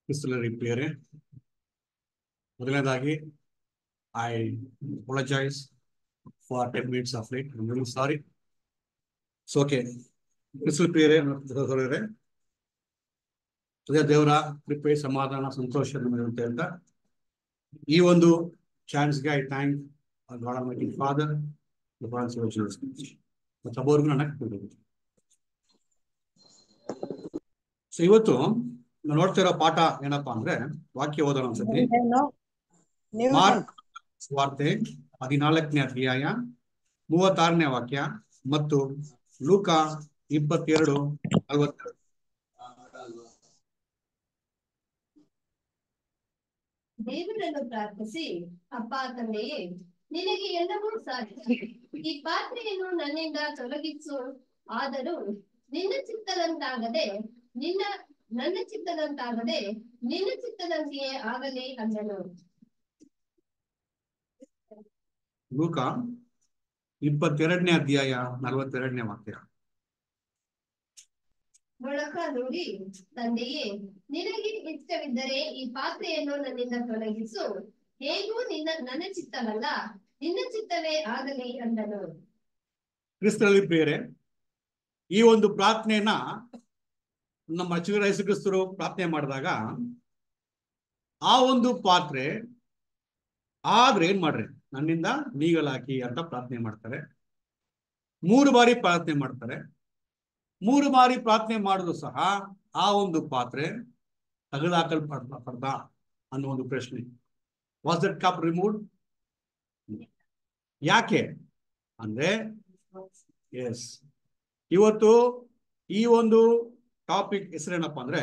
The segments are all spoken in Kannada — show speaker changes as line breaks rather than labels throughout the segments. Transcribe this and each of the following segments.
ಕ್ರಿಸ್ತಲರಿ ಪ್ರಿಯರೇ ಮೊದಲನೇದಾಗಿ I apologise for ten minutes of late really sorry so okay ಕ್ರಿಸ್ತಲ್ ಪ್ರಿಯರೇ ಸಹೋದರರೇ ಅದೇ ದೇವರ ಕೃಪೆ ಸಮಾಧಾನ ಸಂತೋಷ ನಮಗೆ ಅಂತ ಈ ಒಂದು ಚಾನ್ಸ್ಗೆ I thank God or my father ಮತ್ತು ಒಬ್ಬರಿಗೂ ನನ್ನ ಸೊ ಇವತ್ತು ನಾವು ನೋಡ್ತಾ ಇರೋ ಪಾಠ ಏನಪ್ಪಾ ಅಂದ್ರೆ ವಾಕ್ಯ ಓದೋಣ ಅನ್ಸತಿ ಮಾರ್ಕ್ ವಾರ್ತೆ ಹದಿನಾಲ್ಕನೇ ಅಧ್ಯಾಯ ಮೂವತ್ತಾರನೇ ವಾಕ್ಯ ಮತ್ತು ಲೂಕ ಇಪ್ಪತ್ತೆರಡು ನಲವತ್ತೆರಡು
ದೇವರನ್ನು ಪ್ರಾರ್ಥಿಸಿ ಅಪ್ಪ ತಂದೆಯೇ ನಿನಗೆ ಎಲ್ಲವೂ ಸಾಧ್ಯ ಈ ಪಾತ್ರೆಯನ್ನು ನನ್ನಿಂದ ತೊಲಗಿಸು ಆದರೂ ನಿನ್ನ ಚಿತ್ತದಂತಾಗದೆ ನಿನ್ನ ನನ್ನ ಚಿತ್ತದಂತಾಗದೆ ನಿನ್ನ ಚಿತ್ತದಂತೆಯೇ ಆಗಲಿ ಅಂದನು
ಲೂಕ ಇಪ್ಪತ್ತೆರಡನೇ ಅಧ್ಯಾಯ ನಲವತ್ತೆರಡನೇ ವಾಕ್ಯ
ಮೊಳಕ ನೋಡಿ ತಂದೆಯೇ ನಿನಗೆ ಇಷ್ಟವಿದ್ದರೆ ಈ ಪಾತ್ರೆಯನ್ನು ನನ್ನಿಂದ ತೊಲಗಿಸು ಹೇಗೂ ನಿನ್ನ ನನ್ನ ಚಿತ್ತವಲ್ಲ ನಿನ್ನ ಚಿತ್ತವೇ ಆಗಲಿ ಅಂದನು
ಕ್ರಿಸ್ತರಲ್ಲಿ ಪ್ರಿಯರೇ ಈ ಒಂದು ಪ್ರಾರ್ಥನೆಯನ್ನ ನಮ್ಮ ಚಿಗುರ ಯೇಸು ಕ್ರಿಸ್ತರು ಪ್ರಾರ್ಥನೆ ಮಾಡಿದಾಗ ಆ ಒಂದು ಪಾತ್ರೆ ಆದ್ರೆ ಏನ್ ಮಾಡ್ರಿ ನನ್ನಿಂದ ನೀಗಲಾಕಿ ಅಂತ ಪ್ರಾರ್ಥನೆ ಮಾಡ್ತಾರೆ ಮೂರು ಬಾರಿ ಪ್ರಾರ್ಥನೆ ಮಾಡ್ತಾರೆ ಮೂರು ಬಾರಿ ಪ್ರಾರ್ಥನೆ ಮಾಡಿದ್ರು ಸಹ ಆ ಒಂದು ಪಾತ್ರೆ ತೆಗೆದಾಕಲ್ಪಡ್ದ ಪಡ್ದ ಅನ್ನೋ ಒಂದು ಪ್ರಶ್ನೆ ವಾಸ್ ದಟ್ ಕಪ್ ರಿಮೂವ್ ಯಾಕೆ ಅಂದ್ರೆ ಎಸ್ ಇವತ್ತು ಈ ಒಂದು ಟಾಪಿಕ್ ಹೆಸರೇನಪ್ಪ ಅಂದ್ರೆ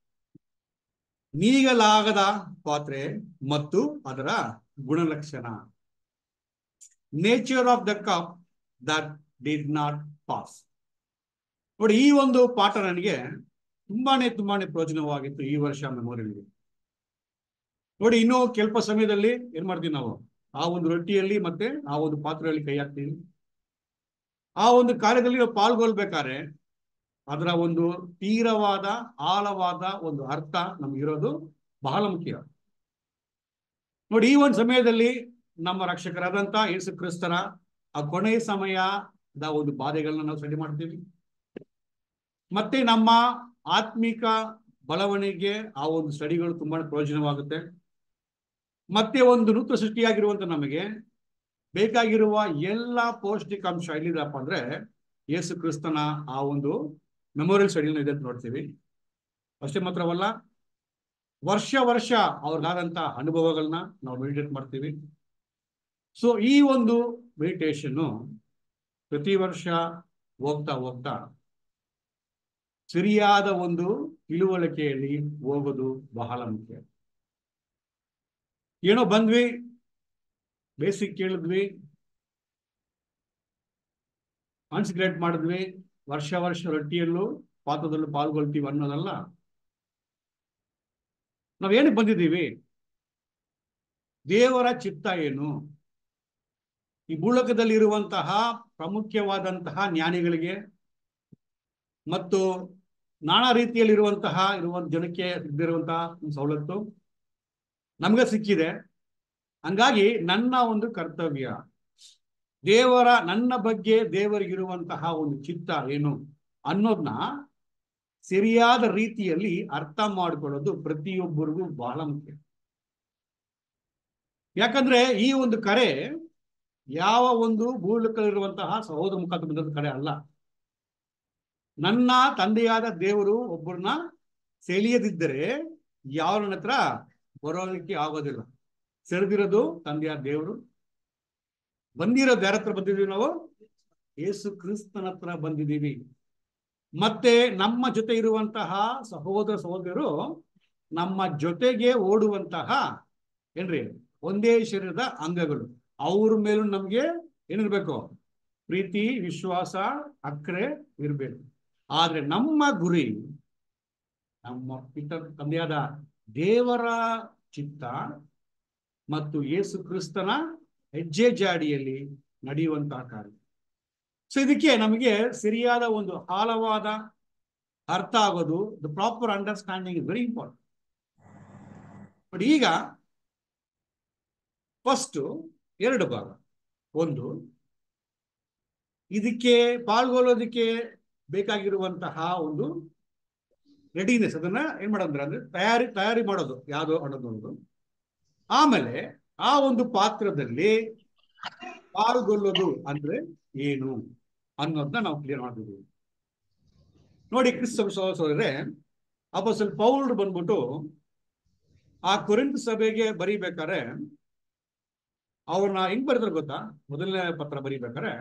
ನೀಗಲಾಗದ ಪಾತ್ರೆ ಮತ್ತು ಅದರ ಗುಣಲಕ್ಷಣ nature of the cup that did not pass ನೋಡಿ ಈ ಒಂದು ಪಾಠ ನನಗೆ ತುಂಬಾನೇ ತುಂಬಾನೇ ಪ್ರಯೋಜನವಾಗಿತ್ತು ಈ ವರ್ಷ ಮೆಮೊರಿಯಲ್ಲಿ ನೋಡಿ ಇನ್ನು ಸ್ವಲ್ಪ ಸಮಯದಲ್ಲಿ ಏನ್ ಮಾಡ್ತೀವಿ ನಾವು ಆ ಒಂದು ರೊಟ್ಟಿಯಲ್ಲಿ ಮತ್ತೆ ಆ ಒಂದು ಪಾತ್ರೆಯಲ್ಲಿ ಕೈ ಹಾಕ್ತೀವಿ ಆ ಒಂದು ಕಾರ್ಯದಲ್ಲಿ ನಾವು ಪಾಲ್ಗೊಳ್ಬೇಕಾದ್ರೆ ಅದರ ಒಂದು ತೀರವಾದ ಆಳವಾದ ಒಂದು ಅರ್ಥ ನಮ್ಗಿರೋದು ಬಹಳ ಮುಖ್ಯ ನೋಡಿ ಈ ಒಂದು ಸಮಯದಲ್ಲಿ ನಮ್ಮ ರಕ್ಷಕರಾದಂತ ಯೇಸು ಕ್ರಿಸ್ತರ ಆ ಕೊನೆಯ ಸಮಯದ ಒಂದು ಬಾಧೆಗಳನ್ನ ನಾವು ಸರಿ ಮಾಡ್ತೀವಿ ಮತ್ತೆ ನಮ್ಮ ಆತ್ಮಿಕ ಬೆಳವಣಿಗೆ ಆ ಒಂದು ಸ್ಟಡಿಗಳು ತುಂಬಾ ಪ್ರಯೋಜನವಾಗುತ್ತೆ ಮತ್ತೆ ಒಂದು ನೂತನ ಸೃಷ್ಟಿಯಾಗಿರುವಂತ ನಮಗೆ ಬೇಕಾಗಿರುವ ಎಲ್ಲ ಪೌಷ್ಟಿಕಾಂಶ ಎಲ್ಲಿದಪ್ಪ ಅಂದ್ರೆ ಯೇಸು ಕ್ರಿಸ್ತನ ಆ ಒಂದು ಮೆಮೋರಿಯಲ್ ಸ್ಟಡಿನ ಇದೆ ಅಂತ ನೋಡ್ತೀವಿ ಅಷ್ಟೇ ಮಾತ್ರವಲ್ಲ ವರ್ಷ ವರ್ಷ ಅವ್ರಿಗಾದಂತ ಅನುಭವಗಳನ್ನ ನಾವು ಮೆಡಿಟೇಟ್ ಮಾಡ್ತೀವಿ ಸೊ ಈ ಒಂದು ಮೆಡಿಟೇಷನ್ ಪ್ರತಿ ವರ್ಷ ಹೋಗ್ತಾ ಹೋಗ್ತಾ ಸರಿಯಾದ ಒಂದು ತಿಳುವಳಿಕೆಯಲ್ಲಿ ಹೋಗೋದು ಬಹಳ ಮುಖ್ಯ ಏನೋ ಬಂದ್ವಿ ಬೇಸಿಕ್ ಕೇಳಿದ್ವಿ ಕಾನ್ಸಂಟ್ರೇಟ್ ಮಾಡಿದ್ವಿ ವರ್ಷ ವರ್ಷ ರೊಟ್ಟಿಯಲ್ಲೂ ಪಾತ್ರದಲ್ಲೂ ಪಾಲ್ಗೊಳ್ತೀವಿ ಅನ್ನೋದಲ್ಲ ನಾವೇನಕ್ಕೆ ಬಂದಿದ್ದೀವಿ ದೇವರ ಚಿತ್ತ ಏನು ಈ ಭೂಲೋಕದಲ್ಲಿ ಇರುವಂತಹ ಪ್ರಾಮುಖ್ಯವಾದಂತಹ ಜ್ಞಾನಿಗಳಿಗೆ ಮತ್ತು ನಾನಾ ರೀತಿಯಲ್ಲಿರುವಂತಹ ಇರುವಂತ ಜನಕ್ಕೆ ಇದ್ದಿರುವಂತಹ ಸವಲತ್ತು ನಮ್ಗೆ ಸಿಕ್ಕಿದೆ ಹಂಗಾಗಿ ನನ್ನ ಒಂದು ಕರ್ತವ್ಯ ದೇವರ ನನ್ನ ಬಗ್ಗೆ ದೇವರಿಗಿರುವಂತಹ ಒಂದು ಚಿತ್ತ ಏನು ಅನ್ನೋದನ್ನ ಸರಿಯಾದ ರೀತಿಯಲ್ಲಿ ಅರ್ಥ ಮಾಡಿಕೊಳ್ಳೋದು ಪ್ರತಿಯೊಬ್ಬರಿಗೂ ಬಹಳ ಮುಖ್ಯ ಯಾಕಂದ್ರೆ ಈ ಒಂದು ಕರೆ ಯಾವ ಒಂದು ಭೂಲೋಕದಲ್ಲಿರುವಂತಹ ಸಹೋದರ ಮುಖಾಂತರ ಬಂದ ಕರೆ ಅಲ್ಲ ನನ್ನ ತಂದೆಯಾದ ದೇವರು ಒಬ್ಬರನ್ನ ಸೆಳೆಯದಿದ್ದರೆ ಯಾವ ಹತ್ರ ಬರೋದಕ್ಕೆ ಆಗೋದಿಲ್ಲ ಸೆಳೆದಿರೋದು ತಂದೆಯಾದ ದೇವರು ಬಂದಿರೋದು ಯಾರ ಹತ್ರ ಬಂದಿದೀವಿ ನಾವು ಯೇಸು ಕ್ರಿಸ್ತನ ಹತ್ರ ಬಂದಿದ್ದೀವಿ ಮತ್ತೆ ನಮ್ಮ ಜೊತೆ ಇರುವಂತಹ ಸಹೋದರ ಸಹೋದರರು ನಮ್ಮ ಜೊತೆಗೆ ಓಡುವಂತಹ ಏನ್ರಿ ಒಂದೇ ಶರೀರದ ಅಂಗಗಳು ಅವ್ರ ಮೇಲೂ ನಮ್ಗೆ ಏನಿರ್ಬೇಕು ಪ್ರೀತಿ ವಿಶ್ವಾಸ ಅಕ್ರೆ ಇರ್ಬೇಕು ಆದ್ರೆ ನಮ್ಮ ಗುರಿ ನಮ್ಮ ಪಿತ ತಂದೆಯಾದ ದೇವರ ಚಿತ್ತ ಮತ್ತು ಯೇಸು ಕ್ರಿಸ್ತನ ಹೆಜ್ಜೆ ಜಾಡಿಯಲ್ಲಿ ನಡೆಯುವಂತಹ ಕಾರ್ಯ ಸೊ ಇದಕ್ಕೆ ನಮಗೆ ಸರಿಯಾದ ಒಂದು ಆಳವಾದ ಅರ್ಥ ಆಗೋದು the proper understanding is very important but ಈಗ ಫಸ್ಟ್ ಎರಡು ಭಾಗ ಒಂದು ಇದಕ್ಕೆ ಪಾಲ್ಗೊಳ್ಳೋದಕ್ಕೆ ಬೇಕಾಗಿರುವಂತಹ ಒಂದು ರೆಡಿನೆಸ್ ಅದನ್ನ ಏನ್ ಮಾಡೋದ್ರೆ ಅಂದ್ರೆ ತಯಾರಿ ತಯಾರಿ ಮಾಡೋದು ಯಾವುದು ಅನ್ನೋದು ಒಂದು ಆಮೇಲೆ ಆ ಒಂದು ಪಾತ್ರದಲ್ಲಿ ಪಾಲ್ಗೊಳ್ಳೋದು ಅಂದ್ರೆ ಏನು ಅನ್ನೋದನ್ನ ನಾವು ಕ್ಲಿಯರ್ ಮಾಡ್ಬೋದು ನೋಡಿ ಕ್ರಿಸ್ತ ಸಹೋದರರೇ ಅಪೋಸ್ತಲ ಪೌಲ್ರು ಬಂದ್ಬಿಟ್ಟು ಆ ಕೊರಿಂತ ಸಭೆಗೆ ಬರೀಬೇಕಾದ್ರೆ ಅವ್ರನ್ನ ಹೆಂಗ್ ಬರೀತಾರೆ ಗೊತ್ತಾ ಮೊದಲನೇ ಪತ್ರ ಬರೀಬೇಕಾದ್ರೆ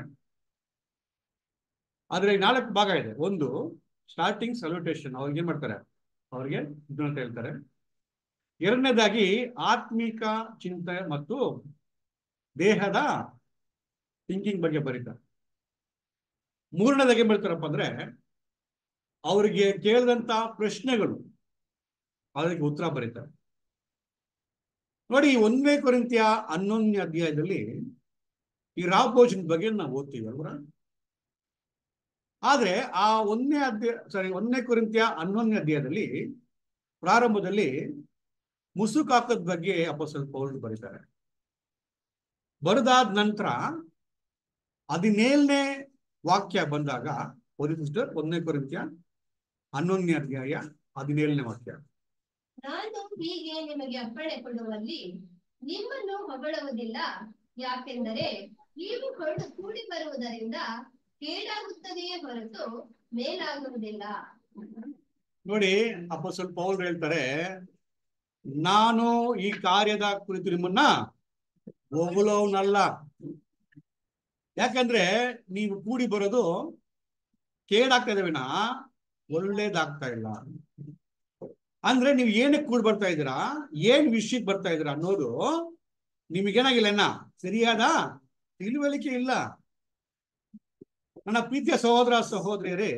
ಆದ್ರೆ ನಾಲ್ಕು ಭಾಗ ಇದೆ ಒಂದು ಸ್ಟಾರ್ಟಿಂಗ್ ಸಲ್ಯೂಟೇಷನ್ ಅವ್ರಿಗೆ ಏನ್ ಮಾಡ್ತಾರೆ ಅವ್ರಿಗೆ ಇದು ಅಂತ ಹೇಳ್ತಾರೆ ಎರಡನೇದಾಗಿ ಆತ್ಮಿಕ ಚಿಂತೆ ಮತ್ತು ದೇಹದ ಥಿಂಕಿಂಗ್ ಬಗ್ಗೆ ಬರೀತಾರೆ ಮೂರನೇದಾಗಿ ಏನ್ ಬರ್ತಾರಪ್ಪ ಅಂದ್ರೆ ಅವರಿಗೆ ಕೇಳಿದಂತ ಪ್ರಶ್ನೆಗಳು ಅದಕ್ಕೆ ಉತ್ತರ ಬರೀತಾರೆ ನೋಡಿ ಈ ಒಂದನೇ ಕೊರಿಂತಿಯ ಹನ್ನೊಂದನೇ ಅಧ್ಯಾಯದಲ್ಲಿ ಈ ರಾಬೋಜನ್ ಬಗ್ಗೆ ನಾವು ಓದ್ತೀವಿ ಅಲ್ವಾ ಆದ್ರೆ ಆ ಒಂದನೇ ಅಧ್ಯಾಯ ಸಾರಿ ಒಂದನೇ ಕೊರಿಂತಿಯ ಹನ್ನೊಂದನೇ ಅಧ್ಯಾಯದಲ್ಲಿ ಪ್ರಾರಂಭದಲ್ಲಿ ಮುಸುಕಾಕದ ಬಗ್ಗೆ ಅಪೋಸ್ತಲ ಪೌಲ್ ಬರೀತಾರೆ ಬರೆದಾದ ನಂತರ ಹದಿನೇಳನೇ ವಾಕ್ಯ ಬಂದಾಗ ಓದಿ ಸಿಸ್ಟರ್ ಒಂದನೇ ಕೊರಿಂತಿಯ ಹನ್ನೊಂದನೇ ಅಧ್ಯಾಯ ಹದಿನೇಳನೇ ವಾಕ್ಯ
ನಾನು ಹೀಗೆ ನಿಮಗೆ ಅಪ್ಪಣೆ ಕೊಡುವಲ್ಲಿ ನಿಮ್ಮನ್ನು ಹೊಗಳುವುದಿಲ್ಲ ಯಾಕೆಂದರೆ ನೀವು ಹೊರಡು ಕೂಡಿ ಬರುವುದರಿಂದ ಕೇಡಾಗುತ್ತದೆಯೇ ಹೊರತು ಮೇಲಾಗುವುದಿಲ್ಲ
ನೋಡಿ ಅಪ್ಪ ಸ್ವಲ್ಪ ಪೌಲ್ ಹೇಳ್ತಾರೆ ನಾನು ಈ ಕಾರ್ಯದ ಕುರಿತು ನಿಮ್ಮನ್ನ ಹೊಗಳೋನಲ್ಲ ಯಾಕಂದ್ರೆ ನೀವು ಕೂಡಿ ಬರೋದು ಕೇಡಾಗ್ತಾ ಇದೆ ವಿನ ಒಳ್ಳೇದಾಗ್ತಾ ಇಲ್ಲ ಅಂದ್ರೆ ನೀವು ಏನಕ್ಕೆ ಕೂಡಿ ಬರ್ತಾ ಇದ್ದೀರಾ ಏನ್ ವಿಷಯಕ್ಕೆ ಬರ್ತಾ ಇದ್ದೀರಾ ಅನ್ನೋದು ನಿಮಗೇನಾಗಿಲ್ಲ ಇನ್ನ ಸರಿಯಾದ ತಿಳುವಳಿಕೆ ಇಲ್ಲ ನನ್ನ ಪ್ರೀತಿಯ ಸಹೋದರ ಸಹೋದರಿಯರೇ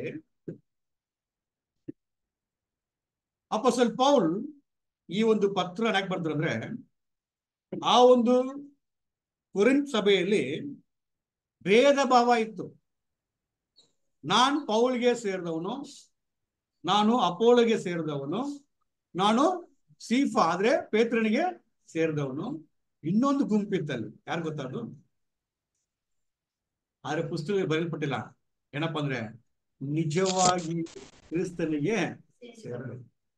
ಅಪ್ಪ ಸ್ವಲ್ಪ ಪೌಲ್ ಈ ಒಂದು ಪತ್ರ ಯಾಕೆ ಬರ್ತಾರೆ ಅಂದ್ರೆ ಆ ಒಂದು ಕುರಿನ್ ಸಭೆಯಲ್ಲಿ ಭೇದ ಭಾವ ಇತ್ತು ನಾನ್ ಪೌಲ್ಗೆ ಸೇರಿದವನು ನಾನು ಅಪೋಲಗೆ ಸೇರಿದವನು ನಾನು ಸೀಫಾ ಆದ್ರೆ ಪೇತ್ರನಿಗೆ ಸೇರಿದವನು ಇನ್ನೊಂದು ಗುಂಪಿತ್ತಲ್ಲಿ ಯಾರು ಗೊತ್ತಾದ್ರು ಆದ್ರೆ ಪುಸ್ತಕ ಬರೆಯಲ್ಪಟ್ಟಿಲ್ಲ ಏನಪ್ಪಾ ಅಂದ್ರೆ ನಿಜವಾಗಿ ಕ್ರಿಸ್ತನಿಗೆ ಸೇರಲು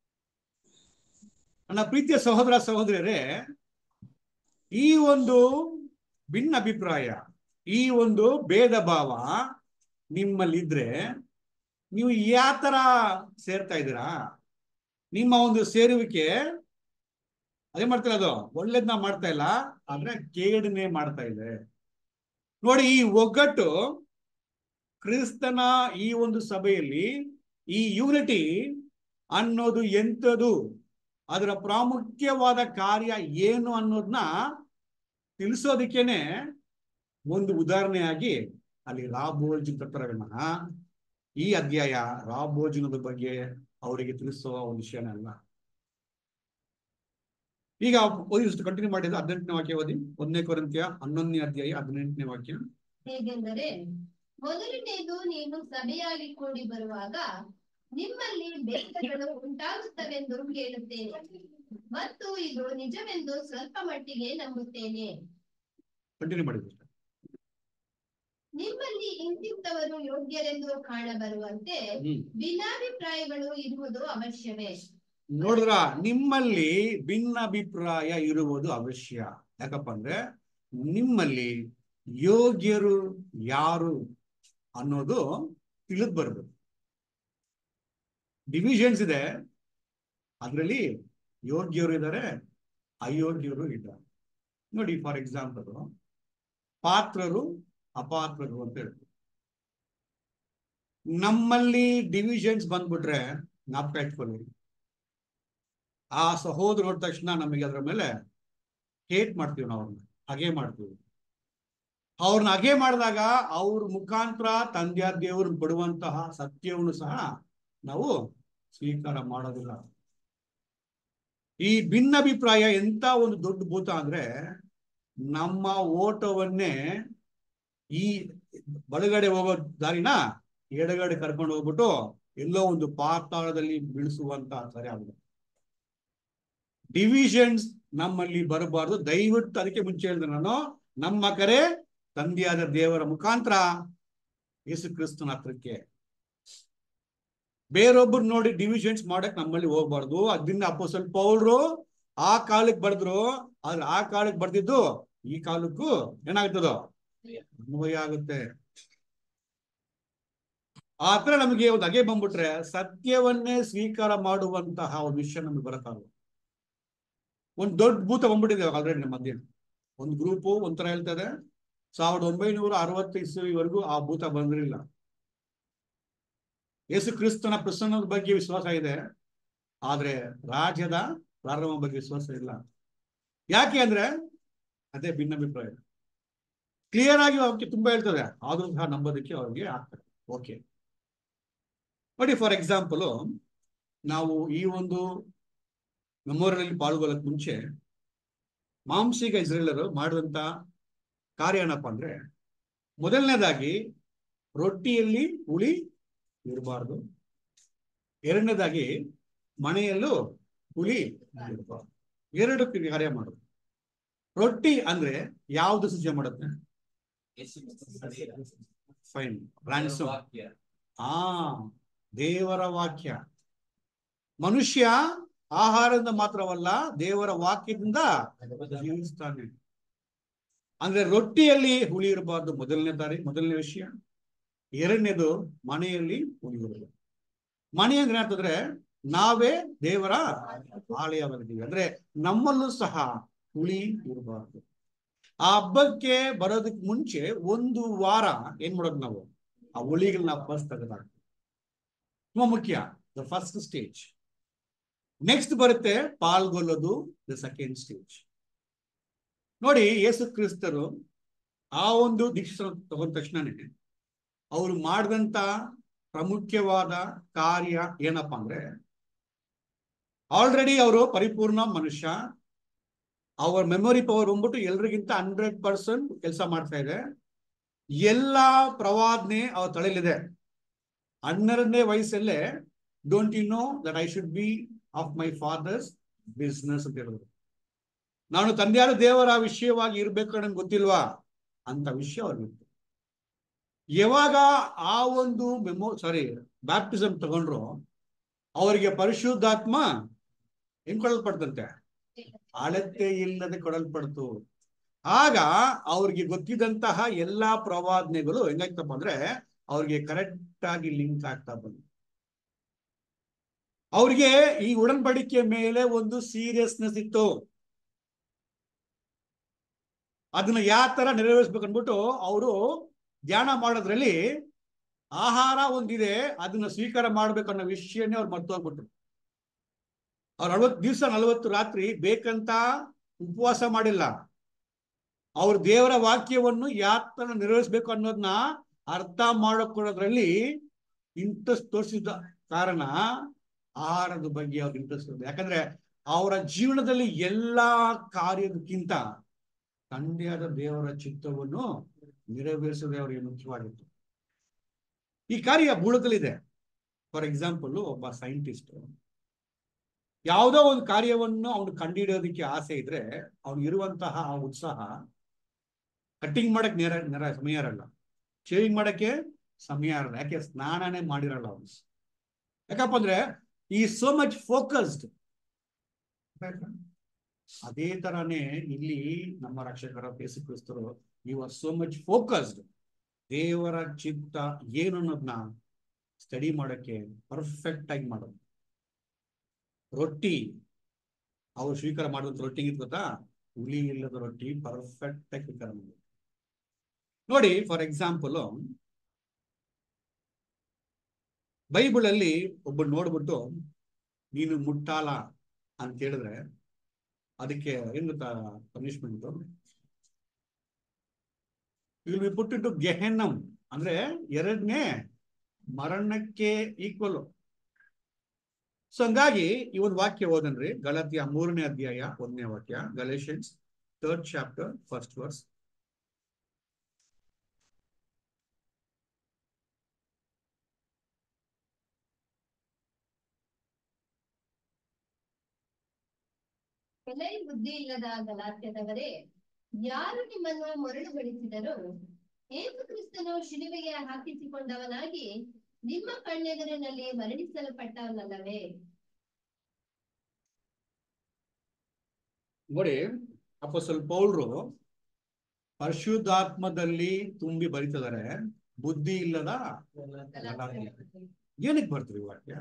ನನ್ನ ಪ್ರೀತಿಯ ಸಹೋದರ ಸಹೋದರಿಯರೇ ಈ ಒಂದು ಭಿನ್ನ ಅಭಿಪ್ರಾಯ ಈ ಒಂದು ಭೇದ ಭಾವ ನಿಮ್ಮಲ್ಲಿದ್ರೆ ನೀವು ಯಾವ ತರ ಸೇರ್ತಾ ಇದ್ದೀರಾ ನಿಮ್ಮ ಒಂದು ಸೇರುವಿಕೆ ಅದೇ ಮಾಡ್ತಿಲ್ಲ ಅದು ಒಳ್ಳೇದ್ನ ಮಾಡ್ತಾ ಇಲ್ಲ ಆದ್ರೆ ಕೇಡನೆ ಮಾಡ್ತಾ ಇದೆ ನೋಡಿ ಈ ಒಗ್ಗಟ್ಟು ಕ್ರಿಸ್ತನ ಈ ಒಂದು ಸಭೆಯಲ್ಲಿ ಈ ಯೂನಿಟಿ ಅನ್ನೋದು ಎಂಥದು ಅದರ ಪ್ರಾಮುಖ್ಯವಾದ ಕಾರ್ಯ ಏನು ಅನ್ನೋದನ್ನ ತಿಳಿಸೋದಕ್ಕೇನೆ ಒಂದು ಉದಾಹರಣೆಯಾಗಿ ಅಲ್ಲಿ ರಾಬೋಜಿನ ತತ್ತರವಿನ ಈ ಅಧ್ಯಾಯ ರಾಬೋಜಿನದ ಬಗ್ಗೆ ಅವರಿಗೆ ತಿಳಿಸುವ ಒಂದು ವಿಷಯನೇ ಅಲ್ಲ ಈಗ ಓದಿ ಕಂಟಿನ್ಯೂ ಮಾಡಿದ ಹದಿನೆಂಟನೇ ವಾಕ್ಯ ಓದಿ ಒಂದನೇ ಕೊರಂತಿಯ ಹನ್ನೊಂದನೇ ಅಧ್ಯಾಯ ಹದಿನೆಂಟನೇ ವಾಕ್ಯ
ಹೇಗೆಂದರೆ ಮೊದಲನೇದು ನೀವು ಸಭೆಯಾಗಿ ಕೂಡಿ ಬರುವಾಗ ನಿಮ್ಮಲ್ಲಿ ಭೇದಗಳು ಉಂಟಾಗುತ್ತವೆಂದು ಕೇಳುತ್ತೇನೆ ಮತ್ತು ಇದು ನಿಜವೆಂದು ಸ್ವಲ್ಪ ಮಟ್ಟಿಗೆ ನಂಬುತ್ತೇನೆ
ಕಂಟಿನ್ಯೂ ಮಾಡಿದ್ರು
ನಿಮ್ಮಲ್ಲಿ ಇಂತಿಂತವರು ಯೋಗ್ಯರೆಂದು ಕಾಣಬರುವಂತೆ
ಹ್ಮ್
ಭಿನ್ನಾಭಿಪ್ರಾಯಗಳು ಇರುವುದು ಅವಶ್ಯವೇ
ನೋಡಿದ್ರ ನಿಮ್ಮಲ್ಲಿ ಭಿನ್ನಾಭಿಪ್ರಾಯ ಇರುವುದು ಅವಶ್ಯ ಯಾಕಪ್ಪ ಅಂದ್ರೆ ನಿಮ್ಮಲ್ಲಿ ಯೋಗ್ಯರು ಯಾರು ಅನ್ನೋದು ತಿಳಿದ್ ಬರ್ಬೇಕು ಡಿವಿಷನ್ಸ್ ಇದೆ ಅದರಲ್ಲಿ ಯೋಗ್ಯರು ಇದ್ದಾರೆ ಅಯೋಗ್ಯರು ಇದ್ದಾರೆ ನೋಡಿ ಫಾರ್ ಎಕ್ಸಾಂಪಲ್ ಪಾತ್ರರು ಅಪಾತ್ರರು ಅಂತ ಹೇಳ್ತೀವಿ ನಮ್ಮಲ್ಲಿ ಡಿವಿಷನ್ಸ್ ಬಂದ್ಬಿಟ್ರೆ ಜ್ಞಾಪಕ ಇಟ್ಕೊಳ್ಳಿ ಆ ಸಹೋದರ ನೋಡಿದ ತಕ್ಷಣ ನಮಗೆ ಅದ್ರ ಮೇಲೆ ಹೇಟ್ ಮಾಡ್ತೀವಿ ನಾವು ಅವ್ರನ್ನ ಹಾಗೆ ಮಾಡ್ತೀವಿ ಅವ್ರನ್ನ ಹಾಗೆ ಮಾಡಿದಾಗ ಅವ್ರ ಮುಖಾಂತರ ತಂದೆಯ ದೇವರು ಪಡುವಂತಹ ಸತ್ಯವನ್ನು ಸಹ ನಾವು ಸ್ವೀಕಾರ ಮಾಡೋದಿಲ್ಲ ಈ ಭಿನ್ನಾಭಿಪ್ರಾಯ ಎಂತ ಒಂದು ದೊಡ್ಡ ಭೂತ ಅಂದ್ರೆ ನಮ್ಮ ಓಟವನ್ನೇ ಈ ಬಲಗಡೆ ಹೋಗೋ ದಾರಿನ ಎಡಗಡೆ ಕರ್ಕೊಂಡು ಹೋಗ್ಬಿಟ್ಟು ಎಲ್ಲೋ ಒಂದು ಪಾತಾಳದಲ್ಲಿ ಬೀಳಿಸುವಂತ ಸರಿ ಆಗಿದೆ ಡಿವಿಷನ್ಸ್ ನಮ್ಮಲ್ಲಿ ಬರಬಾರ್ದು ದಯವಿಟ್ಟು ಅದಕ್ಕೆ ಮುಂಚೆ ಹೇಳಿದೆ ನಾನು ನಮ್ಮ ಕರೆ ತಂದೆಯಾದ ದೇವರ ಮುಖಾಂತರ ಯೇಸು ಕ್ರಿಸ್ತನ ಹತ್ರಕ್ಕೆ ಬೇರೊಬ್ರು ನೋಡಿ ಡಿವಿಷನ್ಸ್ ಮಾಡಕ್ ನಮ್ಮಲ್ಲಿ ಹೋಗ್ಬಾರ್ದು ಅದರಿಂದ ಅಪ್ಪೋಸಲ್ ಪೌಲ್ರು ಆ ಕಾಲಕ್ಕೆ ಬರೆದ್ರು ಆದ್ರೆ ಆ ಕಾಲಕ್ಕೆ ಬರ್ದಿದ್ದು ಈ ಕಾಲಕ್ಕೂ ಏನಾಗ್ತದೋ ಅನ್ವಯ ಆಗುತ್ತೆ ಆ ತರ ನಮಗೆ ಒಂದು ಅಗೆ ಬಂದ್ಬಿಟ್ರೆ ಸತ್ಯವನ್ನೇ ಸ್ವೀಕಾರ ಮಾಡುವಂತಹ ಒಂದು ವಿಷಯ ನಮ್ಗೆ ಬರಕ್ಕಾಗಲ್ಲ ಒಂದು ದೊಡ್ಡ ಭೂತ ಬಂದ್ಬಿಟ್ಟಿದೆ ಆಲ್ರೆಡಿ ನಮ್ಮ ಮಧ್ಯೆ ಒಂದು ಗ್ರೂಪು ಒಂಥರ ಹೇಳ್ತದೆ ಸಾವಿರದ ಒಂಬೈನೂರ ಅರವತ್ತು ಇಸ್ವಿವರೆಗೂ ಆ ಭೂತ ಬಂದಿರಲಿಲ್ಲ ಯೇಸು ಕ್ರಿಸ್ತನ ಪ್ರಸನ್ನದ ಬಗ್ಗೆ ವಿಶ್ವಾಸ ಇದೆ ಆದ್ರೆ ರಾಜ್ಯದ ಪ್ರಾರಂಭ ಬಗ್ಗೆ ವಿಶ್ವಾಸ ಇಲ್ಲ ಯಾಕೆ ಅಂದ್ರೆ ಅದೇ ಭಿನ್ನಾಭಿಪ್ರಾಯ ಕ್ಲಿಯರ್ ಆಗಿ ಅವ್ರಿಗೆ ತುಂಬಾ ಹೇಳ್ತದೆ ಆದ್ರೂ ಸಹ ನಂಬೋದಕ್ಕೆ ಅವ್ರಿಗೆ ಆಗ್ತದೆ ಓಕೆ ನೋಡಿ ಫಾರ್ ಎಕ್ಸಾಂಪಲ್ ನಾವು ಈ ಒಂದು ಮೆಮೋರಿಯಲ್ ಪಾಲ್ಗೊಳ್ಳಕ್ ಮುಂಚೆ ಮಾಂಸಿಕ ಇಸ್ರೇಲರು ಮಾಡಿದಂತ ಕಾರ್ಯ ಏನಪ್ಪ ಅಂದ್ರೆ ಮೊದಲನೇದಾಗಿ ರೊಟ್ಟಿಯಲ್ಲಿ ಹುಳಿ ಇರಬಾರ್ದು ಎರಡನೇದಾಗಿ ಮನೆಯಲ್ಲೂ ಹುಳಿ ಇರಬಾರ್ದು ಎರಡು ಕಾರ್ಯ ಮಾಡೋದು ರೊಟ್ಟಿ ಅಂದ್ರೆ ಯಾವ್ದು ಸೂಚನೆ ಮಾಡುತ್ತೆ ಫೈನ್ ರಾನ್ಸಮ್ ಆ ದೇವರ ವಾಕ್ಯ ಮನುಷ್ಯ ಆಹಾರದಿಂದ ಮಾತ್ರವಲ್ಲ ದೇವರ ವಾಕ್ಯದಿಂದ ಜೀವಿಸ್ತಾನೆ ಅಂದ್ರೆ ರೊಟ್ಟಿಯಲ್ಲಿ ಹುಳಿ ಇರಬಾರ್ದು ಮೊದಲನೇ ದಾರಿ ಮೊದಲನೇ ವಿಷಯ ಎರಡನೇದು ಮನೆಯಲ್ಲಿ ಹುಳಿ ಇರಬಾರ್ದು ಮನೆ ಅಂದ್ರೆ ಏನಾಗ್ತದ್ರೆ ನಾವೇ ದೇವರ ಆಲಯವಾಗಿದ್ದೀವಿ ಅಂದ್ರೆ ನಮ್ಮಲ್ಲೂ ಸಹ ಹುಳಿ ಇರಬಾರ್ದು ಆ ಹಬ್ಬಕ್ಕೆ ಬರೋದಕ್ಕೆ ಮುಂಚೆ ಒಂದು ವಾರ ಏನ್ ಮಾಡೋದು ನಾವು ಆ ಹುಳಿಗಳನ್ನ ಫಸ್ಟ್ ತೆಗೆದಾಗ ತುಂಬಾ ಮುಖ್ಯ ದ ಫಸ್ಟ್ ಸ್ಟೇಜ್ ನೆಕ್ಸ್ಟ್ ಬರುತ್ತೆ ಪಾಲ್ಗೊಳ್ಳೋದು ದ ಸೆಕೆಂಡ್ ಸ್ಟೇಜ್ ನೋಡಿ ಯೇಸು ಕ್ರಿಸ್ತರು ಆ ಒಂದು ದೀಕ್ಷೆ ತಗೊಂಡ ತಕ್ಷಣನೇ ಅವರು ಮಾಡಿದಂತ ಪ್ರಾಮುಖ್ಯವಾದ ಕಾರ್ಯ ಏನಪ್ಪಾ ಅಂದ್ರೆ ಆಲ್ರೆಡಿ ಅವರು ಪರಿಪೂರ್ಣ ಮನುಷ್ಯ ಅವರ ಮೆಮೊರಿ ಪವರ್ ಬಂದ್ಬಿಟ್ಟು ಎಲ್ರಿಗಿಂತ ಹಂಡ್ರೆಡ್ ಪರ್ಸೆಂಟ್ ಕೆಲಸ ಮಾಡ್ತಾ ಇದೆ ಎಲ್ಲಾ ಪ್ರವಾದನೆ ಅವ್ರ ತಲೆಯಲ್ಲಿದೆ ಹನ್ನೆರಡನೇ ವಯಸ್ಸಲ್ಲೇ don't you know that I should be of my father's business ಅಂತ ಹೇಳಿದ್ರು ನಾನು ತಂದೆಯಾದ ದೇವರ ವಿಷಯವಾಗಿ ಇರ್ಬೇಕು ನನಗೆ ಗೊತ್ತಿಲ್ವಾ ಅಂತ ವಿಷಯ ಅವ್ರಿಗಿತ್ತು ಯಾವಾಗ ಆ ಒಂದು ಮೆಮೋ ಸಾರಿ ಬ್ಯಾಪ್ಟಿಸಮ್ ತಗೊಂಡ್ರು ಅವರಿಗೆ ಪರಿಶುದ್ಧಾತ್ಮ ಹೆಂಗ್ ಕೊಡಲ್ಪಡ್ತಂತೆ ಅಳತೆ ಇಲ್ಲದೆ ಕೊಡಲ್ಪಡ್ತು ಆಗ ಅವ್ರಿಗೆ ಗೊತ್ತಿದ್ದಂತಹ ಎಲ್ಲಾ ಪ್ರವಾದನೆಗಳು ಹೆಂಗಾಗ್ತಪ್ಪ ಅಂದ್ರೆ ಅವ್ರಿಗೆ ಕರೆಕ್ಟ್ ಆಗಿ ಲಿಂಕ್ ಆಗ್ತಾ ಬಂದು ಅವ್ರಿಗೆ ಈ ಉಡನ್ಬಡಿಕೆ ಮೇಲೆ ಒಂದು ಸೀರಿಯಸ್ನೆಸ್ ಇತ್ತು ಅದನ್ನ ಯಾವ ತರ ನೆರವೇರಿಸ್ಬೇಕು ಅನ್ಬಿಟ್ಟು ಅವರು ಧ್ಯಾನ ಮಾಡೋದ್ರಲ್ಲಿ ಆಹಾರ ಒಂದಿದೆ ಅದನ್ನ ಸ್ವೀಕಾರ ಮಾಡ್ಬೇಕು ಅನ್ನೋ ವಿಷಯನೇ ಅವ್ರು ಮರ್ತೋಗ್ಬಿಟ್ರು ಅವ್ರು ಅರವತ್ತು ದಿವಸ ನಲವತ್ತು ರಾತ್ರಿ ಬೇಕಂತ ಉಪವಾಸ ಮಾಡಿಲ್ಲ ಅವ್ರ ದೇವರ ವಾಕ್ಯವನ್ನು ಯಾವ ತರ ನೆರವೇರಿಸ್ಬೇಕು ಅನ್ನೋದನ್ನ ಅರ್ಥ ಮಾಡಿಕೊಳ್ಳೋದ್ರಲ್ಲಿ ಇಂಟ್ರೆಸ್ಟ್ ತೋರಿಸಿದ ಕಾರಣ ಆಹಾರದ ಬಗ್ಗೆ ಅವ್ರಿಗೆ ಇಂಟ್ರೆಸ್ಟ್ ಇರುತ್ತೆ ಯಾಕಂದ್ರೆ ಅವರ ಜೀವನದಲ್ಲಿ ಎಲ್ಲಾ ಕಾರ್ಯಕ್ಕಿಂತ ತಂದೆಯಾದ ದೇವರ ಚಿತ್ತವನ್ನು ನೆರವೇರಿಸೋದೇ ಅವರಿಗೆ ಮುಖ್ಯವಾಗಿತ್ತು ಈ ಕಾರ್ಯ ಬೂಳದಲ್ಲಿದೆ ಫಾರ್ ಎಕ್ಸಾಂಪಲ್ ಒಬ್ಬ ಸೈಂಟಿಸ್ಟ್ ಯಾವುದೋ ಒಂದು ಕಾರ್ಯವನ್ನು ಅವನು ಕಂಡುಹಿಡಿಯೋದಕ್ಕೆ ಆಸೆ ಇದ್ರೆ ಅವ್ನಿಗೆ ಇರುವಂತಹ ಆ ಉತ್ಸಾಹ ಕಟ್ಟಿಂಗ್ ಮಾಡಕ್ ನೇರ ನೇರ ಸಮಯ ಇರಲ್ಲ ಶೇವಿಂಗ್ ಮಾಡಕ್ಕೆ ಸಮಯ ಇರಲ್ಲ ಯಾಕೆ ಸ್ನಾನನೇ ಮಾಡಿರಲ್ಲ ಅವನು ಯಾಕಪ್ಪ ಅಂದ್ರೆ ಈ ಸೋ ಮಚ್ ಫೋಕಸ್ಡ್ ಅದೇ ತರಾನೇ ಇಲ್ಲಿ ನಮ್ಮ ರಕ್ಷಕರ ಯೇಸು ಕ್ರಿಸ್ತರು you are so much focused ದೇವರ ಚಿತ್ತ ಏನು ಅನ್ನೋದನ್ನ ಸ್ಟಡಿ ಮಾಡಕ್ಕೆ ಪರ್ಫೆಕ್ಟ್ ಆಗಿ ಮಾಡೋದು ರೊಟ್ಟಿ ಅವ್ರು ಸ್ವೀಕಾರ ಮಾಡಿದಂತ ರೊಟ್ಟಿ ಗೊತ್ತಾ ಹುಳಿ ಇಲ್ಲದ ರೊಟ್ಟಿ ಪರ್ಫೆಕ್ಟ್ ಆಗಿ ಸ್ವೀಕಾರ ಮಾಡೋದು ನೋಡಿ ಫಾರ್ ಎಕ್ಸಾಂಪಲ್ ಬೈಬಲ್ ಅಲ್ಲಿ ಒಬ್ಬ ನೋಡ್ಬಿಟ್ಟು ನೀನು ಮುಟ್ಟಾಲ ಅಂತ ಹೇಳಿದ್ರೆ ಅದಕ್ಕೆ ಏನ್ ಗೊತ್ತಾ punishment will be put to ಗೆಹೆನ್ನಂ ಅಂದ್ರೆ ಎರಡನೇ ಮರಣಕ್ಕೆ ಈಕ್ವಲ್ ಸೊ ಹಂಗಾಗಿ ಈ ಒಂದು ವಾಕ್ಯ ಓದನ್ರಿ ಗಲತಿಯ ಮೂರನೇ ಅಧ್ಯಾಯ ಒಂದನೇ ವಾಕ್ಯ Galatians third chapter first verse
ಎಲೈ ಬುದ್ಧಿ ಇಲ್ಲದ ಗಲಾತ್ಯದವರೇ ಯಾರು ನಿಮ್ಮನ್ನು ಮರಳುಗೊಳಿಸಿದರು ಏಸು ಕ್ರಿಸ್ತನು ಶಿಲುಬೆಗೆ ಹಾಕಿಸಿಕೊಂಡವನಾಗಿ ನಿಮ್ಮ ಕಣ್ಣೆದುರಿನಲ್ಲಿ ಮರಣಿಸಲ್ಪಟ್ಟವನಲ್ಲವೇ
ನೋಡಿ ಅಪೋಸ್ತಲ ಪೌಲ್ರು ಪರಿಶುದ್ಧಾತ್ಮದಲ್ಲಿ ತುಂಬಿ ಬರಿತಿದ್ದಾರೆ ಬುದ್ಧಿ ಇಲ್ಲದ ಗಲಾತ್ಯ. ಏನಕ್ಕೆ ಬರ್ತೀರಿ ಈ ವಾಕ್ಯ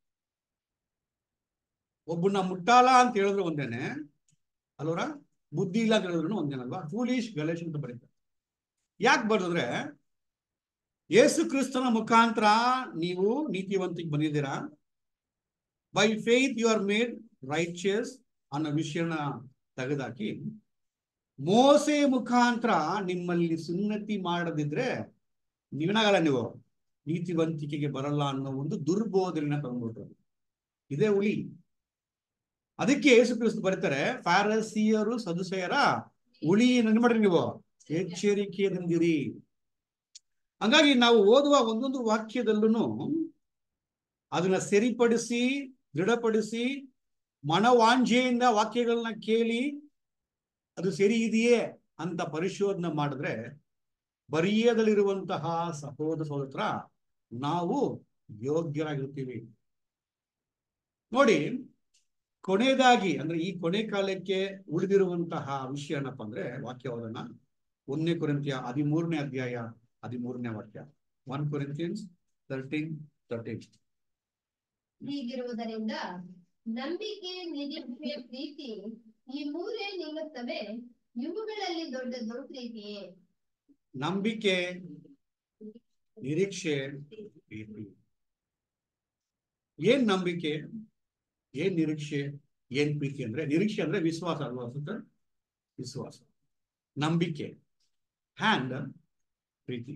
ಒಬ್ಬನ ಮುಟ್ಟಾಲ ಅಂತ ಹೇಳಿದ್ರು ಒಂದೇನೆ ಅಲ್ವರ ಬುದ್ಧಿ ಇಲ್ಲ ಅಂತ ಹೇಳಿದ್ರು ಒಂದೇನಲ್ವಾ ಫೂಲಿಶ್ ಗಲೇಶ್ ಅಂತ ಬರೀತಾರೆ ಯಾಕೆ ಬರೆದ್ರೆ ಯೇಸು ಕ್ರಿಸ್ತನ ಮುಖಾಂತರ ನೀವು ನೀತಿವಂತಿಗೆ ಬಂದಿದ್ದೀರಾ by faith you are made righteous ಅನ್ನೋ ವಿಷಯನ ತೆಗೆದಾಕಿ ಮೋಸೆ ಮುಖಾಂತರ ನಿಮ್ಮಲ್ಲಿ ಸುನ್ನತಿ ಮಾಡದಿದ್ರೆ ನೀವೇನಾಗಲ್ಲ ನೀವು ನೀತಿವಂತಿಕೆಗೆ ಬರಲ್ಲ ಅನ್ನೋ ಒಂದು ದುರ್ಬೋಧನೆನ ತಗೊಂಡ್ಬಿಟ್ರು ಇದೇ ಉಳಿ ಅದಕ್ಕೆ ಯೇಸು ಕ್ರಿಸ್ತು ಬರ್ತಾರೆ ಫ್ಯಾರಸಿಯರು ಸದುಸೆಯರ ಉಳಿ ಏನ್ ಮಾಡ್ರಿ ನೀವು ಎಚ್ಚರಿಕೆಯಿಂದಿರಿ ಹಂಗಾಗಿ ನಾವು ಓದುವ ಒಂದೊಂದು ವಾಕ್ಯದಲ್ಲೂ ಅದನ್ನ ಸರಿಪಡಿಸಿ ದೃಢಪಡಿಸಿ ಮನವಾಂಜೆಯಿಂದ ವಾಕ್ಯಗಳನ್ನ ಕೇಳಿ ಅದು ಸರಿ ಇದೆಯೇ ಅಂತ ಪರಿಶೋಧನೆ ಮಾಡಿದ್ರೆ ಬರಿಯದಲ್ಲಿರುವಂತಹ ಸಹೋದರ ಸಹೋದರ ನಾವು ಯೋಗ್ಯರಾಗಿರ್ತೀವಿ ನೋಡಿ ಕೊನೆಯದಾಗಿ ಅಂದ್ರೆ ಈ ಕೊನೆ ಕಾಲಕ್ಕೆ ಉಳಿದಿರುವಂತಹ ವಿಷಯ ಏನಪ್ಪ ಅಂದ್ರೆ ವಾಕ್ಯವದನ್ನ ಒಂದನೇ ಕೊರಿಂತಿಯ ಹದಿಮೂರನೇ ಅಧ್ಯಾಯ ಹದಿಮೂರನೇ ವಾಕ್ಯ ಒನ್ ಕೊರಿಂತಿಯನ್ಸ್ ತರ್ಟೀನ್ ತರ್ಟೀನ್
ಹೀಗಿರುವುದರಿಂದ ನಂಬಿಕೆ ನಿರೀಕ್ಷೆ ಪ್ರೀತಿ ಈ ಮೂರೇ ನಿಲ್ಲುತ್ತವೆ ಇವುಗಳಲ್ಲಿ ದೊಡ್ಡದು ಪ್ರೀತಿಯೇ
ನಂಬಿಕೆ ನಿರೀಕ್ಷೆ ಪ್ರೀತಿ ಏನ್ ನಂಬಿಕೆ ಏನ್ ನಿರೀಕ್ಷೆ ಏನ್ ಪ್ರೀತಿ ಅಂದ್ರೆ ನಿರೀಕ್ಷೆ ಅಂದ್ರೆ ವಿಶ್ವಾಸ ಅಲ್ವಾ ಸುತ್ತ ವಿಶ್ವಾಸ ನಂಬಿಕೆ ಹ್ಯಾಂಡ್ ಪ್ರೀತಿ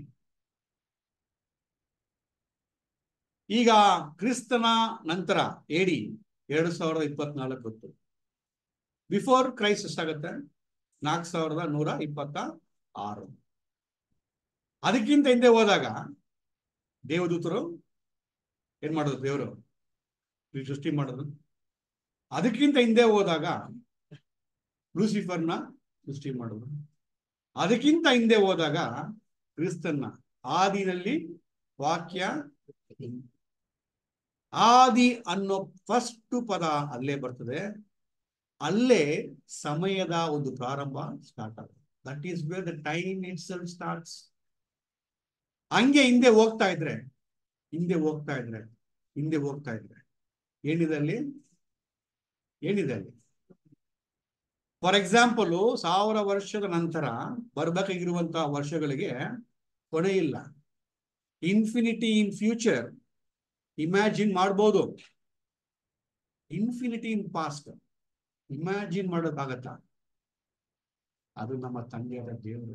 ಈಗ ಕ್ರಿಸ್ತನ ನಂತರ ಏಡಿ ಎರಡು ಸಾವಿರದ ಇಪ್ಪತ್ನಾಲ್ಕು ಹೊತ್ತು ಬಿಫೋರ್ ಕ್ರೈಸ್ಟ್ ಎಷ್ಟಾಗತ್ತೆ ನಾಲ್ಕು ಸಾವಿರದ ನೂರ ಇಪ್ಪತ್ತ ಆರು ಅದಕ್ಕಿಂತ ಹಿಂದೆ ಹೋದಾಗ ದೇವದೂತರು ಏನ್ ಮಾಡೋದು ದೇವರು ಈ ಸೃಷ್ಟಿ ಮಾಡೋದು ಅದಕ್ಕಿಂತ ಹಿಂದೆ ಹೋದಾಗ ಲೂಸಿಫರ್ನ ಸೃಷ್ಟಿ ಮಾಡೋದು ಅದಕ್ಕಿಂತ ಹಿಂದೆ ಹೋದಾಗ ಕ್ರಿಸ್ತನ್ನ ಆದಿನಲ್ಲಿ ವಾಕ್ಯ ಆದಿ ಅನ್ನೋ ಫಸ್ಟ್ ಪದ ಅಲ್ಲೇ ಬರ್ತದೆ ಅಲ್ಲೇ ಸಮಯದ ಒಂದು ಪ್ರಾರಂಭ ಸ್ಟಾರ್ಟ್ ಆಗುತ್ತೆ that is where the time itself starts ಹಂಗೆ ಹಿಂದೆ ಹೋಗ್ತಾ ಇದ್ರೆ ಹಿಂದೆ ಹೋಗ್ತಾ ಇದ್ರೆ ಹಿಂದೆ ಹೋಗ್ತಾ ಇದ್ರೆ ಏನಿದೆ ಅಲ್ಲಿ ಏನಿದೆ ಅಲ್ಲಿ ಫಾರ್ ಎಕ್ಸಾಂಪಲ್ ಸಾವಿರ ವರ್ಷದ ನಂತರ ಬರ್ಬೇಕಾಗಿರುವಂತಹ ವರ್ಷಗಳಿಗೆ ಕೊನೆ ಇಲ್ಲ ಇನ್ಫಿನಿಟಿ ಇನ್ ಫ್ಯೂಚರ್ ಇಮ್ಯಾಜಿನ್ ಮಾಡ್ಬೋದು ಇನ್ಫಿನಿಟಿ ಇನ್ ಪಾಸ್ಟ್ ಇಮ್ಯಾಜಿನ್ ಮಾಡೋಕ್ಕಾಗತ್ತ ಅದು ನಮ್ಮ ತಂದೆಯಾದ ದೇವರು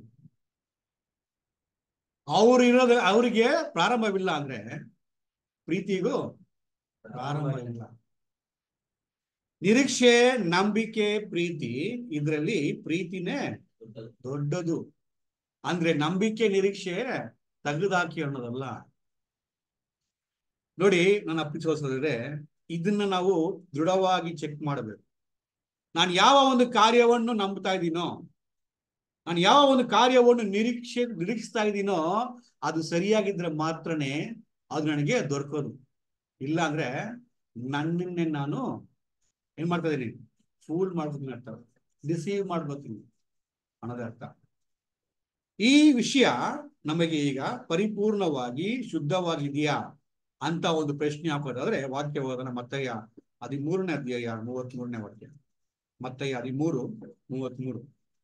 ಅವ್ರು ಇರೋದು ಅವರಿಗೆ ಪ್ರಾರಂಭವಿಲ್ಲ ಅಂದ್ರೆ ಪ್ರೀತಿಗೂ ಪ್ರಾರಂಭ ಇಲ್ಲ ನಿರೀಕ್ಷೆ ನಂಬಿಕೆ ಪ್ರೀತಿ ಇದರಲ್ಲಿ ಪ್ರೀತಿನೇ ದೊಡ್ಡದು ಅಂದ್ರೆ ನಂಬಿಕೆ ನಿರೀಕ್ಷೆ ತೆಗೆದಾಕಿ ಅನ್ನೋದಲ್ಲ ನೋಡಿ ನನ್ನ ಅಪ್ಪಿಸೋದ್ರೆ ಇದನ್ನ ನಾವು ದೃಢವಾಗಿ ಚೆಕ್ ಮಾಡಬೇಕು ನಾನು ಯಾವ ಒಂದು ಕಾರ್ಯವನ್ನು ನಂಬ್ತಾ ಇದ್ದೀನೋ ನಾನು ಯಾವ ಒಂದು ಕಾರ್ಯವನ್ನು ನಿರೀಕ್ಷೆ ನಿರೀಕ್ಷಿಸ್ತಾ ಇದ್ದೀನೋ ಅದು ಸರಿಯಾಗಿದ್ರೆ ಮಾತ್ರನೇ ಅದು ನನಗೆ ದೊರಕೋದು ಇಲ್ಲ ಅಂದ್ರೆ ನನ್ನನ್ನೇ ನಾನು ಏನ್ ಮಾಡ್ತಾ ಇದೀನಿ ಫೂಲ್ ಮಾಡ್ತೀನಿ ಅರ್ಥ ಡಿಸೀವ್ ಮಾಡ್ಬೋತೀನಿ ಅನ್ನೋದೇ ಅರ್ಥ ಈ ವಿಷಯ ನಮಗೆ ಈಗ ಪರಿಪೂರ್ಣವಾಗಿ ಶುದ್ಧವಾಗಿದೆಯಾ ಅಂತ ಒಂದು ಪ್ರಶ್ನೆ ಹಾಕೋದಾದ್ರೆ ವಾಕ್ಯವಾದನ ಮತ್ತಯ್ಯ ಹದಿಮೂರನೇ ಅಧ್ಯಾಯ ಮೂವತ್ತ್ ಮೂರನೇ ವಾಕ್ಯ ಮತ್ತಯ್ಯ ಹದಿಮೂರು ಮೂವತ್ತ್ ಮೂರು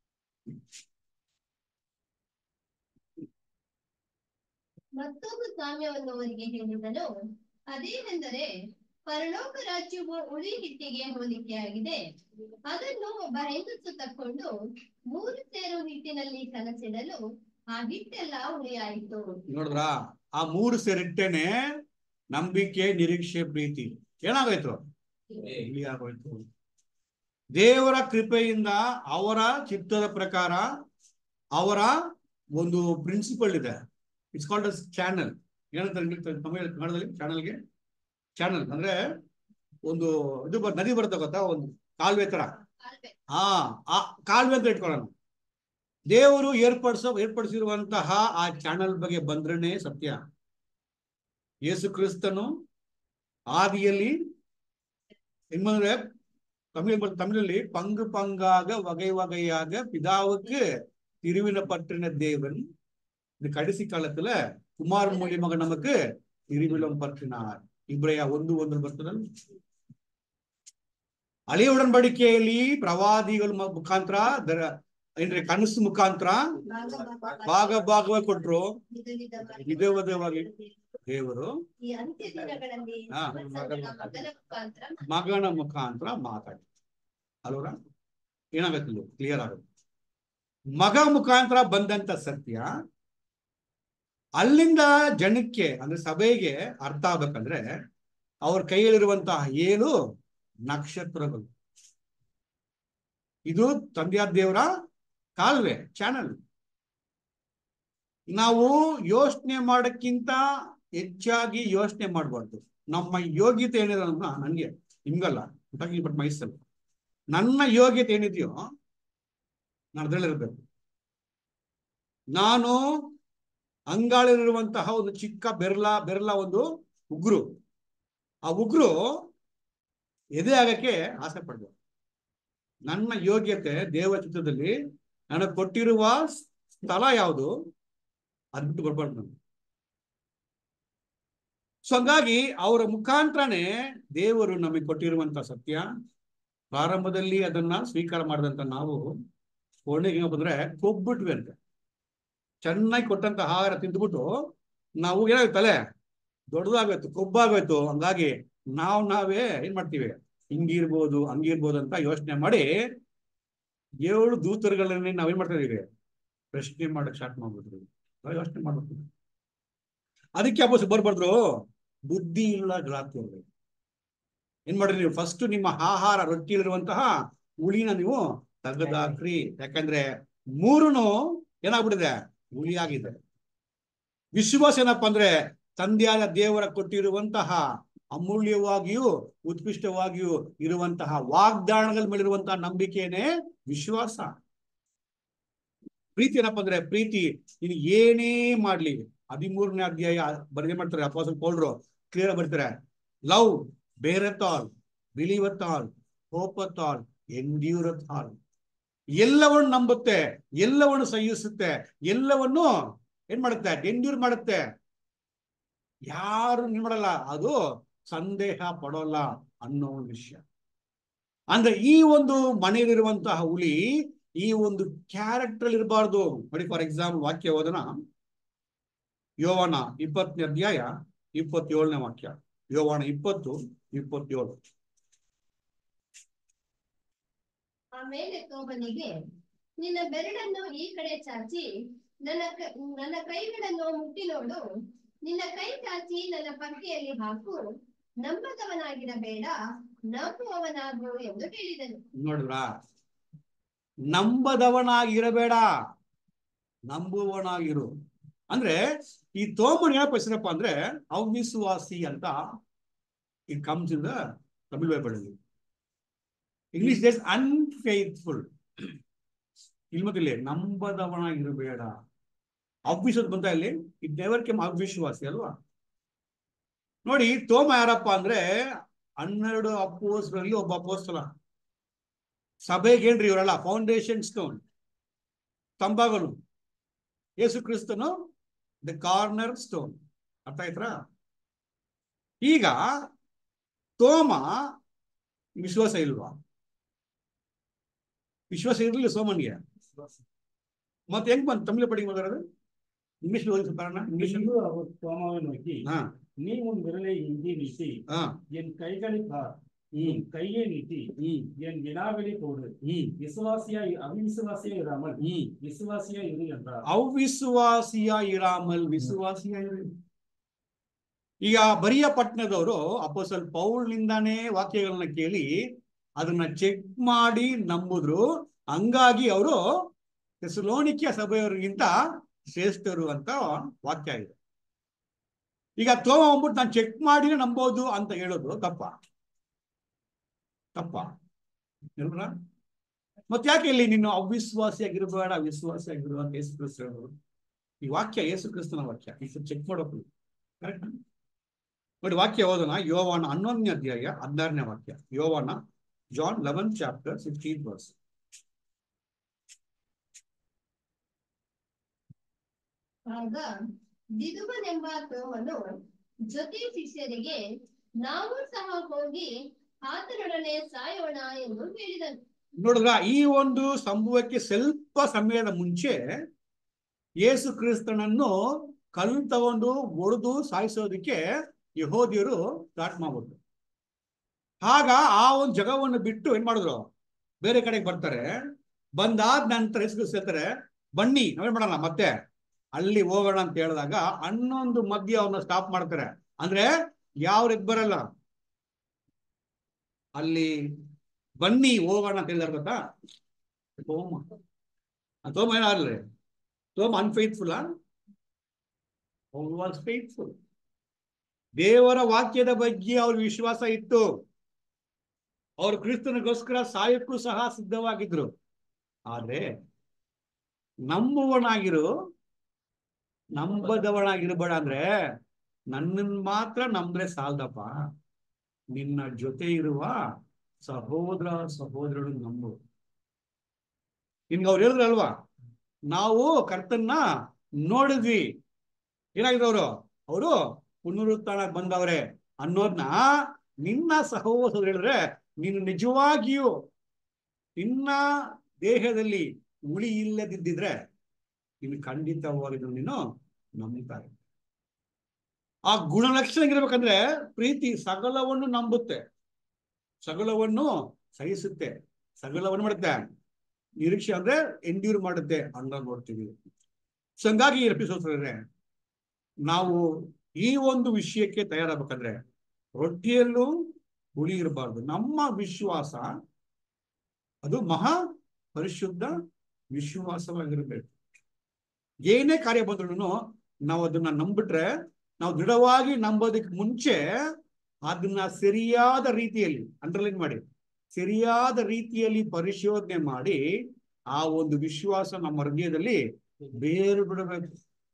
ಮತ್ತೊಂದು ಸಾಮ್ಯವನ್ನು ಅವರಿಗೆ ಹೇಳಿದನು ಅದೇನೆಂದರೆ ಪರಲೋಕ ರಾಜ್ಯವು ಉಳಿ ಹಿಟ್ಟಿಗೆ ಹೋಲಿಕೆಯಾಗಿದೆ ಅದನ್ನು ಒಬ್ಬ ಹೆಂಗಸು ತಕ್ಕೊಂಡು ಮೂರು ಸೇರು ಹಿಟ್ಟಿನಲ್ಲಿ ಕಲಸಿಡಲು ಆ ಹಿಟ್ಟೆಲ್ಲ ಹುಳಿಯಾಯಿತು
ನೋಡಿದ್ರಾ ಆ ಮೂರು ಸೇರಿಟ್ಟೇನೆ ನಂಬಿಕೆ ನಿರೀಕ್ಷೆ ಪ್ರೀತಿ ಏನಾಗೋಯ್ತು ಇಲ್ಲಿ ಆಗೋಯ್ತು ದೇವರ ಕೃಪೆಯಿಂದ ಅವರ ಚಿತ್ತದ ಪ್ರಕಾರ ಅವರ ಒಂದು ಪ್ರಿನ್ಸಿಪಲ್ ಇದೆ ಇಟ್ಸ್ ಕಾಲ್ಡ್ ಅಸ್ ಚಾನಲ್ ಏನಂತ ತಮಿಳ್ ಕನ್ನಡದಲ್ಲಿ ಚಾನಲ್ಗೆ ಚಾನಲ್ ಅಂದ್ರೆ ಒಂದು ಇದು ಬರ್ ನದಿ ಬರುತ್ತೆ ಗೊತ್ತಾ ಒಂದು ಕಾಲುವೆ ತರ
ಕಾಲ್ವೆ.
ಆ ಆ ಕಾಲುವೆ ಅಂತ ಇಟ್ಕೊಳ್ಳೋಣ ದೇವರು ಏರ್ಪಡಿಸೋ ಏರ್ಪಡಿಸಿರುವಂತಹ ಆ ಚಾನಲ್ ಬಗ್ಗೆ ಬಂದ್ರೇನೆ ಸತ್ಯ ಯೇಸು ಕ್ರಿಸ್ತನು ಆದಿಯಲ್ಲಿ ಹೆಂಗಂದ್ರೆ ತಮಿಳ್ ತಮಿಳಲ್ಲಿ பங்கு பங்காக வகை வகையாக பிதாவுக்கு திருவிழப்பற்றின தேவன் இந்த கடைசி காலத்துல குமார் மூலியமாக நமக்கு திருவிழம் பற்றினார் ಇಬ್ರಿಯ ಒಂದು ಒಂದು ಬರ್ತದಲ್ಲ ಹಳೆಯ ಉಡன்பಡಿಕೆಯಲ್ಲಿ ಪ್ರವಾದಿಗಳ ಮ- ಮುಖಾಂತರ ದರ ಏನ್ರಿ ಕನಸು ಮುಖಾಂತರ
ಭಾಗ ಭಾಗವಾಗಿ
ಭಾಗ ಭಾಗವಾಗಿ ಕೊಟ್ರು
ವಿಧ ವಿಧವಾಗಿ
ವಿಧ ವಿಧವಾಗಿ ದೇವರು
ಈ ಅಂತ್ಯ ದಿನಗಳಲ್ಲಿ
ಹಾ.
ತನ್ನ ಮಗನ ಮುಖಾಂತರ
ಮಗನ ಮುಖಾಂತರ ಮಾತಾಡಿ ಅಲ್ವರ ಏನಾಗತ್ತಿಲ್ಲ ಕ್ಲಿಯರ್ ಆಗುತ್ತೆ ಮಗ ಮುಖಾಂತರ ಬಂದಂತ ಸತ್ಯ ಅಲ್ಲಿಂದ ಜನಕ್ಕೆ ಅಂದ್ರೆ ಸಭೆಗೆ ಅರ್ಥ ಆಗ್ಬೇಕಂದ್ರೆ ಅವ್ರ ಕೈಯಲ್ಲಿರುವಂತಹ ಏಳು ನಕ್ಷತ್ರಗಳು ಇದು ತಂದೆಯಾದ ದೇವರ ಕಾಲುವೆ ಚಾನಲ್ ನಾವು ಯೋಚನೆ ಮಾಡಕ್ಕಿಂತ ಹೆಚ್ಚಾಗಿ ಯೋಚನೆ ಮಾಡಬಾರ್ದು ನಮ್ಮ ಯೋಗ್ಯತೆ ಏನಿದೆ ಅನ್ನೋದನ್ನ ನನಗೆ ನಿಮ್ಗಲ್ಲ ಬಟ್ ಮೈಸಲ್ ನನ್ನ ಯೋಗ್ಯತೆ ಏನಿದೆಯೋ ನಾನು ಅದ್ರಲ್ಲಿರ್ಬೇಕು ನಾನು ಅಂಗಾಳಿರುವಂತಹ ಒಂದು ಚಿಕ್ಕ ಬೆರ್ಲ ಬೆರ್ಲ ಒಂದು ಉಗ್ರು ಆ ಉಗ್ರು ಎದೆ ಆಗಕ್ಕೆ ಆಸೆ ಪಡ್ಬೇಕು ನನ್ನ ಯೋಗ್ಯತೆ ದೇವ ಚಿತ್ರದಲ್ಲಿ ನನಗೆ ಕೊಟ್ಟಿರುವ ಸ್ಥಳ ಯಾವುದು ಅದ್ಬಿಟ್ಟು ಬರ್ಬಾರ್ದು ನಾನು ಸೊ ಹಂಗಾಗಿ ಅವರ ಮುಖಾಂತರನೇ ದೇವರು ನಮಗೆ ಕೊಟ್ಟಿರುವಂತ ಸತ್ಯ ಪ್ರಾರಂಭದಲ್ಲಿ ಅದನ್ನ ಸ್ವೀಕಾರ ಮಾಡಿದಂತ ನಾವು ಕೋಣೆಗೆ ಬಂದ್ರೆ ಕೊಬ್ಬಿಟ್ವಿ ಅಂತ ಚೆನ್ನಾಗಿ ಕೊಟ್ಟಂತ ಆಹಾರ ತಿಂದ್ಬಿಟ್ಟು ನಾವು ಏನಾಗುತ್ತೆ ತಲೆ ದೊಡ್ಡದಾಗೋಯ್ತು ಕೊಬ್ಬಾಗೋಯ್ತು ಹಂಗಾಗಿ ನಾವು ನಾವೇ ಏನ್ ಮಾಡ್ತೀವಿ ಹಿಂಗಿರ್ಬೋದು ಹಂಗಿರ್ಬೋದು ಅಂತ ಯೋಚನೆ ಮಾಡಿ ಏಳು ದೂತರುಗಳನ್ನೇ ನಾವೇನ್ ಮಾಡ್ತಾ ಇದೀವಿ ಪ್ರಶ್ನೆ ಮಾಡಕ್ ಸ್ಟಾರ್ಟ್ ಮಾಡ್ಬಿಟ್ರಿ ನಾವು ಯೋಚನೆ ಮಾಡ್ಬೇಕು ಅದಕ್ಕೆ ಅಬ್ಬಸ್ ಬರ್ಬಾರ್ದ್ರು ಬುದ್ಧಿ ಇಲ್ಲ ಗ್ರಾಹ್ಯ ಏನ್ ಮಾಡ್ರಿ ನೀವು ಫಸ್ಟ್ ನಿಮ್ಮ ಆಹಾರ ರೊಟ್ಟಿಲಿರುವಂತಹ ಹುಳಿನ ನೀವು ತೆಗೆದಾಕ್ರಿ ಯಾಕಂದ್ರೆ ಮೂರುನು ಏನಾಗ್ಬಿಟ್ಟಿದೆ ಹುಳಿ ಆಗಿದೆ ವಿಶ್ವಾಸ ಏನಪ್ಪಾ ಅಂದ್ರೆ ತಂದೆಯಾದ ದೇವರ ಕೊಟ್ಟಿರುವಂತಹ ಅಮೂಲ್ಯವಾಗಿಯೂ ಉತ್ಕೃಷ್ಟವಾಗಿಯೂ ಇರುವಂತಹ ವಾಗ್ದಾನಗಳ ಮೇಲಿರುವಂತಹ ನಂಬಿಕೆನೇ ವಿಶ್ವಾಸ ಪ್ರೀತಿ ಏನಪ್ಪಾ ಅಂದ್ರೆ ಪ್ರೀತಿ ನೀನು ಏನೇ ಮಾಡ್ಲಿ ಹದಿಮೂರನೇ ಅಧ್ಯಾಯ ಬರೆದೇ ಮಾಡ್ತಾರೆ ಅಪಾಸಲ್ ಪೌಲ್ರು ಕ್ಲಿಯರ್ ಬರ್ತಾರೆ love beareth all believeth all hopeth all endureth all ಎಲ್ಲವನ್ನು ನಂಬುತ್ತೆ ಎಲ್ಲವನ್ನು ಸಹಿಸುತ್ತೆ ಎಲ್ಲವನ್ನು ಏನ್ ಮಾಡುತ್ತೆ ಎಂಡ್ಯೂರ್ ಮಾಡುತ್ತೆ ಯಾರು ಏನ್ ಮಾಡಲ್ಲ ಅದು ಸಂದೇಹ ಪಡೋಲ್ಲ ಅನ್ನೋ ಒಂದು ವಿಷಯ ಅಂದ್ರೆ ಈ ಒಂದು ಮನೆಯಲ್ಲಿರುವಂತಹ ಹುಲಿ ಈ ಒಂದು ಕ್ಯಾರೆಕ್ಟರ್ ಇರಬಾರ್ದು ನೋಡಿ ಫಾರ್ ಎಕ್ಸಾಂಪಲ್ ವಾಕ್ಯ ಓದನ ಯೋವನ ಇಪ್ಪತ್ತನೇ ಅಧ್ಯಾಯ ಇಪ್ಪತ್ತೇಳನೇ ವಾಕ್ಯ ಯೋವನ ಇಪ್ಪತ್ತು ಇಪ್ಪತ್ತೇಳು
ಆಮೇಲೆ ತೋಬನಿಗೆ ನಿನ್ನ ಬೆರಳನ್ನು ಈ ಕಡೆ ಚಾಚಿ ನನ್ನ ಕ- ನನ್ನ ಕೈಗಳನ್ನು ಮುಟ್ಟಿ ನೋಡು ನಿನ್ನ ಕೈ ಚಾಚಿ ನನ್ನ ಪಕ್ಕೆಯಲ್ಲಿ ಹಾಕು ನಂಬದವನಾಗಿರಬೇಡ ನಂಬುವವನಾಗು ಎಂದು ಹೇಳಿದನು
ನೋಡಿದ್ರ ನಂಬದವನಾಗಿರಬೇಡ ನಂಬುವವನಾಗಿರು ಅಂದ್ರೆ ಈ ತೋಮನ್ ಏನಪ್ಪ ಹೆಸರಪ್ಪ ಅಂದ್ರೆ ಅವಿಶ್ವಾಸಿ ಅಂತ it comes in the Tamil Bible ಅಲ್ಲಿ ಇಂಗ್ಲಿಷ್ ದೇಸ್ ಅನ್ಫೇತ್ಫುಲ್ ಇಲ್ಲಿ ಮತ್ತೆ ಇಲ್ಲಿ ನಂಬದವನಾಗಿರಬೇಡ ಅವಿಶ್ವಾಸ ಬಂತ ಇಲ್ಲಿ ಇಟ್ ನೆವರ್ ಕೆಮ್ ಅವಿಶ್ವಾಸಿ ಅಲ್ವಾ ನೋಡಿ ತೋಮ ಯಾರಪ್ಪ ಅಂದ್ರೆ ಹನ್ನೆರಡು ಅಪ್ಪೋಸ್ಗಳಲ್ಲಿ ಒಬ್ಬ ಅಪ್ಪೋಸ್ತಲ ಸಭೆಗೆ ಏನ್ರಿ ಇವರೆಲ್ಲ ಫೌಂಡೇಶನ್ ಸ್ಟೋನ್ ಸ್ತಂಭಗಳು ಯೇಸು ಕ್ರಿಸ್ತನು ದ ಕಾರ್ನರ್ ಸ್ಟೋನ್ ಅರ್ಥ ಆಯ್ತಾ ಈಗ ತೋಮ ವಿಶ್ವಾಸ ಇಲ್ವಾ ವಿಶ್ವಾಸ ಇರಲಿಲ್ಲ ಸೋಮನ್ಗೆ ಮತ್ತೆ ಹೆಂಗ್ ಬಂತು ತಮಿಳು ಪಡಿಗೆ ಮಾತಾಡೋದು ಇಂಗ್ಲಿಷ್ ಓದಿಸಿ ಬರೋಣ ಇಂಗ್ಲಿಷ್
பின்பு அவர் தோமாவை நோக்கி
ಹಾ
நீ உன் விரலை இங்கே நீட்டி
ಹಾ
என் கைகளை பார்
ಹ್ಮ್
என் கையை நீட்டி
ಹ್ಮ್
என் வினாவிலை போடு
ಹ್ಮ್
விசுவாசியாய் அவிசுவாசியா இராமல்
ಹ್ಮ್
விசுவாசியா இரு என்றார்
ಅವಿಶ್ವಾಸಿಯ ಇರಾಮಲ್ ವಿಶ್ವಾಸಿಯ ಇರು ಈಗ ಬರಿಯ ಪಟ್ಟಣದವರು ಅಪೋಸಲ್ ಪೌಲ್ನಿಂದಾನೇ ವಾಕ್ಯಗಳನ್ನ ಕೇಳಿ ಅದನ್ನ ಚೆಕ್ ಮಾಡಿ ನಂಬುದ್ರು ಹಂಗಾಗಿ ಅವರು ಥೆಸಲೋನಿಕ್ಯ ಸಭೆಯವರಿಗಿಂತ ಶ್ರೇಷ್ಠರು ಅಂತ ವಾಕ್ಯ ಇದೆ ಈಗ ತೋಮ ಅಂದ್ಬಿಟ್ಟು ನಾನು ಚೆಕ್ ಮಾಡಿನೇ ನಂಬೋದು ಅಂತ ಹೇಳೋದು ತಪ್ಪ ತಪ್ಪ ಹೇಳ್ರ ಮತ್ತೆ ಯಾಕೆ ಇಲ್ಲಿ ನೀನು ಅವಿಶ್ವಾಸಿಯಾಗಿರಬೇಡ ವಿಶ್ವಾಸಿಯಾಗಿರು ಅಂತ ಯೇಸು ಕ್ರಿಸ್ತ ಹೇಳಿದ್ರು ಈ ವಾಕ್ಯ ಯೇಸು ಕ್ರಿಸ್ತನ ವಾಕ್ಯ ಈ ಚೆಕ್ ಮಾಡೋಕು ಕರೆಕ್ಟ್ ನೋಡಿ ವಾಕ್ಯ ಓದೋಣ ಯೋವಾನ ಹನ್ನೊಂದನೇ ಅಧ್ಯಾಯ ಹದಿನಾರನೇ ವಾಕ್ಯ Yovana John eleven chapter sixteen verse
ಆಗ ದಿದುಮನೆಂಬ ತೋಮನು ಜೊತೆ ಶಿಷ್ಯರಿಗೆ ನಾವು ಸಹ ಹೋಗಿ ಆತನೊಡನೆ ಸಾಯೋಣ ಎಂದು ಹೇಳಿದನು
ನೋಡಿದ್ರ ಈ ಒಂದು ಸಂಭವಕ್ಕೆ ಸ್ವಲ್ಪ ಸಮಯದ ಮುಂಚೆ ಯೇಸು ಕ್ರಿಸ್ತನನ್ನು ಕಲ್ಲು ತಗೊಂಡು ಒಡೆದು ಸಾಯಿಸೋದಕ್ಕೆ ಯಹೋದಿಯರು ಸ್ಟಾರ್ಟ್ ಮಾಡ್ಬಿಟ್ರು ಆಗ ಆ ಒಂದು ಜಗವನ್ನು ಬಿಟ್ಟು ಏನ್ ಮಾಡಿದ್ರು ಬೇರೆ ಕಡೆಗೆ ಬರ್ತಾರೆ ಬಂದಾದ ನಂತರ ಯೇಸು ಕ್ರಿಸ್ತ ಹೇಳ್ತಾರೆ ಬನ್ನಿ ನಾವೇನ್ ಮಾಡೋಣ ಮತ್ತೆ ಅಲ್ಲಿ ಹೋಗೋಣ ಅಂತ ಹೇಳಿದಾಗ ಹನ್ನೊಂದು ಮಧ್ಯ ಅವ್ರನ್ನ ಸ್ಟಾಪ್ ಮಾಡ್ತಾರೆ ಅಂದ್ರೆ ಯಾವ ರೆಗ್ ಬರಲ್ಲ ಅಲ್ಲಿ ಬನ್ನಿ ಹೋಗೋಣ ಅಂತ ಹೇಳಿದಾರೆ ಗೊತ್ತಾ ತೋಮ ಆ ತೋಮ ಏನಾಗಲ್ಲ ತೋಮ ಅನ್ಫೇತ್ಫುಲ್ ವಾಸ್ ಫೇತ್ಫುಲ್ ದೇವರ ವಾಕ್ಯದ ಬಗ್ಗೆ ಅವ್ರ ವಿಶ್ವಾಸ ಇತ್ತು ಅವ್ರು ಕ್ರಿಸ್ತನಿಗೋಸ್ಕರ ಸಾಯಕ್ಕೂ ಸಹ ಸಿದ್ಧವಾಗಿದ್ರು ಆದ್ರೆ ನಂಬುವನಾಗಿರು ನಂಬದವನಾಗಿರ್ಬೇಡ ಅಂದ್ರೆ ನನ್ನನ್ ಮಾತ್ರ ನಂಬ್ರೆ ಸಾಲ್ದಪ್ಪ ನಿನ್ನ ಜೊತೆ ಇರುವ ಸಹೋದರ ಸಹೋದರರು ನಂಬು ನಿನ್ಗೆ ಅವ್ರು ಹೇಳಿದ್ರಲ್ವಾ ನಾವು ಕರ್ತನ್ನ ನೋಡಿದ್ವಿ ಏನಾಗಿದೆ ಅವರು ಅವರು ಪುನರುತ್ಥಾನ ಬಂದವ್ರೆ ಅನ್ನೋದ್ನ ನಿನ್ನ ಸಹೋದರ ಹೇಳಿದ್ರೆ ನೀನು ನಿಜವಾಗಿಯೂ ನಿನ್ನ ದೇಹದಲ್ಲಿ ಉಳಿ ಇಲ್ಲದಿದ್ದಿದ್ರೆ ನೀನು ಖಂಡಿತವಾಗಿದ್ದು ನೀನು ನಂಬುತ್ತಾರೆ ಆ ಗುಣಲಕ್ಷಣ ಇರ್ಬೇಕಂದ್ರೆ ಪ್ರೀತಿ ಸಕಲವನ್ನು ನಂಬುತ್ತೆ ಸಕಲವನ್ನು ಸಹಿಸುತ್ತೆ ಸಕಲವನ್ನು ಮಾಡುತ್ತೆ ನಿರೀಕ್ಷೆ ಅಂದ್ರೆ ಎಂಡ್ಯೂರ್ ಮಾಡುತ್ತೆ ಹಂಗ ನೋಡ್ತೀವಿ ಸೊ ಹಂಗಾಗಿ ಎಪಿಸೋಡ್ರೆ ನಾವು ಈ ಒಂದು ವಿಷಯಕ್ಕೆ ತಯಾರಾಗಬೇಕಂದ್ರೆ ರೊಟ್ಟಿಯಲ್ಲೂ ಹುಳಿ ಇರಬಾರ್ದು ನಮ್ಮ ವಿಶ್ವಾಸ ಅದು ಮಹಾ ಪರಿಶುದ್ಧ ವಿಶ್ವಾಸವಾಗಿರ್ಬೇಕು ಏನೇ ಕಾರ್ಯ ಬಂದ್ರು ನಾವು ಅದನ್ನ ನಂಬಿಟ್ರೆ ನಾವು ದೃಢವಾಗಿ ನಂಬೋದಕ್ಕೆ ಮುಂಚೆ ಅದನ್ನ ಸರಿಯಾದ ರೀತಿಯಲ್ಲಿ ಅಂಡರ್ಲೈನ್ ಮಾಡಿ ಸರಿಯಾದ ರೀತಿಯಲ್ಲಿ ಪರಿಶೋಧನೆ ಮಾಡಿ ಆ ಒಂದು ವಿಶ್ವಾಸ ನಮ್ಮ ಹೃದಯದಲ್ಲಿ ಬೇರು ಬಿಡಬೇಕು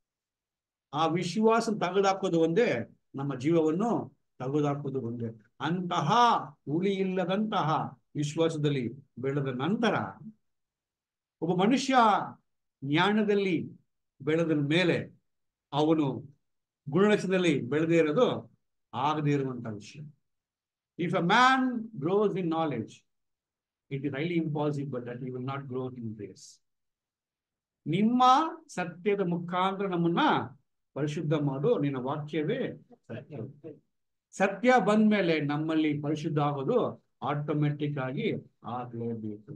ಆ ವಿಶ್ವಾಸ ತೆಗೆದಾಕೋದು ಒಂದೇ ನಮ್ಮ ಜೀವವನ್ನು ತೆಗೆದುಹಾಕೋದು ಒಂದೇ ಅಂತಹ ಉಳಿ ಇಲ್ಲದಂತಹ ವಿಶ್ವಾಸದಲ್ಲಿ ಬೆಳೆದ ನಂತರ ಒಬ್ಬ ಮನುಷ್ಯ ಜ್ಞಾನದಲ್ಲಿ ಬೆಳೆದ ಮೇಲೆ ಅವನು ಗುಣಲಕ್ಷಣದಲ್ಲಿ ಬೆಳೆದೇ ಇರೋದು ಆಗದೇ ಇರುವಂತಹ ವಿಷಯ if a man grows in knowledge it is highly impossible that you will not grow in grace ನಿಮ್ಮ ಸತ್ಯದ ಮುಖಾಂತರ ನಮ್ಮನ್ನ ಪರಿಶುದ್ಧ ಮಾಡು ನಿನ್ನ ವಾಕ್ಯವೇ ಸತ್ಯ ಸತ್ಯ ಬಂದ್ಮೇಲೆ ನಮ್ಮಲ್ಲಿ ಪರಿಶುದ್ಧ ಆಗೋದು ಆಟೋಮೆಟಿಕ್ ಆಗಿ ಆಗ್ಲೇಬೇಕು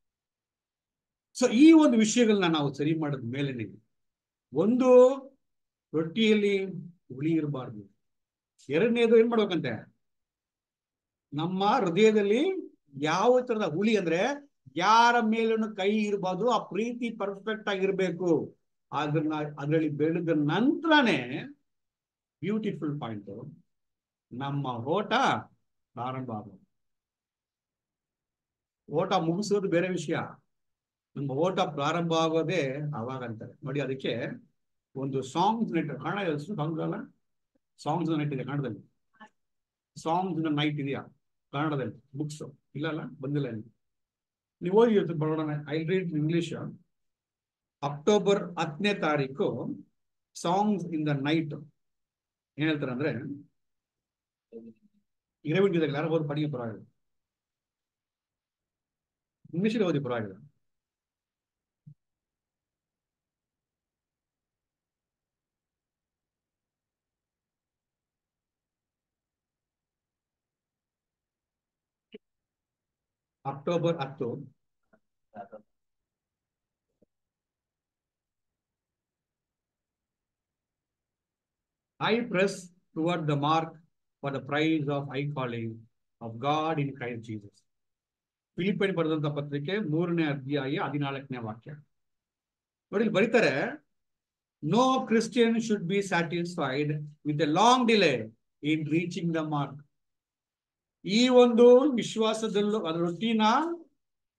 ಸೊ ಈ ಒಂದು ವಿಷಯಗಳನ್ನ ನಾವು ಸರಿ ಮಾಡಿದ ಮೇಲೆ ಒಂದು ರೊಟ್ಟಿಯಲ್ಲಿ ಹುಳಿ ಇರಬಾರ್ದು ಎರಡನೇದು ಏನ್ ಮಾಡ್ಬೇಕಂತೆ ನಮ್ಮ ಹೃದಯದಲ್ಲಿ ಯಾವ ತರದ ಹುಳಿ ಅಂದ್ರೆ ಯಾರ ಮೇಲೂ ಕೈ ಇರಬಾರ್ದು ಆ ಪ್ರೀತಿ ಪರ್ಫೆಕ್ಟ್ ಆಗಿರ್ಬೇಕು ಅದನ್ನ ಅದರಲ್ಲಿ ಬೆಳೆದ ನಂತರನೇ ಬ್ಯೂಟಿಫುಲ್ ಪಾಯಿಂಟ್ ನಮ್ಮ ಓಟ ಪ್ರಾರಂಭ ಆಗೋದು ಓಟ ಮುಗಿಸೋದು ಬೇರೆ ವಿಷಯ ನಮ್ಮ ಓಟ ಪ್ರಾರಂಭ ಆಗೋದೇ ಅವಾಗ ಅಂತಾರೆ ನೋಡಿ ಅದಕ್ಕೆ ಒಂದು ಸಾಂಗ್ಸ್ ನೆಟ್ ಕನ್ನಡ ಸಾಂಗ್ಸ್ ಅಲ್ಲ ಸಾಂಗ್ಸ್ ನೆಟ್ ಇದೆ ಕನ್ನಡದಲ್ಲಿ ಸಾಂಗ್ಸ್ ನೈಟ್ ಇದೆಯಾ ಕನ್ನಡದಲ್ಲಿ ಬುಕ್ಸ್ ಇಲ್ಲ ಅಲ್ಲ ಬಂದಿಲ್ಲ ಇಲ್ಲಿ ನೀವು ಓದಿ ಇವತ್ತು ಬರೋಣ ಐ ರೀಡ್ ಇಂಗ್ಲಿಷ್ ಅಕ್ಟೋಬರ್ ಹತ್ತನೇ ತಾರೀಕು ಸಾಂಗ್ಸ್ ಇನ್ ದ ನೈಟ್ ಏನ್ ಹೇಳ್ತಾರೆ ಅಂದ್ರೆ ಇರವಿಂಡಿದಾಗ ಯಾರು ಓದಿ ಪಡಿಗೆ ಪರವಾಗಿಲ್ಲ ಇಂಗ್ಲಿಷಲ್ಲಿ ಓದಿ ಪರವಾಗಿಲ್ಲ ಅಕ್ಟೋಬರ್ ಹತ್ತು I press toward the mark for the prize of high calling of God in Christ Jesus. Philippians ಬರೆದಂತ ಪತ್ರಿಕೆ ಮೂರನೇ ಅಧ್ಯಾಯ ಹದಿನಾಲ್ಕನೇ ವಾಕ್ಯ ನೋಡಿ ಇಲ್ಲಿ ಬರೀತಾರೆ no Christian should be satisfied with a long delay in reaching the mark ಈ ಒಂದು ವಿಶ್ವಾಸದಲ್ಲೂ ಅದರ ರೊಟ್ಟಿನ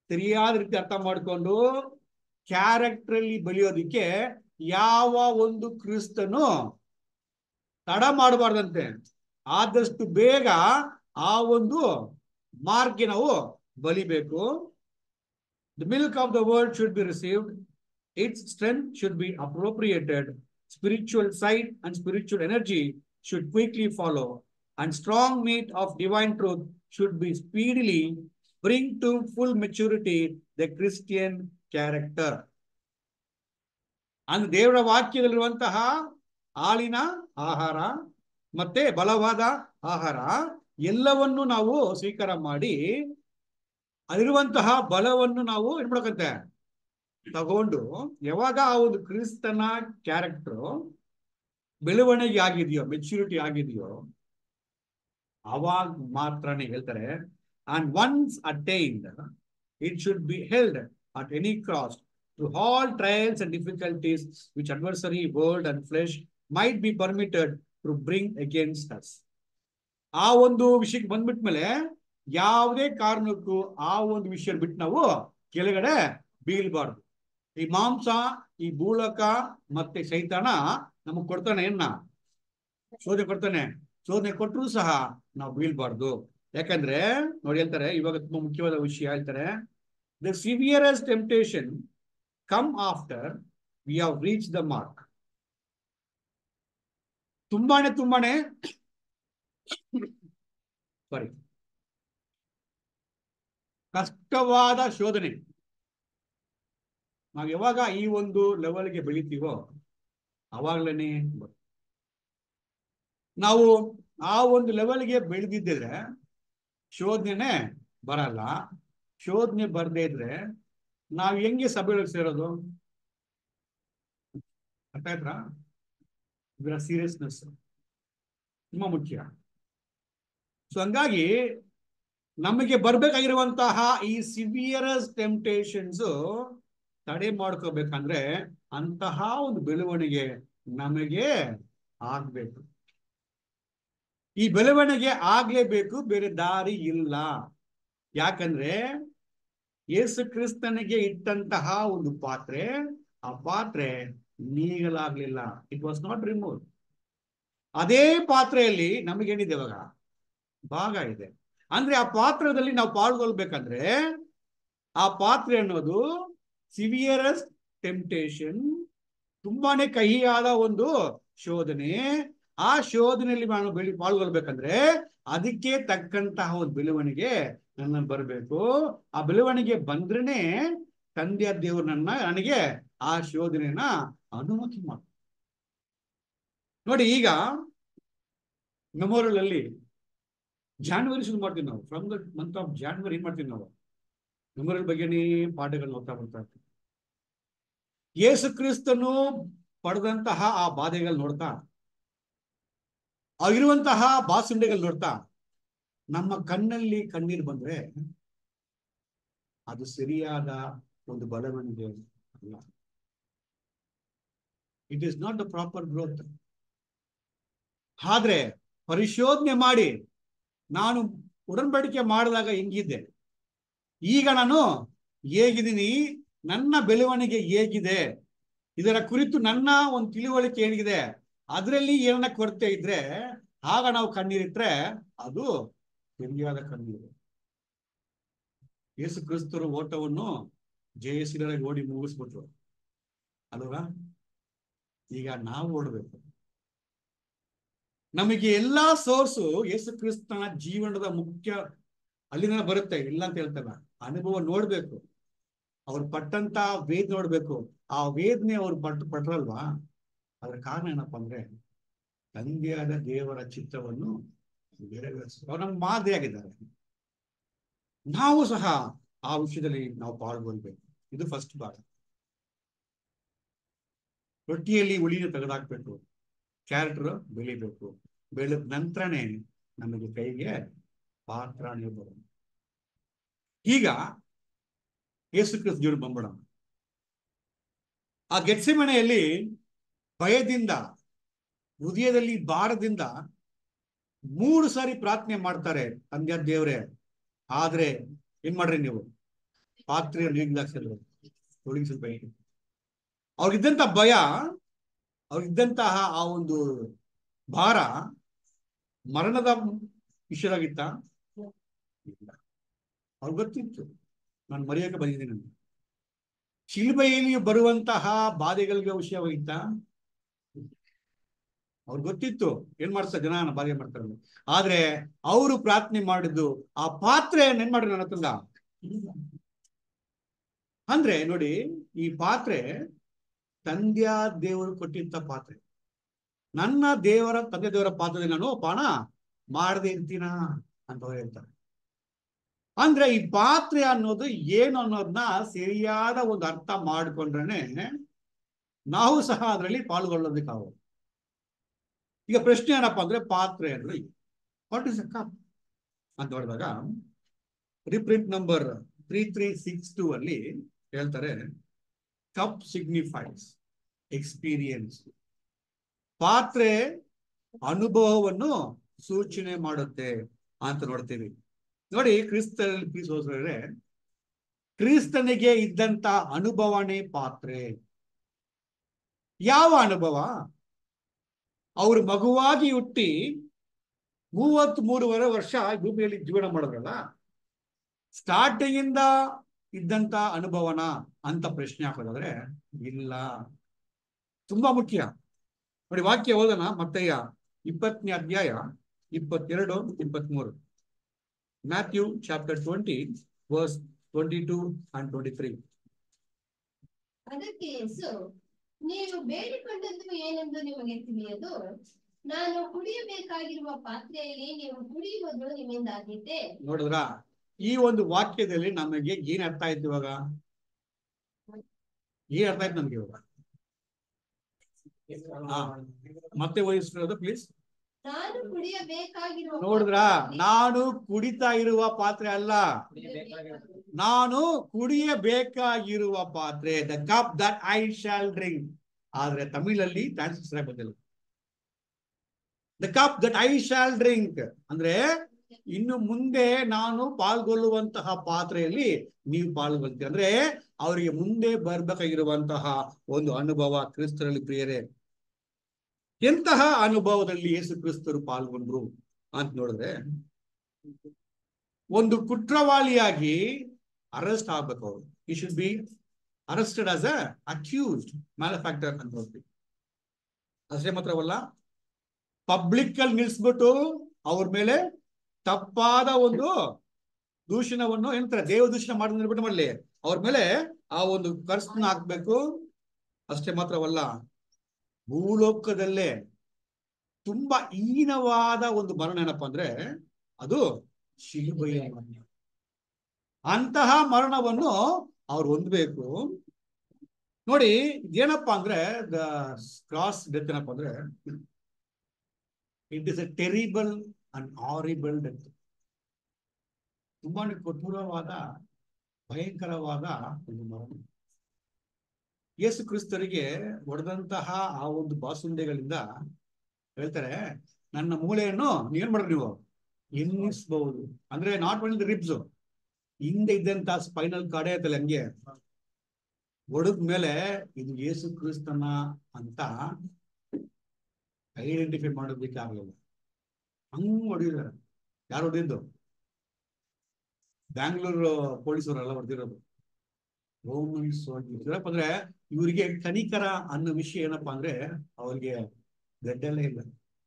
ಸರಿಯಾದ ರೀತಿ ಅರ್ಥ ಮಾಡಿಕೊಂಡು ಕ್ಯಾರೆಕ್ಟರ್ ಅಲ್ಲಿ ಬೆಳೆಯೋದಿಕ್ಕೆ ಯಾವ ಒಂದು ಕ್ರಿಸ್ತನು ತಡ ಮಾಡಬಾರ್ದಂತೆ ಆದಷ್ಟು ಬೇಗ ಆ ಒಂದು ಮಾರ್ಗ್ಗೆ ನಾವು ಬಲಿಬೇಕು the milk of the world should be received its strength should be appropriated spiritual sight and spiritual energy should quickly follow and strong meat of divine truth should be speedily bring to full maturity the Christian character ಅಂದ್ರೆ ದೇವರ ವಾಕ್ಯದಲ್ಲಿರುವಂತಹ ಹಾಲಿನ ಆಹಾರ ಮತ್ತೆ ಬಲವಾದ ಆಹಾರ ಎಲ್ಲವನ್ನು ನಾವು ಸ್ವೀಕಾರ ಮಾಡಿ ಅಲ್ಲಿರುವಂತಹ ಬಲವನ್ನು ನಾವು ಏನ್ ಮಾಡ್ಬೇಕಂತೆ ತಗೊಂಡು ಯಾವಾಗ ಆ ಒಂದು ಕ್ರಿಸ್ತನ ಕ್ಯಾರೆಕ್ಟರ್ ಬೆಳವಣಿಗೆ ಆಗಿದೆಯೋ ಮೆಚುರಿಟಿ ಆಗಿದೆಯೋ ಅವಾಗ ಮಾತ್ರನೇ ಹೇಳ್ತಾರೆ and once attained it should be held at any cost to all trials and difficulties which adversary world and flesh might be permitted to bring against us. ಆ ಒಂದು ವಿಷಯಕ್ಕೆ ಬಂದ್ಬಿಟ್ಮೇಲೆ ಯಾವುದೇ ಕಾರಣಕ್ಕೂ ಆ ಒಂದು ವಿಷಯ ಬಿಟ್ಟು ನಾವು ಕೆಳಗಡೆ ಬೀಳ್ಬಾರ್ದು ಈ ಮಾಂಸ ಈ ಭೂಲಕ ಮತ್ತೆ ಸೈತಾನ ನಮಗ್ ಕೊಡ್ತಾನೆ ಏನ ಶೋಧನೆ ಕೊಡ್ತಾನೆ ಶೋಧನೆ ಕೊಟ್ಟರು ಸಹ ನಾವು ಬೀಳ್ಬಾರ್ದು ಯಾಕಂದ್ರೆ ನೋಡಿ ಹೇಳ್ತಾರೆ ಇವಾಗ ತುಂಬಾ ಮುಖ್ಯವಾದ ವಿಷಯ ಹೇಳ್ತಾರೆ the severest temptation come after we have reach the mark ತುಂಬಾನೇ ತುಂಬಾನೇ ಸಾರಿ ಕಷ್ಟವಾದ ಶೋಧನೆ ನಾವು ಯಾವಾಗ ಈ ಒಂದು ಲೆವೆಲ್ಗೆ ಬೆಳಿತೀವೋ ಅವಾಗ್ಲೇನೆ ಬರುತ್ತೆ. ನಾವು ಆ ಒಂದು ಲೆವೆಲ್ಗೆ ಬೆಳೆದಿದ್ದರೆ ಶೋಧನೆ ಬರಲ್ಲ ಶೋಧನೆ ಬರ್ದೇ ಇದ್ರೆ ನಾವ್ ಹೆಂಗೆ ಸಭೆಗಳಿಗೆ ಸೇರೋದು ಅರ್ಥ ಆಯ್ತಾ ಇದರ ಸೀರಿಯಸ್ನೆಸ್ ತುಂಬಾ ಮುಖ್ಯ ಸೊ ಹಂಗಾಗಿ ನಮಗೆ ಬರ್ಬೇಕಾಗಿರುವಂತಹ ಈ ಸಿವಿಯರಸ್ ಟೆಂಪ್ಟೇಷನ್ಸ್ ತಡೆ ಮಾಡ್ಕೋಬೇಕಂದ್ರೆ ಅಂತಹ ಒಂದು ಬೆಳವಣಿಗೆ ನಮಗೆ ಆಗ್ಬೇಕು ಈ ಬೆಳವಣಿಗೆ ಆಗ್ಲೇಬೇಕು ಬೇರೆ ದಾರಿ ಇಲ್ಲ ಯಾಕಂದ್ರೆ ಯೇಸು ಕ್ರಿಸ್ತನಿಗೆ ಇಟ್ಟಂತಹ ಒಂದು ಪಾತ್ರೆ ಆ ಪಾತ್ರೆ ನೀಗಲಾಗ್ಲಿಲ್ಲ ಇಟ್ ವಾಸ್ ನಾಟ್ ರಿಮೂವ್ ಅದೇ ಪಾತ್ರೆಯಲ್ಲಿ ನಮಗೇನಿದೆ ಇವಾಗ ಭಾಗ ಇದೆ ಅಂದ್ರೆ ಆ ಪಾತ್ರದಲ್ಲಿ ನಾವು ಪಾಲ್ಗೊಳ್ಬೇಕಂದ್ರೆ ಆ ಪಾತ್ರೆ ಅನ್ನೋದು ಸಿವಿಯರಸ್ ಟೆಂಪ್ಟೇಷನ್ ತುಂಬಾನೇ ಕಹಿಯಾದ ಒಂದು ಶೋಧನೆ ಆ ಶೋಧನೆಯಲ್ಲಿ ನಾನು ಬೆಳಿ ಪಾಲ್ಗೊಳ್ಬೇಕಂದ್ರೆ ಅದಕ್ಕೆ ತಕ್ಕಂತಹ ಒಂದು ಬೆಳವಣಿಗೆ ನನ್ನ ಬರಬೇಕು ಆ ಬೆಳವಣಿಗೆ ಬಂದ್ರೇನೆ ತಂದೆಯ ದೇವರು ನನ್ನ ನನಗೆ ಆ ಶೋಧನೆಯನ್ನ ಅನುಮತಿ ಮಾಡ ನೋಡಿ ಈಗ ಮೆಮೋರಿಯಲ್ ಅಲ್ಲಿ ಜಾನ್ವರಿ ಶುರು ಮಾಡ್ತೀವಿ ನಾವು from the month of January ಏನ್ ಮಾಡ್ತೀವಿ ನಾವು ಮೆಮೋರಿಯಲ್ ಬಗ್ಗೆನೇ ಪಾಠಗಳನ್ನ ಓದ್ತಾ ಬರ್ತಾ ಇರ್ತೀವಿ ಯೇಸು ಕ್ರಿಸ್ತನು ಪಡೆದಂತಹ ಆ ಬಾಧೆಗಳು ನೋಡ್ತಾ ಆಗಿರುವಂತಹ ಬಾಸುಂಡೆಗಳು ನೋಡ್ತಾ ನಮ್ಮ ಕಣ್ಣಲ್ಲಿ ಕಣ್ಣೀರು ಬಂದ್ರೆ ಅದು ಸರಿಯಾದ ಒಂದು ಬಲವಣಿಗೆ ಅಲ್ಲ it is not the proper growth ಆದ್ರೆ ಪರಿಶೋಧನೆ ಮಾಡಿ ನಾನು ಉಡನ್ಬಡಿಕೆ ಮಾಡಿದಾಗ ಹೆಂಗಿದ್ದೆ ಈಗ ನಾನು ಹೇಗಿದ್ದೀನಿ ನನ್ನ ಬೆಳವಣಿಗೆ ಹೇಗಿದೆ ಇದರ ಕುರಿತು ನನ್ನ ಒಂದು ತಿಳುವಳಿಕೆ ಏನಿದೆ ಅದರಲ್ಲಿ ಏನನ್ನ ಕೊರತೆ ಇದ್ರೆ ಆಗ ನಾವು ಕಣ್ಣೀರಿಟ್ರೆ ಅದು ಸರಿಯಾದ ಕಣ್ಣೀರು ಯೇಸು ಕ್ರಿಸ್ತರು ಓಟವನ್ನು ಜಯಶೀಲರಾಗಿ ಓಡಿ ಮುಗಿಸ್ಬಿಟ್ರು ಅಲ್ವಾ ಈಗ ನಾವು ಓಡಬೇಕು ನಮಗೆ ಎಲ್ಲಾ ಸೋರ್ಸು ಯೇಸು ಕ್ರಿಸ್ತನ ಜೀವನದ ಮುಖ್ಯ ಅಲ್ಲಿಂದ ಬರುತ್ತೆ ಇಲ್ಲ ಅಂತ ಹೇಳ್ತಲ್ಲ ಅನುಭವ ನೋಡ್ಬೇಕು ಅವ್ರು ಪಟ್ಟಂತ ವೇದ ನೋಡ್ಬೇಕು ಆ ವೇದನೆ ಅವ್ರು ಪಟ್ ಪಟ್ರಲ್ವಾ ಅದ್ರ ಕಾರಣ ಏನಪ್ಪಾ ಅಂದ್ರೆ ತಂದೆಯಾದ ದೇವರ ಚಿತ್ತವನ್ನು ನೆರವೇರಿಸ ಅವ್ರು ನಮ್ಗೆ ಮಾದರಿಯಾಗಿದ್ದಾರೆ ನಾವು ಸಹ ಆ ವಿಷಯದಲ್ಲಿ ನಾವು ಪಾಲ್ಗೊಳ್ಬೇಕು ಇದು ಫಸ್ಟ್ ಭಾಗ ರೊಟ್ಟಿಯಲ್ಲಿ ಉಳಿನ ತೆಗೆದಾಕ್ಬೇಕು ಕ್ಯಾರೆಕ್ಟರ್ ಬೆಳಿಬೇಕು ಬೆಳೆದ ನಂತರನೇ ನಮಗೆ ಕೈಗೆ ಪಾತ್ರಾಣಿ ಬರೋದು ಈಗ ಯೇಸು ಕ್ರಿಸ್ತ ಜೀವನ ಬಂದ್ಬಿಡ ಆ ಗೆಟ್ಸೆಮನೆಯಲ್ಲಿ ಭಯದಿಂದ ಹೃದಯದಲ್ಲಿ ಭಾರದಿಂದ ಮೂರು ಸಾರಿ ಪ್ರಾರ್ಥನೆ ಮಾಡ್ತಾರೆ ತಂದೆ ದೇವ್ರೆ ಆದ್ರೆ ಏನ್ ಮಾಡ್ರಿ ನೀವು ಪಾತ್ರೆ ನೀಗ್ಲಾಕ್ಸಿದ್ರು ತೊಳಗಿ ಸ್ವಲ್ಪ ಇಟ್ಟು. ಅವ್ರಿಗಿದ್ದಂತ ಭಯ ಅವ್ರಿಗಿದ್ದಂತಹ ಆ ಒಂದು ಭಾರ ಮರಣದ ವಿಷಯದಾಗಿತ್ತ ಇಲ್ಲ ಅವ್ರಿಗೆ ಗೊತ್ತಿತ್ತು ನಾನು ಮರೆಯೋಕೆ ಬಂದಿದ್ದೀನಿ ಅಂತ ಶಿಲ್ಬೆಯಲ್ಲಿ ಬರುವಂತಹ ಬಾಧೆಗಳಿಗೆ ವಿಷಯವಾಗಿತ್ತ ಅವ್ರಿಗೆ ಗೊತ್ತಿತ್ತು ಏನ್ ಮಾಡ್ತಾರೆ ಜನ ಬಾಧೆ ಮಾಡ್ತಾರೆ ಅಂತ. ಆದ್ರೆ ಅವರು ಪ್ರಾರ್ಥನೆ ಮಾಡಿದ್ದು ಆ ಪಾತ್ರೆ ಏನ್ ಮಾಡ್ರಿ ನನ್ನ ಹತ್ರ ಅಂದ್ರೆ ನೋಡಿ ಈ ಪಾತ್ರೆ ತಂದೆಯ ದೇವರು ಕೊಟ್ಟಿದ್ದ ಪಾತ್ರೆ ನನ್ನ ದೇವರ ತಂದೆ ದೇವರ ಪಾತ್ರದಲ್ಲಿ ನಾನು ಪಾನ ಮಾಡದೆ ಇರ್ತೀನ ಅಂತ ಅವ್ರು ಹೇಳ್ತಾರೆ ಅಂದ್ರೆ ಈ ಪಾತ್ರೆ ಅನ್ನೋದು ಏನು ಅನ್ನೋದನ್ನ ಸರಿಯಾದ ಒಂದು ಅರ್ಥ ಮಾಡ್ಕೊಂಡ್ರೆ ನಾವು ಸಹ ಅದರಲ್ಲಿ ಪಾಲ್ಗೊಳ್ಳೋದಕ್ಕಾಗೋದು ಈಗ ಪ್ರಶ್ನೆ ಏನಪ್ಪಾ ಅಂದ್ರೆ ಪಾತ್ರೆ ಅಂದ್ರೆ ವಾಟ್ ಇಸ್ ಅ ಕಪ್ ಅಂತ ಹೇಳಿದಾಗ reprint number three three six two ಅಲ್ಲಿ ಹೇಳ್ತಾರೆ ಕಪ್ ಸಿಗ್ನಿಫೈಸ್ ಎಕ್ಸ್ಪೀರಿಯನ್ಸ್ ಪಾತ್ರೆ ಅನುಭವವನ್ನು ಸೂಚನೆ ಮಾಡುತ್ತೆ ಅಂತ ನೋಡ್ತೀವಿ ನೋಡಿ ಕ್ರಿಸ್ತನಲ್ಲಿ ಪ್ರೀಸೋದ್ರೆ ಕ್ರಿಸ್ತನಿಗೆ ಇದ್ದಂತ ಅನುಭವನೇ ಪಾತ್ರೆ ಯಾವ ಅನುಭವ ಅವರು ಮಗುವಾಗಿ ಹುಟ್ಟಿ ಮೂವತ್ತ್ ಮೂರುವರೆ ವರ್ಷ ಭೂಮಿಯಲ್ಲಿ ಜೀವನ ಮಾಡಿದ್ರಲ್ಲ ಸ್ಟಾರ್ಟಿಂಗ್ ಇಂದ ಇದ್ದಂತ ಅನುಭವನ ಅಂತ ಪ್ರಶ್ನೆ ಹಾಕೋದಾದ್ರೆ ಇಲ್ಲ ತುಂಬಾ ಮುಖ್ಯ ನೋಡಿ ವಾಕ್ಯ ಓದೋಣ ಮತ್ತೆಯ ಇಪ್ಪತ್ತನೇ ಅಧ್ಯಾಯ ಇಪ್ಪತ್ತೆರಡು ಇಪ್ಪತ್ಮೂರು Matthew chapter twenty verse twenty two and twenty three
ಅದಕ್ಕೆ ಯೇಸು ನೀವು ಬೇಡಿಕೊಂಡದ್ದು ಏನೆಂದು ನಿಮಗೆ ತಿಳಿಯದು ನಾನು ಕುಡಿಯಬೇಕಾಗಿರುವ ಪಾತ್ರೆಯಲ್ಲಿ ನೀವು ಕುಡಿಯುವುದು ನಿಮ್ಮಿಂದಾದೀತೆ
ನೋಡಿದ್ರ ಈ ಒಂದು ವಾಕ್ಯದಲ್ಲಿ ನಮಗೆ ಏನ್ ಅರ್ಥ ಆಯ್ತು ಇವಾಗ ಏನ್ ಅರ್ಥ ಆಯ್ತು ನಮ್ಗೆ ಇವಾಗ ಹಾ. ಮತ್ತೆ ವಹಿಸ್ತಿರೋದು ಪ್ಲೀಸ್
ನಾನು ಕುಡಿಯಬೇಕಾಗಿರುವ
ನೋಡಿದ್ರ
ಪಾತ್ರೆಯಲ್ಲಿ
ನಾನು ಕುಡಿತಾ ಇರುವ ಪಾತ್ರೆ ಅಲ್ಲ ನಾನು ಕುಡಿಯಬೇಕಾಗಿರುವ ಪಾತ್ರೆ the cup that I shall drink ಆದ್ರೆ ತಮಿಳಲ್ಲಿ ಟ್ರಾನ್ಸ್ಲೇಷನ್ ಬಂದಿಲ್ಲ the cup that I shall drink ಅಂದ್ರೆ ಇನ್ನು ಮುಂದೆ ನಾನು ಪಾಲ್ಗೊಳ್ಳುವಂತಹ ಪಾತ್ರೆಯಲ್ಲಿ ನೀವು ಪಾಲ್ಗೊಳ್ತೀರಿ ಅಂದ್ರೆ ಅವರಿಗೆ ಮುಂದೆ ಬರ್ಬೇಕಾಗಿರುವಂತಹ ಒಂದು ಅನುಭವ ಕ್ರಿಸ್ತರಲ್ಲಿ ಪ್ರಿಯರೇ ಎಂತಹ ಅನುಭವದಲ್ಲಿ ಯೇಸು ಕ್ರಿಸ್ತರು ಪಾಲ್ಗೊಂಡ್ರು ಅಂತ ನೋಡಿದ್ರೆ ಒಂದು ಕುಟ್ರವಾಳಿಯಾಗಿ ಅರೆಸ್ಟ್ ಆಗ್ಬೇಕು ಅವರು he should be arrested as a accused manufacture ಅಂತ ನೋಡ್ತೀವಿ ಅಷ್ಟೇ ಮಾತ್ರವಲ್ಲ ಪಬ್ಲಿಕ್ ಅಲ್ಲಿ ನಿಲ್ಸ್ಬಿಟ್ಟು ಅವ್ರ ಮೇಲೆ ತಪ್ಪಾದ ಒಂದು ದೂಷಣವನ್ನು ಏನಂತಾರೆ ದೇವ ದೂಷಣ ಮಾಡಿದ್ರೆ ಬಿಟ್ಟು ಮಾಡಲಿ ಅವ್ರ ಮೇಲೆ ಆ ಒಂದು ಕರ್ಸ್ನ ಹಾಕ್ಬೇಕು ಅಷ್ಟೇ ಮಾತ್ರವಲ್ಲ ಭೂಲೋಕದಲ್ಲೇ ತುಂಬಾ ಹೀನವಾದ ಒಂದು ಮರಣ ಏನಪ್ಪಾ ಅಂದ್ರೆ ಅದು ಶಿಲುಬೆಯ ಮರಣ ಅಂತಹ ಮರಣವನ್ನು ಅವ್ರು ಹೊಂದ್ಬೇಕು ನೋಡಿ ಇದೇನಪ್ಪಾ ಅಂದ್ರೆ ದ ಕ್ರಾಸ್ ಡೆತ್ ಏನಪ್ಪಾ ಅಂದ್ರೆ it is a terrible and horrible death ತುಂಬಾನೇ ಕಠೋರವಾದ ಭಯಂಕರವಾದ ಒಂದು ಮರಣ ಯೇಸು ಕ್ರಿಸ್ತರಿಗೆ ಹೊಡೆದಂತಹ ಆ ಒಂದು ಬಾಸುಂಡೆಗಳಿಂದ ಹೇಳ್ತಾರೆ ನನ್ನ ಮೂಳೆಯನ್ನು ನೀವೇನ್ ಮಾಡ್ರಿ ನೀವು ಎನ್ನಿಸ್ಬಹುದು ಅಂದ್ರೆ ನಾಟ್ ಒನ್ಲಿ ರಿಬ್ಸ್ ಹಿಂದೆ ಇದ್ದಂತ ಸ್ಪೈನಲ್ ಕಾಡೆ ಐತಲ್ಲ ಹಂಗೆ ಹೊಡೆದ ಮೇಲೆ ಇದು ಯೇಸು ಕ್ರಿಸ್ತನ ಅಂತ ಐಡೆಂಟಿಫೈ ಮಾಡೋದಕ್ಕೆ ಆಗಲಿಲ್ಲ ಹಂಗ್ ಹೊಡಿದಾರೆ ಯಾರು ಹೊಡೆದಿದ್ದು ಬ್ಯಾಂಗ್ಳೂರು ಪೊಲೀಸರೆಲ್ಲ ಹೊಡೆದಿರೋದು ರೋಮನ್ ಸೋಲ್ಜರ್ಸ್ ಏನಪ್ಪ ಅಂದ್ರೆ ಇವರಿಗೆ ಕನಿಕರ ಅನ್ನೋ ವಿಷಯ ಏನಪ್ಪಾ ಅಂದ್ರೆ ಅವ್ರಿಗೆ ಗಡ್ಡೆಲ್ಲ ಇಲ್ಲ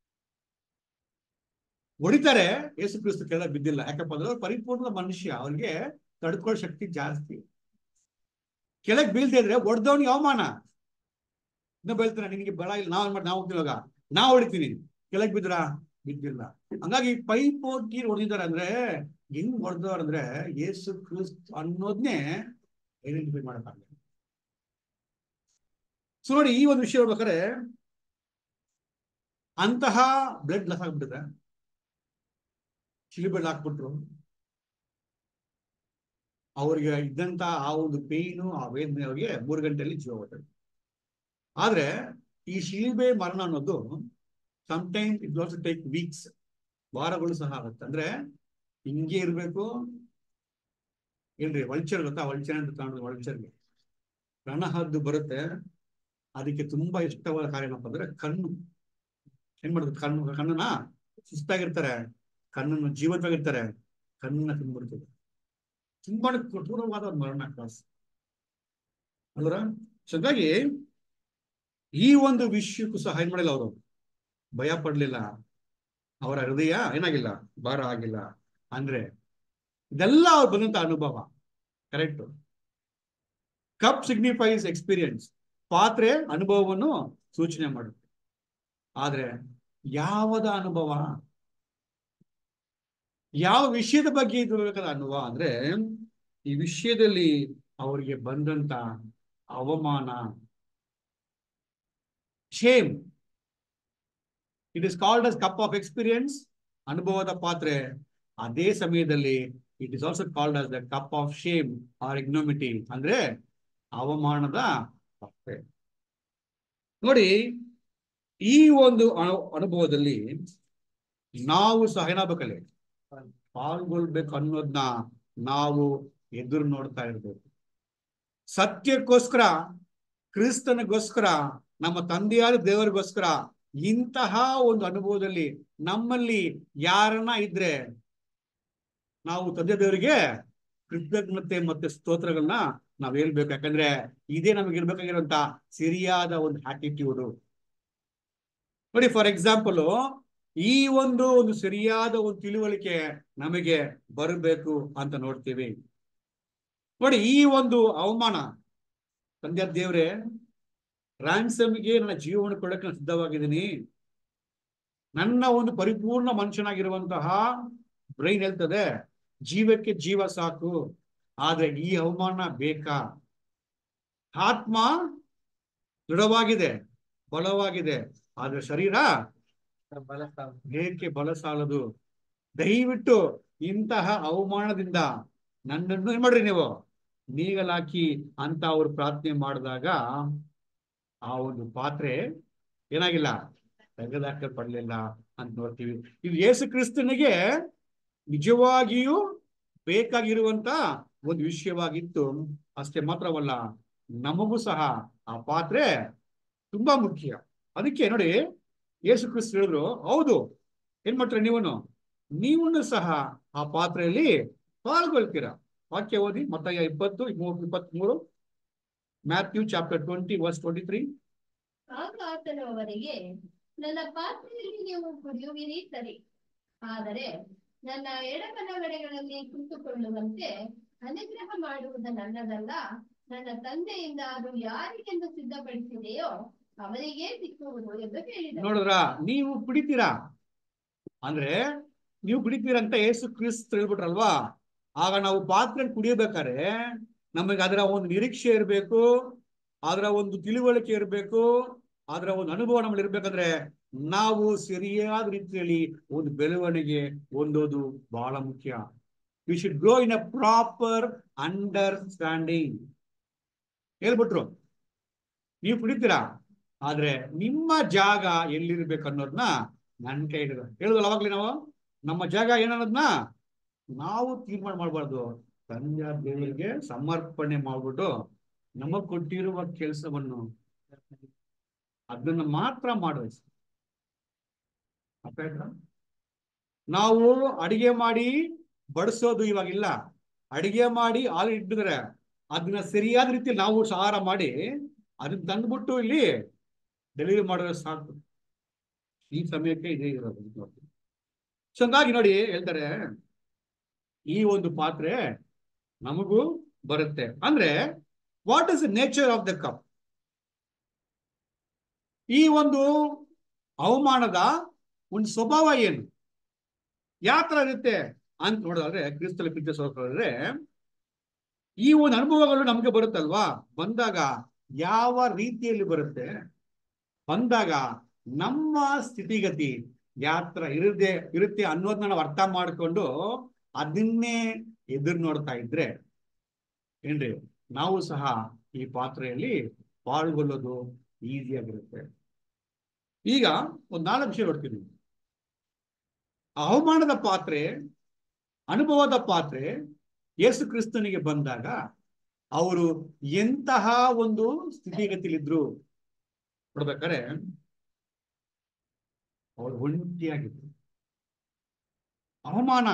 ಹೊಡಿತಾರೆ ಯೇಸು ಕ್ರಿಸ್ತು ಕೆಳಗೆ ಬಿದ್ದಿಲ್ಲ ಯಾಕಪ್ಪ ಅಂದ್ರೆ ಅವ್ರು ಪರಿಪೂರ್ಣ ಮನುಷ್ಯ ಅವ್ರಿಗೆ ತಡ್ಕೊಳ್ಳೋ ಶಕ್ತಿ ಜಾಸ್ತಿ ಕೆಳಗ್ ಬೀಳ್ತಾ ಇದ್ರೆ ಹೊಡೆದವನಿಗೆ ಅವಮಾನ ಇನ್ನ ಬೀಳ್ತಾನೆ ನಿನಗೆ ಬಲ ಇಲ್ಲ ನಾವ್ ಮಾಡಿ ನಾವು ಹೋಗ್ತೀವಿ ಇವಾಗ ನಾವ್ ಹೊಡಿತೀನಿ ಕೆಳಗ್ ಬಿದ್ರ ಬಿದ್ದಿಲ್ಲ ಹಂಗಾಗಿ ಪೈಪೋಟಿ ಹೊಡೆದಿದ್ದಾರೆ ಅಂದ್ರೆ ಹೆಂಗ್ ಹೊಡೆದವ್ರು ಅಂದ್ರೆ ಯೇಸು ಕ್ರಿಸ್ತ್ ಅನ್ನೋದ್ನೇ ಐಡೆಂಟಿಫೈ ಮಾಡಕ್ಕಾಗಲ್ಲ ಸೊ ನೋಡಿ ಈ ಒಂದು ವಿಷಯ ಹೇಳ್ಬೇಕಾದ್ರೆ ಅಂತಹ ಬ್ಲಡ್ ಲಾಸ್ ಆಗ್ಬಿಟ್ಟಿದೆ ಚಿಲಿಬೆಡ್ ಹಾಕ್ಬಿಟ್ರು ಅವ್ರಿಗೆ ಇದ್ದಂತ ಆ ಒಂದು ಪೇಯ್ನು ಆ ವೇದನೆ ಅವ್ರಿಗೆ ಮೂರು ಗಂಟೆಯಲ್ಲಿ ಜೀವ ಹೋಗ್ತದೆ ಆದ್ರೆ ಈ ಶಿಲಿಬೆ ಮರಣ ಅನ್ನೋದು sometime it also take weeks ವಾರಗಳು ಸಹ ಆಗುತ್ತೆ ಅಂದ್ರೆ ಹಿಂಗೆ ಇರ್ಬೇಕು ಏನ್ರಿ ವಲ್ಚರ್ ಗೊತ್ತಾ ವಲ್ಚರ್ ಅಂತ ಕಾಣೋದು ವಲ್ಚರ್ಗೆ ರಣಹದ್ದು ಬರುತ್ತೆ ಅದಕ್ಕೆ ತುಂಬಾ ಇಷ್ಟವಾದ ಕಾರ್ಯ ಏನಪ್ಪ ಅಂದ್ರೆ ಕಣ್ಣು ಏನ್ ಮಾಡುದು ಕಣ್ಣು ಕಣ್ಣನ್ನ ಸುಸ್ತಾಗಿರ್ತಾರೆ ಕಣ್ಣನ್ನು ಜೀವಂತವಾಗಿರ್ತಾರೆ ಕಣ್ಣನ್ನ ತಿಂದ್ಬಿಡ್ತದೆ ತುಂಬಾನೇ ಕಠೋರವಾದ ಒಂದು ಮರಣ ಕ್ಲಾಸ್ ಅಲ್ರ ಸೊ ಹಾಗಾಗಿ ಈ ಒಂದು ವಿಷಯಕ್ಕೂ ಸಹ ಏನ್ ಮಾಡಿಲ್ಲ ಅವರು ಭಯ ಪಡ್ಲಿಲ್ಲ ಅವರ ಹೃದಯ ಏನಾಗಿಲ್ಲ ಭಾರ ಆಗಿಲ್ಲ ಅಂದ್ರೆ ಇದೆಲ್ಲ ಅವ್ರು ಬಂದಂತ ಅನುಭವ ಕರೆಕ್ಟ್ ಕಪ್ ಸಿಗ್ನಿಫೈಸ್ ಎಕ್ಸ್ಪೀರಿಯನ್ಸ್ ಪಾತ್ರೆ ಅನುಭವವನ್ನು ಸೂಚನೆ ಮಾಡುತ್ತೆ ಆದ್ರೆ ಯಾವದ ಅನುಭವ ಯಾವ ವಿಷಯದ ಬಗ್ಗೆ ಇದು ಬೇಕಾದ ಅನುಭವ ಅಂದ್ರೆ ಈ ವಿಷಯದಲ್ಲಿ ಅವರಿಗೆ ಬಂದಂತ ಅವಮಾನ shame it is called as cup of experience ಅನುಭವದ ಪಾತ್ರೆ ಅದೇ ಸಮಯದಲ್ಲಿ it is also called as the cup of shame or ignominy ಅಂದ್ರೆ ಅವಮಾನದ ಪಾತ್ರೆ ನೋಡಿ ಈ ಒಂದು ಅನು- ಅನುಭವದಲ್ಲಿ ನಾವು ಸಹ ಏನಾಗಬೇಕಲ್ಲಿ ಪಾಲ್ಗೊಳ್ಬೇಕು ಅನ್ನೋದನ್ನ ನಾವು ಎದುರು ನೋಡ್ತಾ ಇರ್ಬೇಕು ಸತ್ಯಕ್ಕೋಸ್ಕರ ಕ್ರಿಸ್ತನಿಗೋಸ್ಕರ ನಮ್ಮ ತಂದೆಯಾದ ದೇವರಿಗೋಸ್ಕರ ಇಂತಹ ಒಂದು ಅನುಭವದಲ್ಲಿ ನಮ್ಮಲ್ಲಿ ಯಾರನ್ನ ಇದ್ರೆ ನಾವು ತಂದೆ ದೇವರಿಗೆ ಕೃತಜ್ಞತೆ ಮತ್ತೆ ಸ್ತೋತ್ರಗಳನ್ನ ನಾವ್ ಹೇಳ್ಬೇಕು ಯಾಕಂದ್ರೆ ಇದೇ ನಮಗೆ ಇರ್ಬೇಕಾಗಿರುವಂತ ಸರಿಯಾದ ಒಂದು ಆಟಿಟ್ಯೂಡ್ ನೋಡಿ ಫಾರ್ ಎಕ್ಸಾಂಪಲ್ ಈ ಒಂದು ಒಂದು ಸರಿಯಾದ ಒಂದು ತಿಳುವಳಿಕೆ ನಮಗೆ ಬರಬೇಕು ಅಂತ ನೋಡ್ತೀವಿ ನೋಡಿ ಈ ಒಂದು ಅವಮಾನ ತಂದೆ ದೇವ್ರೆ ರ್ಯಾನ್ಸಮ್ಗೆ ನನ್ನ ಜೀವನ ಕೊಡಕ್ಕೆ ನಾನು ಸಿದ್ಧವಾಗಿದ್ದೀನಿ ನನ್ನ ಒಂದು ಪರಿಪೂರ್ಣ ಮನುಷ್ಯನಾಗಿರುವಂತಹ ಬ್ರೈನ್ ಹೇಳ್ತದೆ ಜೀವಕ್ಕೆ ಜೀವ ಸಾಕು ಆದ್ರೆ ಈ ಅವಮಾನ ಬೇಕಾ ಆತ್ಮ ದೃಢವಾಗಿದೆ ಬಲವಾಗಿದೆ ಆದ್ರೆ ಶರೀರ ದೇಹಕ್ಕೆ ಬಲ ಸಾಲದು ದಯವಿಟ್ಟು ಇಂತಹ ಅವಮಾನದಿಂದ ನನ್ನನ್ನು ಏನ್ ಮಾಡ್ರಿ ನೀವು ನೀಗಲಾಕಿ ಅಂತ ಅವ್ರು ಪ್ರಾರ್ಥನೆ ಮಾಡಿದಾಗ ಆ ಒಂದು ಪಾತ್ರೆ ಏನಾಗಿಲ್ಲ ತೆಗೆದಾಕಲ್ಪಡ್ಲಿಲ್ಲ ಅಂತ ನೋಡ್ತೀವಿ ಇದು ಯೇಸು ಕ್ರಿಸ್ತನಿಗೆ ನಿಜವಾಗಿಯೂ ಬೇಕಾಗಿರುವಂತ ಒಂದು ವಿಷಯವಾಗಿತ್ತು ಅಷ್ಟೇ ಮಾತ್ರವಲ್ಲ ನಮಗೂ ಸಹ ಆ ಪಾತ್ರೆ ತುಂಬಾ ಮುಖ್ಯ ಅದಕ್ಕೆ ನೋಡಿ ಯೇಸು ಕ್ರಿಸ್ತ ಹೇಳಿದ್ರು ಹೌದು ಏನ್ ಮಾಡ್ತೀರ ನೀವನು ನೀವನು ಸಹ ಆ ಪಾತ್ರೆಯಲ್ಲಿ ಪಾಲ್ಗೊಳ್ತೀರಾ ವಾಕ್ಯ ಓದಿ ಮತ್ತಾಯ ಇಪ್ಪತ್ತು ಇಪ್ಪತ್ತ್ ಮೂರು Matthew chapter twenty verse twenty three
ಆಗ ಆತನು ಅವರಿಗೆ ನನ್ನ ಪಾತ್ರೆಯಲ್ಲಿ ನೀವು ಕುಡಿಯುವಿರಿ ಸರಿ ಆದರೆ ನನ್ನ ಎಡಬಲಗಡೆಗಳಲ್ಲಿ ಕುಳಿತುಕೊಳ್ಳುವಂತೆ ಅನುಗ್ರಹ ಮಾಡುವುದು ನನ್ನದಲ್ಲ ನನ್ನ ತಂದೆಯಿಂದ ಅದು ಯಾರಿಗೆಂದು ಸಿದ್ಧಪಡಿಸಿದೆಯೋ ಅವನಿಗೆ ಸಿಕ್ಕುವುದು ಎಂದು ಹೇಳಿದರು
ನೋಡಿದ್ರ ನೀವು ಕುಡಿತೀರಾ ಅಂದ್ರೆ ನೀವು ಕುಡಿತೀರಾ ಅಂತ ಯೇಸು ಕ್ರಿಸ್ತ ಹೇಳ್ಬಿಟ್ರಲ್ವಾ ಆಗ ನಾವು ಪಾತ್ರೆ ಕುಡಿಯಬೇಕಾದ್ರೆ ನಮಗೆ ಅದರ ಒಂದು ನಿರೀಕ್ಷೆ ಇರಬೇಕು ಅದರ ಒಂದು ತಿಳುವಳಿಕೆ ಇರಬೇಕು ಅದರ ಒಂದು ಅನುಭವ ನಮ್ಮಲ್ಲಿ ಇರ್ಬೇಕಂದ್ರೆ ನಾವು ಸರಿಯಾದ ರೀತಿಯಲ್ಲಿ ಒಂದು ಬೆಳವಣಿಗೆ ಹೊಂದೋದು ಬಹಳ ಮುಖ್ಯ we should grow in a proper understanding ಹೇಳ್ಬಿಟ್ರು ನೀವು ಕುಡಿತೀರಾ ಆದ್ರೆ ನಿಮ್ಮ ಜಾಗ ಎಲ್ಲಿರ್ಬೇಕು ಅನ್ನೋದನ್ನ ನನ್ನ ಕೈ ಹಿಡಿದ ಹೇಳಿದ್ವಲ್ಲ ಅವಾಗ್ಲೇ ನಾವು ನಮ್ಮ ಜಾಗ ಏನನ್ನೋದನ್ನ ನಾವು ತೀರ್ಮಾನ ಮಾಡಬಾರ್ದು ತಂದೆ ದೇವರಿಗೆ ಸಮರ್ಪಣೆ ಮಾಡ್ಬಿಟ್ಟು ನಮಗ್ ಕೊಟ್ಟಿರುವ ಕೆಲಸವನ್ನು ಅದನ್ನ ಮಾತ್ರ ಮಾಡಬೇಕು ಅರ್ಥ ಆಯ್ತಾ? ನಾವು ಅಡಿಗೆ ಮಾಡಿ ಬಡಿಸೋದು ಇವಾಗಿಲ್ಲ ಅಡಿಗೆ ಮಾಡಿ ಹಾಲು ಇಟ್ಟಿದ್ರೆ ಅದನ್ನ ಸರಿಯಾದ ರೀತಿ ನಾವು ಸಹಾರ ಮಾಡಿ ಅದನ್ನ ತಂದ್ಬಿಟ್ಟು ಇಲ್ಲಿ ಡೆಲಿವರಿ ಮಾಡಿದ್ರೆ ಸಾಕು ಈ ಸಮಯಕ್ಕೆ ಇದೇ ಇರೋದು ನೋಡಿ ಸೊ ಹಂಗಾಗಿ ನೋಡಿ ಹೇಳ್ತಾರೆ ಈ ಒಂದು ಪಾತ್ರೆ ನಮಗೂ ಬರುತ್ತೆ ಅಂದ್ರೆ what is the nature of the cup ಈ ಒಂದು ಅವಮಾನದ ಒಂದು ಸ್ವಭಾವ ಏನು ಯಾವ ತರ ಇರುತ್ತೆ ಅಂತ ನೋಡಿದ್ರೆ ಕ್ರಿಸ್ತಲ ಪಿಕ್ಚರ್ಸ್ ಹೋದ್ರೆ ಈ ಒಂದು ಅನುಭವಗಳು ನಮಗೆ ಬರುತ್ತಲ್ವಾ ಬಂದಾಗ ಯಾವ ರೀತಿಯಲ್ಲಿ ಬರುತ್ತೆ ಬಂದಾಗ ನಮ್ಮ ಸ್ಥಿತಿಗತಿ ಯಾತ್ರ ಇರದೆ ಇರುತ್ತೆ ಅನ್ನೋದನ್ನ ನಾವು ಅರ್ಥ ಮಾಡಿಕೊಂಡು ಅದನ್ನೇ ಎದುರು ನೋಡ್ತಾ ಇದ್ರೆ ಏನ್ರಿ ನಾವು ಸಹ ಈ ಪಾತ್ರೆಯಲ್ಲಿ ಪಾಲ್ಗೊಳ್ಳೋದು ಈಸಿಯಾಗಿರುತ್ತೆ ಈಗ ಒಂದ್ ನಾಲ್ಕು ವಿಷಯ ನೋಡ್ತೀನಿ ಅವಮಾನದ ಪಾತ್ರೆ ಅನುಭವದ ಪಾತ್ರೆ ಯೇಸು ಕ್ರಿಸ್ತನಿಗೆ ಬಂದಾಗ ಅವರು ಎಂತಹ ಒಂದು ಸ್ಥಿತಿಗತಿಲಿದ್ರು ನೋಡ್ಬೇಕಾದ್ರೆ ಅವರು ಒಂಟಿಯಾಗಿದ್ರು ಅವಮಾನ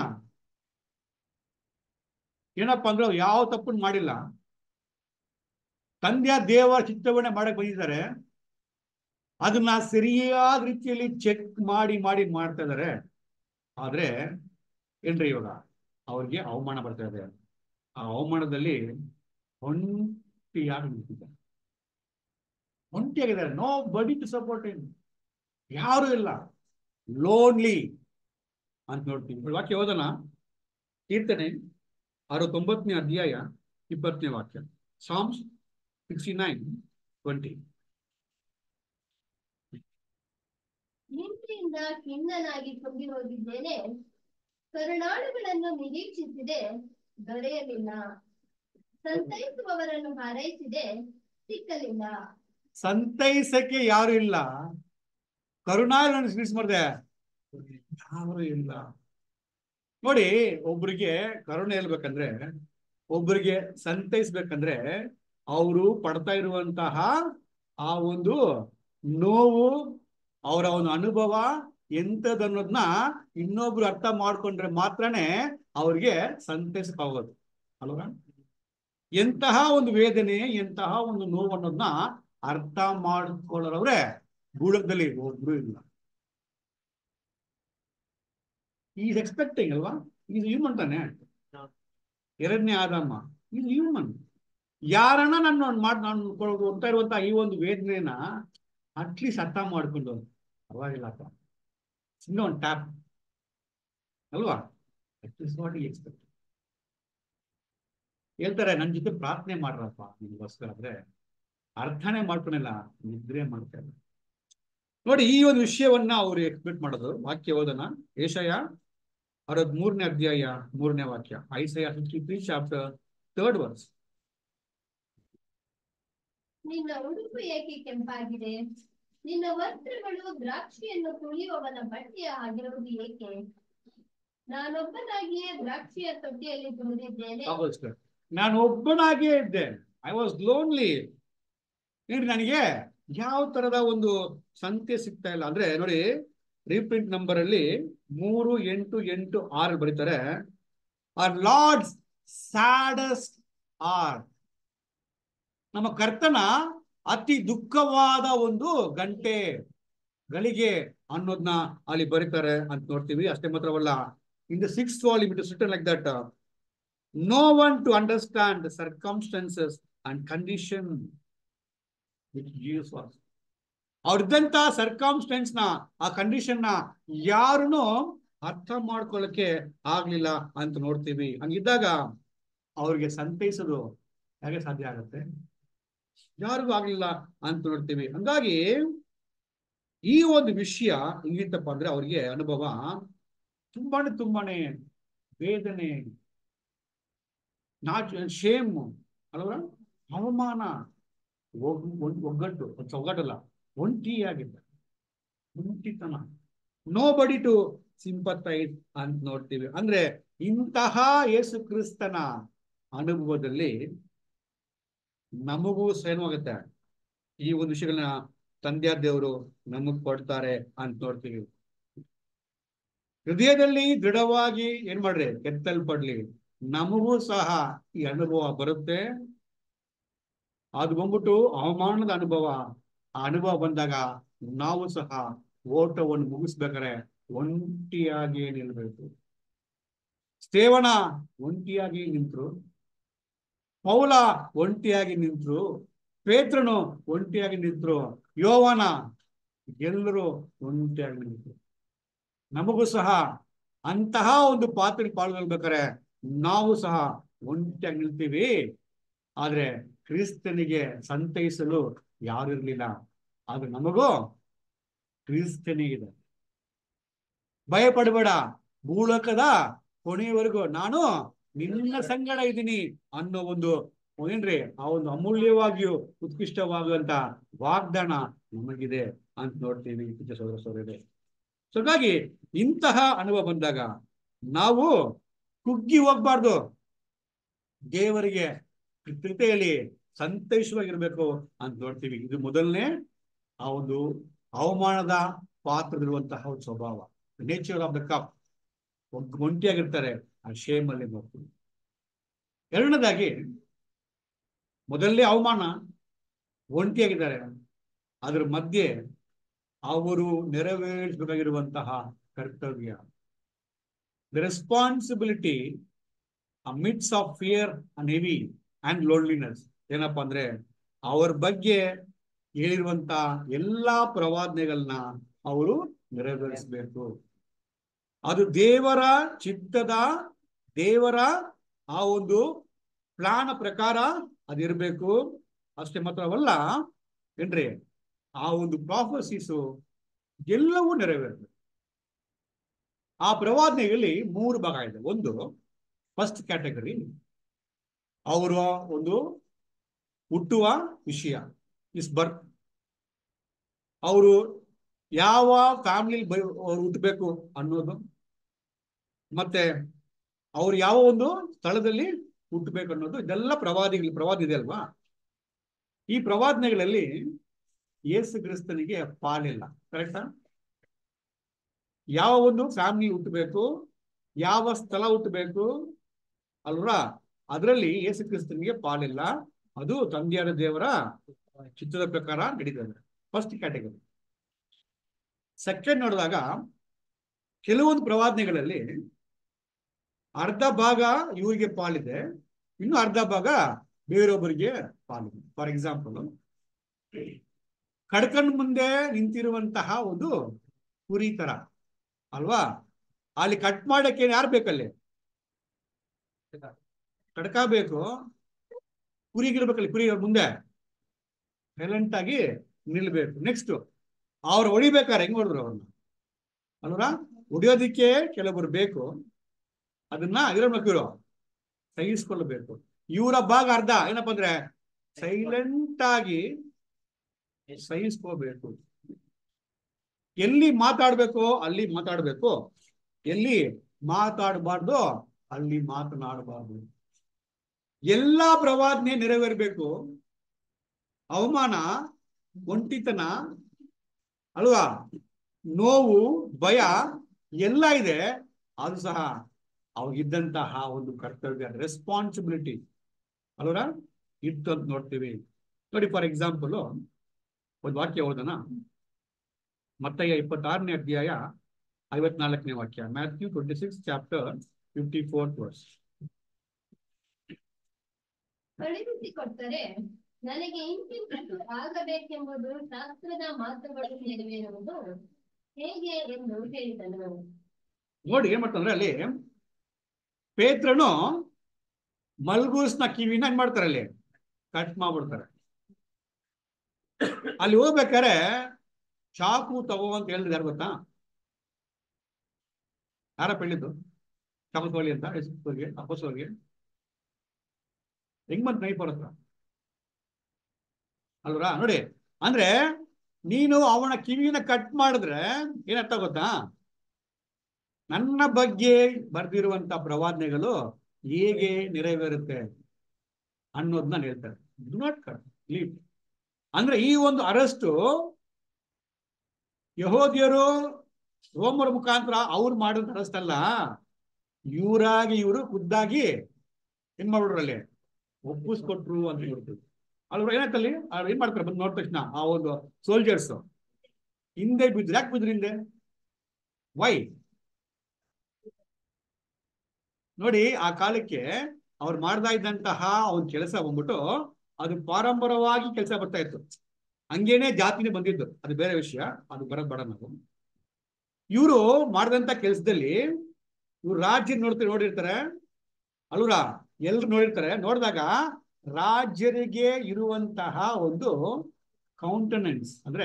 ಏನಪ್ಪ ಅಂದ್ರೆ ಅವ್ರು ಯಾವ ತಪ್ಪನ್ನು ಮಾಡಿಲ್ಲ ತಂದೆಯ ದೇವರ ಚಿತ್ತವನ್ನೇ ಮಾಡಕ್ ಬಂದಿದ್ದಾರೆ ಅದನ್ನ ಸರಿಯಾದ ರೀತಿಯಲ್ಲಿ ಚೆಕ್ ಮಾಡಿ ಮಾಡಿ ಮಾಡ್ತಾ ಇದಾರೆ ಆದ್ರೆ ಏನ್ರಿ ಇವಾಗ ಅವ್ರಿಗೆ ಅವಮಾನ ಬರ್ತಾ ಇದೆ ಆ ಅವಮಾನದಲ್ಲಿ ಒಂಟಿಯಾಗಿ ನಿಂತಿದ್ದಾರೆ ಒಂಟಿಯಾಗಿದ್ದಾರೆ nobody to support in ಯಾರು ಇಲ್ಲ ಲೋನ್ಲಿ ಅಂತ ನೋಡ್ತೀವಿ ವಾಕ್ಯ ಓದೋಣ ಕೀರ್ತನೆ ಅರವತ್ತೊಂಬತ್ತನೇ ಅಧ್ಯಾಯ ಇಪ್ಪತ್ತನೇ ವಾಕ್ಯ ಸಾಮ್ಸ್ ಸಿಕ್ಸ್ಟಿ ನೈನ್ ಟ್ವೆಂಟಿ
ನಿಂದೆಯಿಂದ ಖಿನ್ನನಾಗಿ ತುಂಬಿ ಹೋಗಿದ್ದೇನೆ ಕರುಣಾಳುಗಳನ್ನು ನಿರೀಕ್ಷಿಸಿದೆ ದೊರೆಯಲಿಲ್ಲ ಸಂತೈಸುವವರನ್ನು ಹಾರೈಸಿದೆ ಸಿಕ್ಕಲಿಲ್ಲ
ಸಂತೈಸಕ್ಕೆ ಯಾರು ಇಲ್ಲ ಕರುಣಾಗಳನ್ನು ಸ್ವೀಟ್ಸ್ ಮಾಡಿದೆ ಯಾರು ಇಲ್ಲ ನೋಡಿ ಒಬ್ರಿಗೆ ಕರುಣೆ ಹೇಳ್ಬೇಕಂದ್ರೆ ಒಬ್ರಿಗೆ ಸಂತೈಸ್ಬೇಕಂದ್ರೆ ಅವರು ಪಡ್ತಾ ಇರುವಂತಹ ಆ ಒಂದು ನೋವು ಅವರ ಒಂದು ಅನುಭವ ಎಂಥದ್ದು ಅನ್ನೋದನ್ನ ಇನ್ನೊಬ್ರು ಅರ್ಥ ಮಾಡ್ಕೊಂಡ್ರೆ ಮಾತ್ರನೇ ಅವ್ರಿಗೆ ಸಂತೈಸಕ್ಕಾಗೋದು ಅಲ್ವಾ ಎಂತಹ ಒಂದು ವೇದನೆ ಎಂತಹ ಒಂದು ನೋವು ಅನ್ನೋದನ್ನ ಅರ್ಥ ಮಾಡ್ಕೊಳ್ಳೋರವ್ರೆ ಭೂಲಕದಲ್ಲಿ ಒಬ್ರು ಇಲ್ಲ ಈಸ್ ಎಕ್ಸ್ಪೆಕ್ಟಿಂಗ್ ಅಲ್ವಾ ಈಸ್ ಹ್ಯೂಮನ್ ತಾನೆ ಎರಡನೇ ಆದಮ್ಮ ಈಸ್ ಹ್ಯೂಮನ್ ಯಾರನ್ನ ನಾನು ಮಾಡಿ ನಾನು ಹೋಗ್ತಾ ಇರುವಂತ ಈ ಒಂದು ವೇದನೆನ ಅಟ್ಲೀಸ್ಟ್ ಅರ್ಥ ಮಾಡ್ಕೊಂಡು ಪರವಾಗಿಲ್ಲಪ್ಪ ಸುಮ್ಮನೆ ಒಂದು ಟ್ಯಾಪ್ ಅಲ್ವಾ that is what he expect ಹೇಳ್ತಾರೆ ನನ್ನ ಜೊತೆ ಪ್ರಾರ್ಥನೆ ಮಾಡ್ರಪ್ಪ ನಿಮ್ಗೋಸ್ಕರ ಆದ್ರೆ ಅರ್ಥನೇ ಮಾಡ್ಕೊಳಲ್ಲ ನಿದ್ರೆ ಮಾಡ್ತಾರೆ ನೋಡಿ ಈ ಒಂದು ವಿಷಯವನ್ನ ಅವ್ರು ಎಕ್ಸ್ಪೆಕ್ಟ್ ಮಾಡೋದು ವಾಕ್ಯ ಓದೋಣ ಏಷಯ ಅರವತ್ ಮೂರನೇ ಅಧ್ಯಾಯ ಮೂರನೇ ವಾಕ್ಯ Isaiah fifty three chapter third verse
ನಿನ್ನ ಉಡುಪು ಏಕೆ ಕೆಂಪಾಗಿದೆ ನಿನ್ನ ವಸ್ತ್ರಗಳು ದ್ರಾಕ್ಷಿಯನ್ನು ತುಳಿಯುವವನ ಬಟ್ಟೆಯ ಆಗಿರುವುದು ಏಕೆ ನಾನೊಬ್ಬನಾಗಿಯೇ ದ್ರಾಕ್ಷಿಯ ತೊಟ್ಟಿಯಲ್ಲಿ ತುಳಿದಿದ್ದೇನೆ
ನಾನು ಒಬ್ಬನಾಗಿಯೇ ಇದ್ದೆ ಐ ವಾಸ್ ಲೋನ್ಲಿ ನೋಡಿ ನನಗೆ ಯಾವ ತರದ ಒಂದು ಸಂತೆ ಸಿಗ್ತಾ ಇಲ್ಲ ಅಂದ್ರೆ ನೋಡಿ ರೀಪ್ರಿಂಟ್ ನಂಬರ್ ಅಲ್ಲಿ ಮೂರು ಎಂಟು ಎಂಟು ಆರು ಬರೀತಾರೆ ಆರ್ ಲಾರ್ಡ್ಸ್ ಸ್ಯಾಡಸ್ಟ್ ಆರ್ ನಮ್ಮ ಕರ್ತನ ಅತಿ ದುಃಖವಾದ ಒಂದು ಗಂಟೆ ಗಳಿಗೆ ಅನ್ನೋದನ್ನ ಅಲ್ಲಿ ಬರೀತಾರೆ ಅಂತ ನೋಡ್ತೀವಿ ಅಷ್ಟೇ ಮಾತ್ರವಲ್ಲ in the six volume it is written like that no one to understand the circumstances and condition which Jesus was ಅವ್ರದ್ದಂತ ಸರ್ಕಮ್ಸ್ಟೆನ್ಸ್ ನ ಆ ಕಂಡೀಷನ್ ನ ಯಾರನ್ನು ಅರ್ಥ ಮಾಡ್ಕೊಳ್ಳಕ್ಕೆ ಆಗ್ಲಿಲ್ಲ ಅಂತ ನೋಡ್ತೀವಿ ಹಂಗಿದ್ದಾಗ ಅವ್ರಿಗೆ ಸಂತೈಸೋದು ಹೇಗೆ ಸಾಧ್ಯ ಆಗುತ್ತೆ ಯಾರಿಗೂ ಆಗ್ಲಿಲ್ಲ ಅಂತ ನೋಡ್ತೀವಿ ಹಂಗಾಗಿ ಈ ಒಂದು ವಿಷಯ ಹೆಂಗಿತ್ತಪ್ಪ ಅಂದ್ರೆ ಅವ್ರಿಗೆ ಅನುಭವ ತುಂಬಾನೇ ತುಂಬಾನೇ ವೇದನೆ ನಾಚ್ ಶೇಮ್ ಅಲ್ವಾ ಅವಮಾನ ಒಗ್- ಒಗ್- ಒಗ್ಗಟ್ಟು ಒಗ್ಗಟ್ಟಲ್ಲ ಒಂಟಿಯಾಗಿದ್ದ ಒಂಟಿತನ ನೋ ಬಡಿ ಟು ಸಿಂಪತೈಸ್ ಅಂತ ನೋಡ್ತೀವಿ ಅಂದ್ರೆ ಇಂತಹ ಯೇಸು ಕ್ರಿಸ್ತನ ಅನುಭವದಲ್ಲಿ ನಮಗೂ ಸೇನವಾಗುತ್ತೆ ಈ ಒಂದು ವಿಷಯಗಳನ್ನ ತಂದೆಯ ದೇವರು ನಮಗ್ ಕೊಡ್ತಾರೆ ಅಂತ ನೋಡ್ತೀವಿ ಹೃದಯದಲ್ಲಿ ದೃಢವಾಗಿ ಏನ್ ಮಾಡ್ರಿ ಎತ್ತಲ್ಪಡ್ಲಿ ನಮಗೂ ಸಹ ಈ ಅನುಭವ ಬರುತ್ತೆ ಅದು ಬಂದ್ಬಿಟ್ಟು ಅವಮಾನದ ಅನುಭವ ಆ ಅನುಭವ ಬಂದಾಗ ನಾವು ಸಹ ಓಟವನ್ನು ಮುಗಿಸ್ಬೇಕಾರೆ ಒಂಟಿಯಾಗಿ ನಿಲ್ಬೇಕು ಸ್ಥೇವನ ಒಂಟಿಯಾಗಿ ನಿಂತ್ರು ಪೌಲ ಒಂಟಿಯಾಗಿ ನಿಂತ್ರು ಪೇತ್ರನು ಒಂಟಿಯಾಗಿ ನಿಂತ್ರು ಯೋವನ ಎಲ್ಲರೂ ಒಂಟಿಯಾಗಿ ನಿಂತರು ನಮಗೂ ಸಹ ಅಂತಹ ಒಂದು ಪಾತ್ರ ಪಾಲ್ಗೊಳ್ಬೇಕಾರೆ ನಾವು ಸಹ ಒಂಟಿಯಾಗಿ ನಿಲ್ತೀವಿ ಆದ್ರೆ ಕ್ರಿಸ್ತನಿಗೆ ಸಂತೈಸಲು ಯಾರು ಇರ್ಲಿಲ್ಲ ಆದ್ರೆ ನಮಗೂ ಕ್ರಿಸ್ತನೇ ಇದೆ ಭಯ ಪಡಬೇಡ ಭೂಲೋಕದ ಕೊನೆಯವರೆಗೂ ನಾನು ನಿನ್ನ ಸಂಗಡ ಇದ್ದೀನಿ ಅನ್ನೋ ಒಂದು ಏನ್ರಿ ಆ ಒಂದು ಅಮೂಲ್ಯವಾಗಿಯೂ ಉತ್ಕೃಷ್ಟವಾಗುವಂತ ವಾಗ್ದಾನ ನಮಗಿದೆ ಅಂತ ನೋಡ್ತೀವಿ ಪೂಜ್ಯ ಸಹೋದರ ಸಹೋದರರೇ ಸೊ ಹಾಗಾಗಿ ಇಂತಹ ಅನುಭವ ಬಂದಾಗ ನಾವು ಕುಗ್ಗಿ ಹೋಗ್ಬಾರ್ದು ದೇವರಿಗೆ ಕೃತಜ್ಞತೆಯಲ್ಲಿ ಸಂತೋಷವಾಗಿರ್ಬೇಕು ಅಂತ ನೋಡ್ತೀವಿ ಇದು ಮೊದಲನೇ ಆ ಒಂದು ಅವಮಾನದ ಪಾತ್ರದಿರುವಂತಹ ಒಂದು ಸ್ವಭಾವ ನೇಚರ್ ಆಫ್ ದ ಕಪ್ ಒಂಟಿಯಾಗಿರ್ತಾರೆ ಆ ಶೇಮ್ ಅಲ್ಲಿ ನೋಡ್ತೀವಿ ಎರಡನೇದಾಗಿ ಮೊದಲನೇ ಅವಮಾನ ಒಂಟಿಯಾಗಿದ್ದಾರೆ ಅದ್ರ ಮಧ್ಯೆ ಅವರು ನೆರವೇರಿಸಬೇಕಾಗಿರುವಂತಹ ಕರ್ತವ್ಯ the responsibility midst of fear and heavy and loneliness ಏನಪ್ಪಾ ಅಂದ್ರೆ ಅವ್ರ ಬಗ್ಗೆ ಹೇಳಿರುವಂತ ಎಲ್ಲಾ ಪ್ರವಾದನೆಗಳನ್ನ ಅವರು ನೆರವೇರಿಸಬೇಕು ಅದು ದೇವರ ಚಿತ್ತದ ದೇವರ ಆ ಒಂದು ಪ್ಲಾನ್ ಪ್ರಕಾರ ಅದಿರ್ಬೇಕು ಅಷ್ಟೇ ಮಾತ್ರವಲ್ಲ ಏನ್ರಿ ಆ ಒಂದು ಪ್ರಾಫಸೀಸು ಎಲ್ಲವೂ ನೆರವೇರಬೇಕು ಆ ಪ್ರವಾದನೆಯಲ್ಲಿ ಮೂರು ಭಾಗ ಇದೆ ಒಂದು ಫಸ್ಟ್ ಕ್ಯಾಟಗರಿ ಅವರ ಒಂದು ಹುಟ್ಟುವ ವಿಷಯ ಇಸ್ ಬರ್ತ್ ಅವರು ಯಾವ ಫ್ಯಾಮಿಲಿ ಅವ್ರು ಹುಟ್ಟಬೇಕು ಅನ್ನೋದು ಮತ್ತೆ ಅವ್ರು ಯಾವ ಒಂದು ಸ್ಥಳದಲ್ಲಿ ಹುಟ್ಟಬೇಕು ಅನ್ನೋದು ಇದೆಲ್ಲ ಪ್ರವಾದಿಗಳು ಪ್ರವಾದ ಇದೆ ಅಲ್ವಾ ಈ ಪ್ರವಾದನೆಗಳಲ್ಲಿ ಯೇಸು ಕ್ರಿಸ್ತನಿಗೆ ಪಾಲಿಲ್ಲ ಕರೆಕ್ಟಾ ಯಾವ ಒಂದು ಫ್ಯಾಮಿಲಿ ಹುಟ್ಟಬೇಕು ಯಾವ ಸ್ಥಳ ಹುಟ್ಟಬೇಕು ಅಲ್ವಾ ಅದರಲ್ಲಿ ಯೇಸು ಕ್ರಿಸ್ತನಿಗೆ ಪಾಲಿಲ್ಲ ಅದು ತಂದೆಯಾದ ದೇವರ ಚಿತ್ರದ ಪ್ರಕಾರ ನಡೀತದೆ ಫಸ್ಟ್ ಕ್ಯಾಟಗರಿ ಸೆಕೆಂಡ್ ನೋಡಿದಾಗ ಕೆಲವೊಂದು ಪ್ರವಾದನೆಗಳಲ್ಲಿ ಅರ್ಧ ಭಾಗ ಇವರಿಗೆ ಪಾಲಿದೆ ಇನ್ನು ಅರ್ಧ ಭಾಗ ಬೇರೊಬ್ಬರಿಗೆ ಪಾಲಿದೆ ಫಾರ್ ಎಕ್ಸಾಂಪಲ್ ಕಡ್ಕಂಡ್ ಮುಂದೆ ನಿಂತಿರುವಂತಹ ಒಂದು ಕುರಿ ತರ ಅಲ್ವಾ ಅಲ್ಲಿ ಕಟ್ ಮಾಡಕ್ಕೆ ಯಾರು ಬೇಕಲ್ಲಿ ಕಡ್ಕ ಬೇಕು ಕುರಿಗಿರ್ಬೇಕಲ್ಲಿ ಕುರಿ ಅವ್ರ ಮುಂದೆ ಸೈಲೆಂಟ್ ಆಗಿ ನಿಲ್ಬೇಕು ನೆಕ್ಸ್ಟ್ ಅವ್ರು ಹೊಡಿಬೇಕಾರೆ ಹೆಂಗ್ ಹೊಡೆದ್ರು ಅವ್ರನ್ನ ಅಲ್ವಾ ಹೊಡಿಯೋದಿಕ್ಕೆ ಕೆಲವೊಬ್ರು ಬೇಕು ಅದನ್ನ ಇರೋ ಸಹಿಸ್ಕೊಳ್ಬೇಕು ಇವರ ಭಾಗ ಅರ್ಧ ಏನಪ್ಪಾ ಅಂದ್ರೆ ಸೈಲೆಂಟ್ ಆಗಿ ಸಹಿಸ್ಕೋಬೇಕು ಎಲ್ಲಿ ಮಾತಾಡ್ಬೇಕು ಅಲ್ಲಿ ಮಾತಾಡ್ಬೇಕು ಎಲ್ಲಿ ಮಾತಾಡಬಾರ್ದು ಅಲ್ಲಿ ಮಾತನಾಡಬಾರ್ದು ಎಲ್ಲಾ ಪ್ರವಾದನೆ ನೆರವೇರ್ಬೇಕು ಅವಮಾನ ಒಂಟಿತನ ಅಲ್ವಾ ನೋವು ಭಯ ಎಲ್ಲ ಇದೆ ಅದು ಸಹ ಅವ್ರಿಗಿದ್ದಂತಹ ಒಂದು ಕರ್ತವ್ಯ ರೆಸ್ಪಾನ್ಸಿಬಿಲಿಟಿ ಅಲ್ವರ ಇತ್ತು ಅಂತ ನೋಡ್ತೀವಿ ನೋಡಿ ಫಾರ್ ಎಕ್ಸಾಂಪಲ್ ಒಂದು ವಾಕ್ಯ ಓದೋಣ ಮತ್ತಯ್ಯ ಇಪ್ಪತ್ತಾರನೇ ಅಧ್ಯಾಯ ಐವತ್ನಾಲ್ಕನೇ ವಾಕ್ಯ Matthew twenty six chapter fifty fourth verse
ಕಳುಹಿಸಿಕೊಟ್ಟರೆ ನನಗೆ ಇಂತಿಂತದ್ದು ಆಗಬೇಕೆಂಬುದು ಶಾಸ್ತ್ರದ ಮಾತುಗಳು ನೆರವೇರುವುದು ಹೇಗೆ ಎಂದು ಹೇಳಿದನು
ನೋಡಿ ಏನ್ ಮಾಡ್ತಂದ್ರೆ ಅಲ್ಲಿ ಪೇತ್ರನು ಮಲ್ಗೂಸ್ನ ಕಿವಿನ ಏನ್ ಮಾಡ್ತಾರೆ ಅಲ್ಲಿ ಕಟ್ ಮಾಡ್ಬಿಡ್ತಾರೆ ಅಲ್ಲಿ ಹೋಗ್ಬೇಕಾರೆ ಚಾಕು ತಗೋ ಅಂತ ಹೇಳಿದ್ರು ಯಾರು ಗೊತ್ತಾ ಯಾರಪ್ಪ ಹೇಳಿದ್ದು ಚಾಕು ತಗೊಳ್ಳಿ ಅಂತ ಯೇಸುಕ್ರಿಸ್ತನಿಗೆ ಅಪ್ಪಸೋರ್ಗೆ ಹೆಂಗ್ ಬಂತ ನೈಪ್ ಅವ್ರ ಹತ್ರ ಅಲ್ವರಾ ನೋಡಿ ಅಂದ್ರೆ ನೀನು ಅವನ ಕಿವಿನ ಕಟ್ ಮಾಡಿದ್ರೆ ಏನರ್ಥ ಗೊತ್ತಾ ನನ್ನ ಬಗ್ಗೆ ಬರ್ದಿರುವಂತ ಪ್ರವಾದನೆಗಳು ಹೇಗೆ ನೆರವೇರುತ್ತೆ ಅನ್ನೋದನ್ನ ನಾನು ಹೇಳ್ತಾರೆ ಡು ನಾಟ್ ಕಟ್ ಲೀವ್ ಅಂದ್ರೆ ಈ ಒಂದು ಅರೆಸ್ಟು ಯಹೋದಿಯರು ರೋಮರ ಮುಖಾಂತರ ಅವ್ರು ಮಾಡಿದ ಅರೆಸ್ಟ್ ಅಲ್ಲ ಇವರಾಗಿ ಇವರು ಖುದ್ದಾಗಿ ಏನ್ ಮಾಡ್ಬಿಡ್ರು ಅಲ್ಲಿ ಒಪ್ಪಿಸ್ಕೊಟ್ರು ಅಂತ ಹೇಳ್ತೀವಿ ಅಲ್ವ ಏನಾಯ್ತಲ್ಲಿ ಅವ್ರು ಏನ್ ಮಾಡ್ತಾರೆ ಬಂದು ನೋಡಿದ ತಕ್ಷಣ ಆ ಒಂದು ಸೋಲ್ಜರ್ಸ್ ಹಿಂದೆ ಬಿದ್ರು ಯಾಕೆ ಬಿದ್ರು ಹಿಂದೆ ವೈ ನೋಡಿ ಆ ಕಾಲಕ್ಕೆ ಅವ್ರು ಮಾಡ್ತಾ ಇದ್ದಂತಹ ಒಂದು ಕೆಲಸ ಬಂದ್ಬಿಟ್ಟು ಅದು ಪಾರಂಪರವಾಗಿ ಕೆಲಸ ಬರ್ತಾ ಇತ್ತು ಹಂಗೇನೆ ಜಾತಿನೇ ಬಂದಿದ್ದು ಅದು ಬೇರೆ ವಿಷಯ ಅದು ಬರೋದ್ ಬೇಡ ನಾವು ಇವರು ಮಾಡಿದಂತ ಕೆಲಸದಲ್ಲಿ ಇವ್ರು ರಾಜ್ಯ ನೋಡ್ತಾರೆ ನೋಡಿರ್ತಾರೆ ಅಲ್ವರ ಎಲ್ರು ನೋಡಿರ್ತಾರೆ ನೋಡಿದಾಗ ರಾಜ್ಯರಿಗೆ ಇರುವಂತಹ ಒಂದು ಕೌಂಟನೆನ್ಸ್ ಅಂದ್ರೆ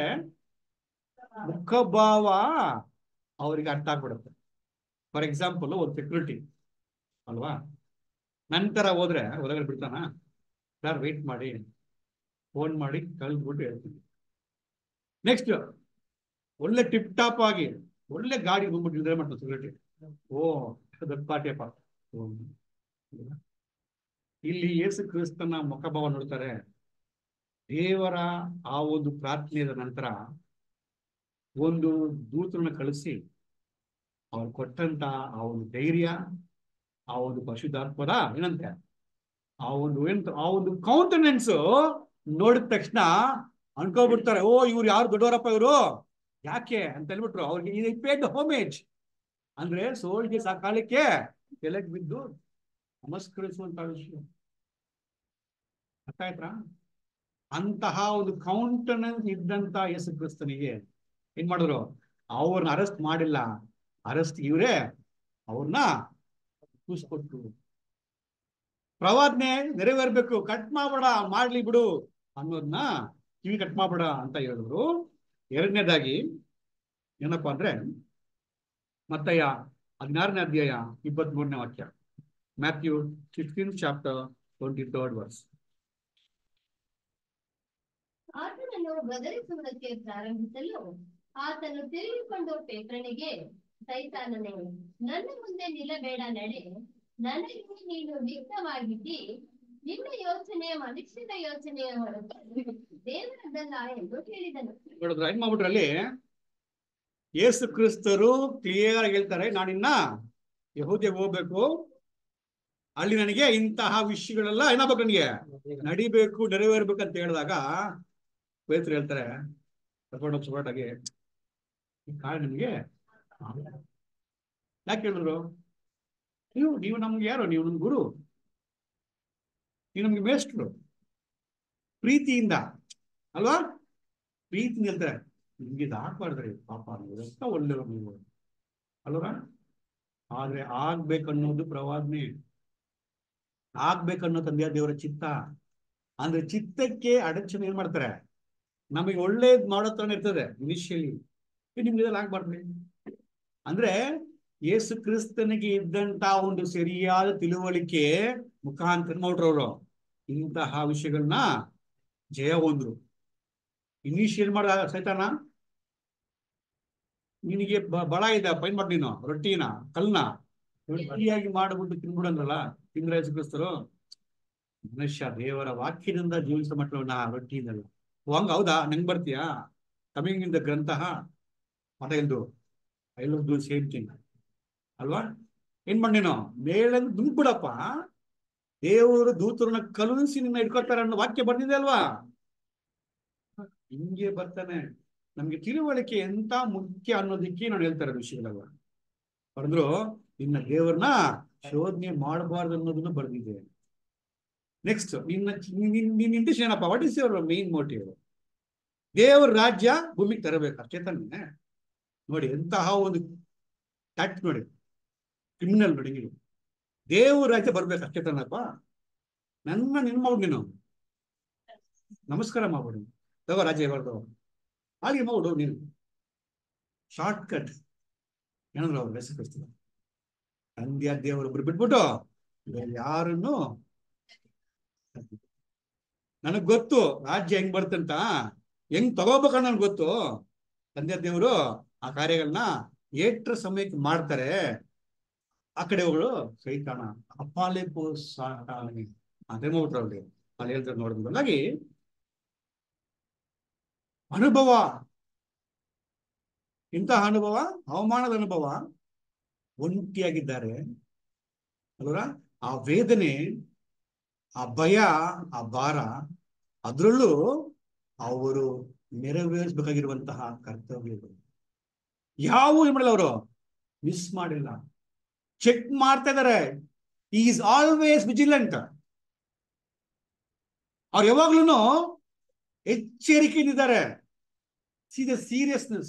ಮುಖಭಾವ ಅವರಿಗೆ ಅರ್ಥ ಆಗ್ಬಿಡುತ್ತೆ ಫಾರ್ ಎಕ್ಸಾಂಪಲ್ ಒಂದು ಸೆಕ್ಯೂರಿಟಿ ಅಲ್ವಾ ನಂತರ ಹೋದ್ರೆ ಹೊರಗಡೆ ಬಿಡ್ತಾನ ಸರ್ ವೆಯ್ಟ್ ಮಾಡಿ ಫೋನ್ ಮಾಡಿ ಕಳ್ದ್ಬಿಟ್ಟು ಹೇಳ್ತೀನಿ ನೆಕ್ಸ್ಟ್ ಒಳ್ಳೆ ಟಿಪ್ ಟಾಪ್ ಆಗಿ ಒಳ್ಳೆ ಗಾಡಿ ಬಂದ್ಬಿಟ್ಟು ನಿದ್ರೆ ಮಾಡ್ತಾರೆ ಸೆಕ್ಯೂರಿಟಿ ಓ ದೊಡ್ಡ ಪಾರ್ಟಿಯಪ್ಪ ಇಲ್ಲಿ ಯೇಸು ಕ್ರಿಸ್ತನ ಮುಖಭಾವ ನೋಡ್ತಾರೆ ದೇವರ ಆ ಒಂದು ಪ್ರಾರ್ಥನೆಯ ನಂತರ ಒಂದು ದೂತರನ್ನ ಕಳಿಸಿ ಅವ್ರು ಕೊಟ್ಟಂತ ಆ ಒಂದು ಧೈರ್ಯ ಆ ಒಂದು ಪಶುಧಾತ್ಮದ ಏನಂತೆ ಆ ಒಂದು ಏನಂತ ಆ ಒಂದು ಕೌಂಟೆನೆನ್ಸ್ ನೋಡಿದ ತಕ್ಷಣ ಅನ್ಕೋಬಿಡ್ತಾರೆ ಓ ಇವ್ರು ಯಾರು ದೊಡ್ಡವರಪ್ಪ ಇವರು ಯಾಕೆ ಅಂತ ಹೇಳ್ಬಿಟ್ರು ಅವ್ರಿಗೆ ಪೇಡ್ ಹೋಮೇಜ್ ಅಂದ್ರೆ ಸೋಲ್ಗೆ ಸಾಕಾಲಕ್ಕೆ ತಲೆಗೆ ಬಿದ್ದು ನಮಸ್ಕರಿಸುವಂತ ವಿಷಯ ಅರ್ಥ ಆಯ್ತಾ ಅಂತಹ ಒಂದು ಕೌಂಟೆನೆನ್ಸ್ ಇದ್ದಂತ ಯೇಸು ಕ್ರಿಸ್ತನಿಗೆ ಏನ್ ಮಾಡಿದ್ರು ಅವ್ರನ್ನ ಅರೆಸ್ಟ್ ಮಾಡಿಲ್ಲ ಅರೆಸ್ಟ್ ಇವರೇ ಅವ್ರನ್ನ ಕೂಸ್ಕೊಟ್ರು ಪ್ರವಾದನೆ ನೆರವೇರ್ಬೇಕು ಕಟ್ ಮಾಡ್ಬೇಡ ಮಾಡ್ಲಿ ಬಿಡು ಅನ್ನೋದನ್ನ ಕಿವಿ ಕಟ್ ಮಾಡ್ಬೇಡ ಅಂತ ಹೇಳಿದ್ರು ಎರಡನೇದಾಗಿ ಏನಪ್ಪಾ ಅಂದ್ರೆ ಮತ್ತಯ್ಯ ಹದಿನಾರನೇ ಅಧ್ಯಾಯ ಇಪ್ಪತ್ತ್ ಮೂರನೇ ವಾಕ್ಯ Matthew fifteen chapter twenty third verse
ಆತನನ್ನು ಗದರಿಸುವುದಕ್ಕೆ ಪ್ರಾರಂಭಿಸಲು ಆತನು ತಿರುಗಿಕೊಂಡು ಪೇತ್ರನಿಗೆ ಸೈತಾನನೇ ನನ್ನ ಮುಂದೆ ನಿಲ್ಲಬೇಡ ನಡೆ ನನಗೆ ನೀನು ನಿಗ್ಧವಾಗಿದ್ದಿ ನಿನ್ನ ಯೋಚನೆ ಮನುಷ್ಯನ ಯೋಚನೆಯ ಹೊರತು ದೇವರದ್ದಲ್ಲ ಎಂದು ಹೇಳಿದನು
ನೋಡಿದ್ರ ಏನ್ ಮಾಡ್ಬಿಟ್ರಲ್ಲಿ ಯೇಸು ಕ್ರಿಸ್ತರು ಕ್ಲಿಯರ್ ಆಗಿ ಹೇಳ್ತಾರೆ ನಾನಿನ್ನ ಯಹೂದಿಗೆ ಹೋಗ್ಬೇಕು ಅಲ್ಲಿ ನನಗೆ ಇಂತಹ ವಿಷಯಗಳೆಲ್ಲ ಏನಾಗ್ಬೇಕು ನನಗೆ ನಡಿಬೇಕು ನೆರವೇರ್ಬೇಕು ಅಂತ ಹೇಳಿದಾಗ ಪೇತ್ರ ಹೇಳ್ತಾರೆ ತಗೊಂಡು ಸುಬಾಟಾಗಿ ಈ ಕಾರಣ ನಿಮಗೆ ಯಾಕೆ ಹೇಳಿದ್ರು ನೀವು ನೀವು ನಮ್ಗೆ ಯಾರು ನೀವು ನಮ್ ಗುರು ನೀವು ನಮ್ಗೆ ಮೇಷ್ಟ್ರು ಪ್ರೀತಿಯಿಂದ ಅಲ್ವಾ ಪ್ರೀತಿಯಿಂದ ಹೇಳ್ತಾರೆ ನಿಮ್ಗೆ ಇದು ಹಾಕ್ಬಾರ್ದ್ರಿ ಪಾಪ ನೀವು ಎಷ್ಟ ಒಳ್ಳೆಯವರು ನೀವು ಅಲ್ವಾ ಆದ್ರೆ ಆಗ್ಬೇಕನ್ನೋದು ಪ್ರವಾದನೆ ಆಗ್ಬೇಕನ್ನೋ ತಂದೆಯ ದೇವರ ಚಿತ್ತ ಅಂದ್ರೆ ಚಿತ್ತಕ್ಕೆ ಅಡಚಣೆ ಏನ್ ಮಾಡ್ತಾರೆ ನಮಗೆ ಒಳ್ಳೇದ್ ಮಾಡೋ ತರ ಇರ್ತದೆ ಇನಿಷಿಯಲಿ ನಿಮ್ಗೆ ಇದೆಲ್ಲ ಆಗ್ಬಾರ್ದ್ರಿ ಅಂದ್ರೆ ಯೇಸು ಕ್ರಿಸ್ತನಿಗೆ ಇದ್ದಂತ ಒಂದು ಸರಿಯಾದ ತಿಳುವಳಿಕೆ ಮುಖಾಂತರ ನೋಡ್ರವ್ರು ಇಂತಹ ವಿಷಯಗಳನ್ನ ಜಯ ಹೊಂದ್ರು ಇನಿಷಿಯಲ್ ಮಾಡ ಸೈತಾನ ನಿನಗೆ ಬ- ಬಳ ಇದೆ ಪೈನ್ ಮಾಡಿ ನೀನು ರೊಟ್ಟಿನ ಕಲ್ನ ರೊಟ್ಟಿಯಾಗಿ ಮಾಡ್ಬಿಟ್ಟು ತಿನ್ಬಿಡಂದ್ರಲ್ಲ ತಿಂದ್ರ ಯೇಸು ಕ್ರಿಸ್ತರು ಮನುಷ್ಯ ದೇವರ ವಾಕ್ಯದಿಂದ ಜೀವಿಸ ಮಟ್ಟವನ್ನ ರೊಟ್ಟಿಯಿಂದಲ್ಲ ಓ, ಹಂಗ ಹೌದಾ ನಂಗ್ ಬರ್ತೀಯಾ ಕಮಿಂಗ್ ಇನ್ ದ ಗ್ರಂಥ ಮತ ಎಂದು I love do same thing ಅಲ್ವಾ ಏನ್ ಮಾಡಿ ನೀನು ಮೇಲಂದು ದುಂಬಿಡಪ್ಪ ದೇವರು ದೂತರನ್ನ ಕಳುಹಿಸಿ ನಿನ್ನ ಇಟ್ಕೊಳ್ತಾರೆ ಅನ್ನೋ ವಾಕ್ಯ ಬಂದಿದೆ ಅಲ್ವಾ ಹಿಂಗೆ ಬರ್ತಾನೆ ನಮ್ಗೆ ತಿಳುವಳಿಕೆ ಎಂತ ಮುಖ್ಯ ಅನ್ನೋದಕ್ಕೆ ನಾನು ಹೇಳ್ತಾರೆ ವಿಷಯಗಳಲ್ಲ ಬರೆದ್ರು ನಿನ್ನ ದೇವರನ್ನ ಶೋಧನೆ ಮಾಡಬಾರ್ದು ಅನ್ನೋದನ್ನು ಬರ್ದಿದೆ ನೆಕ್ಸ್ಟ್ ನಿನ್ನ ನಿನ್ನ ನಿನ್ನ ಇಂಟೆನ್ಷನ್ ಏನಪ್ಪ what is your main motive ದೇವರ ರಾಜ್ಯ ಭೂಮಿಗೆ ತರಬೇಕು ಅಷ್ಟೇ ತಾನೆ ನೋಡಿ ಎಂತಹ ಒಂದು ಟ್ಯಾಕ್ಟ್ ನೋಡಿ ಕ್ರಿಮಿನಲ್ ನೋಡಿ ನೀವು ದೇವ್ರ ರಾಜ್ಯ ಬರ್ಬೇಕು ಅಷ್ಟೇ ತಾನಪ್ಪ ನನ್ನ ನಿನ್ ಮಾಡ್ಬಿಡು ನೀನು ನಮಸ್ಕಾರ ಮಾಡ್ಬಿಡು ತಗೋ ರಾಜ್ಯ ಬರ್ದು ಹಾಗೆ ಮಾಡ್ಬಿಡು ನೀನು ಶಾರ್ಟ್ ಕಟ್ ಏನಂದ್ರೆ ಅವ್ರು ಹೆಸರು ತಂದೆಯ ದೇವರೊಬ್ರು ಬಿಟ್ಬಿಟ್ಟು ಬೇರೆ ಯಾರನ್ನು ನನಗ್ ಗೊತ್ತು ರಾಜ್ಯ ಹೆಂಗ್ ಬರ್ತಂತ ಹೆಂಗ್ ತಗೋಬೇಕನ್ನ ನನ್ಗೆ ಗೊತ್ತು ತಂದೆ ದೇವರು ಆ ಕಾರ್ಯಗಳನ್ನ ಏಟ್ರ ಸಮಯಕ್ಕೆ ಮಾಡ್ತಾರೆ ಆ ಕಡೆ ಹೋಗಳು ಸೈತಾನ ಅಪಾಲೆ ಪೋ ಸಾಟಾನೆ ಅದೇ ಮಾಡ್ಬಿಟ್ರು ಅವ್ರಿಗೆ ಅಲ್ಲಿ ಹೇಳ್ತಾರೆ ನೋಡಿದ್ರು ಹಾಗಾಗಿ ಅನುಭವ ಇಂತಹ ಅನುಭವ ಅವಮಾನದ ಅನುಭವ ಒಂಟಿಯಾಗಿದ್ದಾರೆ ಅಲ್ವರ ಆ ವೇದನೆ ಆ ಭಯ ಆ ಭಾರ ಅದರಲ್ಲೂ ಅವರು ನೆರವೇರಿಸಬೇಕಾಗಿರುವಂತಹ ಕರ್ತವ್ಯಗಳು ಯಾವ ಏನ್ ಮಾಡಲ್ಲ ಅವರು ಮಿಸ್ ಮಾಡಿಲ್ಲ ಚೆಕ್ ಮಾಡ್ತಾ ಇದಾರೆ ಈಸ್ ಆಲ್ವೇಸ್ ವಿಜಿಲೆಂಟ್ ಅವ್ರು ಯಾವಾಗ್ಲೂ ಎಚ್ಚರಿಕೆಯಿಂದಿದ್ದಾರೆ ಸಿ ದ ಸೀರಿಯಸ್ನೆಸ್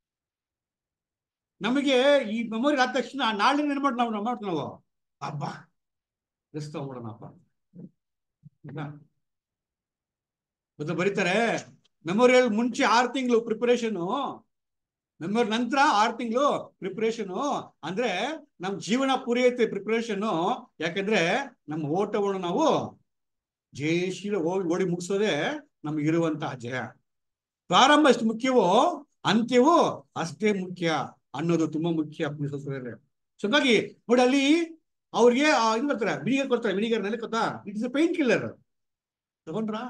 ನಮಗೆ ಈ ಮೆಮೊರಿ ಆದ ತಕ್ಷಣ ನಾಳೆ ನೆನ್ಮಾಡ್ ನಾವು ನಾವು ಮಾಡ್ತೀವಿ ನಾವು ಅಬ್ಬ ರೆಸ್ಟ್ ತಗೊಂಡ್ಬಿಡೋಣಪ್ಪ ಮತ್ತೆ ಬರೀತಾರೆ ಮೆಮೊರಿಯಲ್ ಮುಂಚೆ ಆರು ತಿಂಗಳು ಪ್ರಿಪರೇಷನು ಮೆಮೊರಿ ನಂತರ ಆರು ತಿಂಗಳು ಪ್ರಿಪರೇಷನು ಅಂದ್ರೆ ನಮ್ ಜೀವನ ಪೂರೈತೆ ಪ್ರಿಪರೇಷನ್ ಯಾಕಂದ್ರೆ ನಮ್ಮ ಓಟವನ್ನು ನಾವು ಜಯಶೀಲ ಹೋಗಿ ಓಡಿ ಮುಗಿಸೋದೇ ನಮಗಿರುವಂತಹ ಜಯ ಪ್ರಾರಂಭ ಎಷ್ಟು ಮುಖ್ಯವೋ ಅಂತ್ಯವೂ ಅಷ್ಟೇ ಮುಖ್ಯ ಅನ್ನೋದು ತುಂಬಾ ಮುಖ್ಯ ಸೊ ಹಾಗಾಗಿ ನೋಡಿ ಅಲ್ಲಿ ಅವ್ರಿಗೆ ಆ ಇದು ಬರ್ತಾರೆ ವಿನಿಗರ್ ಕೊಡ್ತಾರೆ ವಿನಿಗರ್ ನಲ್ಲಿ ಗೊತ್ತಾ ಇಟ್ಸ್ ಎ ಪೈನ್ ಕಿಲ್ಲರ್ ತಗೊಂಡ್ರಾ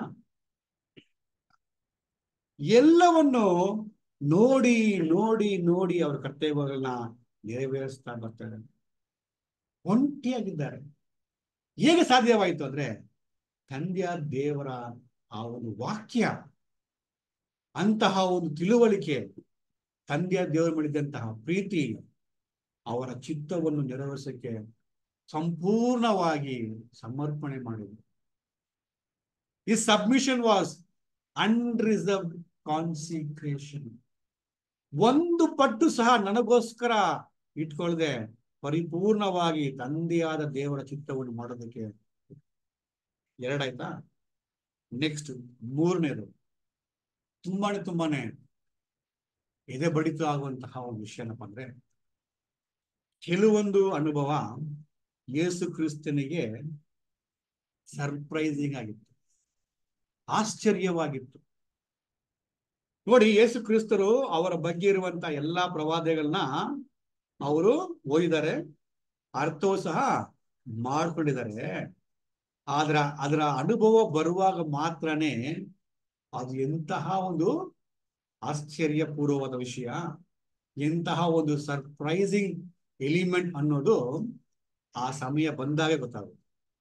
ಎಲ್ಲವನ್ನು ನೋಡಿ ನೋಡಿ ನೋಡಿ ಅವರ ಕರ್ತವ್ಯಗಳನ್ನ ನೆರವೇರಿಸ್ತಾ ಬರ್ತಾರೆ ಒಂಟಿಯಾಗಿದ್ದಾರೆ ಹೇಗೆ ಸಾಧ್ಯವಾಯಿತು ಅಂದ್ರೆ ತಂದೆಯ ದೇವರ ಆ ಒಂದು ವಾಕ್ಯ ಅಂತಹ ಒಂದು ತಿಳುವಳಿಕೆ ತಂದೆಯ ದೇವರು ಮಾಡಿದಂತಹ ಪ್ರೀತಿ ಅವರ ಚಿತ್ತವನ್ನು ನೆರವೇರಿಸಕ್ಕೆ ಸಂಪೂರ್ಣವಾಗಿ ಸಮರ್ಪಣೆ ಮಾಡಿದರು ಈ ಸಬ್ಮಿಷನ್ ವಾಸ್ ಅನ್ರಿಸರ್ವ್ಡ್ ಕಾನ್ಸಿಕ್ರೇಷನ್ ಒಂದು ಪಟ್ಟು ಸಹ ನನಗೋಸ್ಕರ ಇಟ್ಕೊಳ್ಳದೆ ಪರಿಪೂರ್ಣವಾಗಿ ತಂದೆಯಾದ ದೇವರ ಚಿತ್ತವನ್ನು ಮಾಡೋದಕ್ಕೆ ಎರಡಾಯ್ತಾ ನೆಕ್ಸ್ಟ್ ಮೂರನೇದು ತುಂಬಾನೇ ತುಂಬಾನೇ ಎದೆ ಬಡಿತ ಆಗುವಂತಹ ಒಂದು ವಿಷಯ ಏನಪ್ಪ ಅಂದ್ರೆ ಕೆಲವೊಂದು ಅನುಭವ ಯೇಸು ಕ್ರಿಸ್ತನಿಗೆ ಸರ್ಪ್ರೈಸಿಂಗ್ ಆಗಿತ್ತು ಆಶ್ಚರ್ಯವಾಗಿತ್ತು ನೋಡಿ ಯೇಸು ಕ್ರಿಸ್ತರು ಅವರ ಬಗ್ಗೆ ಇರುವಂತ ಎಲ್ಲಾ ಪ್ರವಾದಗಳನ್ನ ಅವರು ಓದಿದ್ದಾರೆ ಅರ್ಥವೂ ಸಹ ಮಾಡ್ಕೊಂಡಿದ್ದಾರೆ ಆದ್ರ ಅದರ ಅನುಭವ ಬರುವಾಗ ಮಾತ್ರನೇ ಅದು ಎಂತಹ ಒಂದು ಆಶ್ಚರ್ಯಪೂರ್ವವಾದ ವಿಷಯ ಎಂತಹ ಒಂದು ಸರ್ಪ್ರೈಸಿಂಗ್ ಎಲಿಮೆಂಟ್ ಅನ್ನೋದು ಆ ಸಮಯ ಬಂದಾಗ ಗೊತ್ತಾಗುತ್ತೆ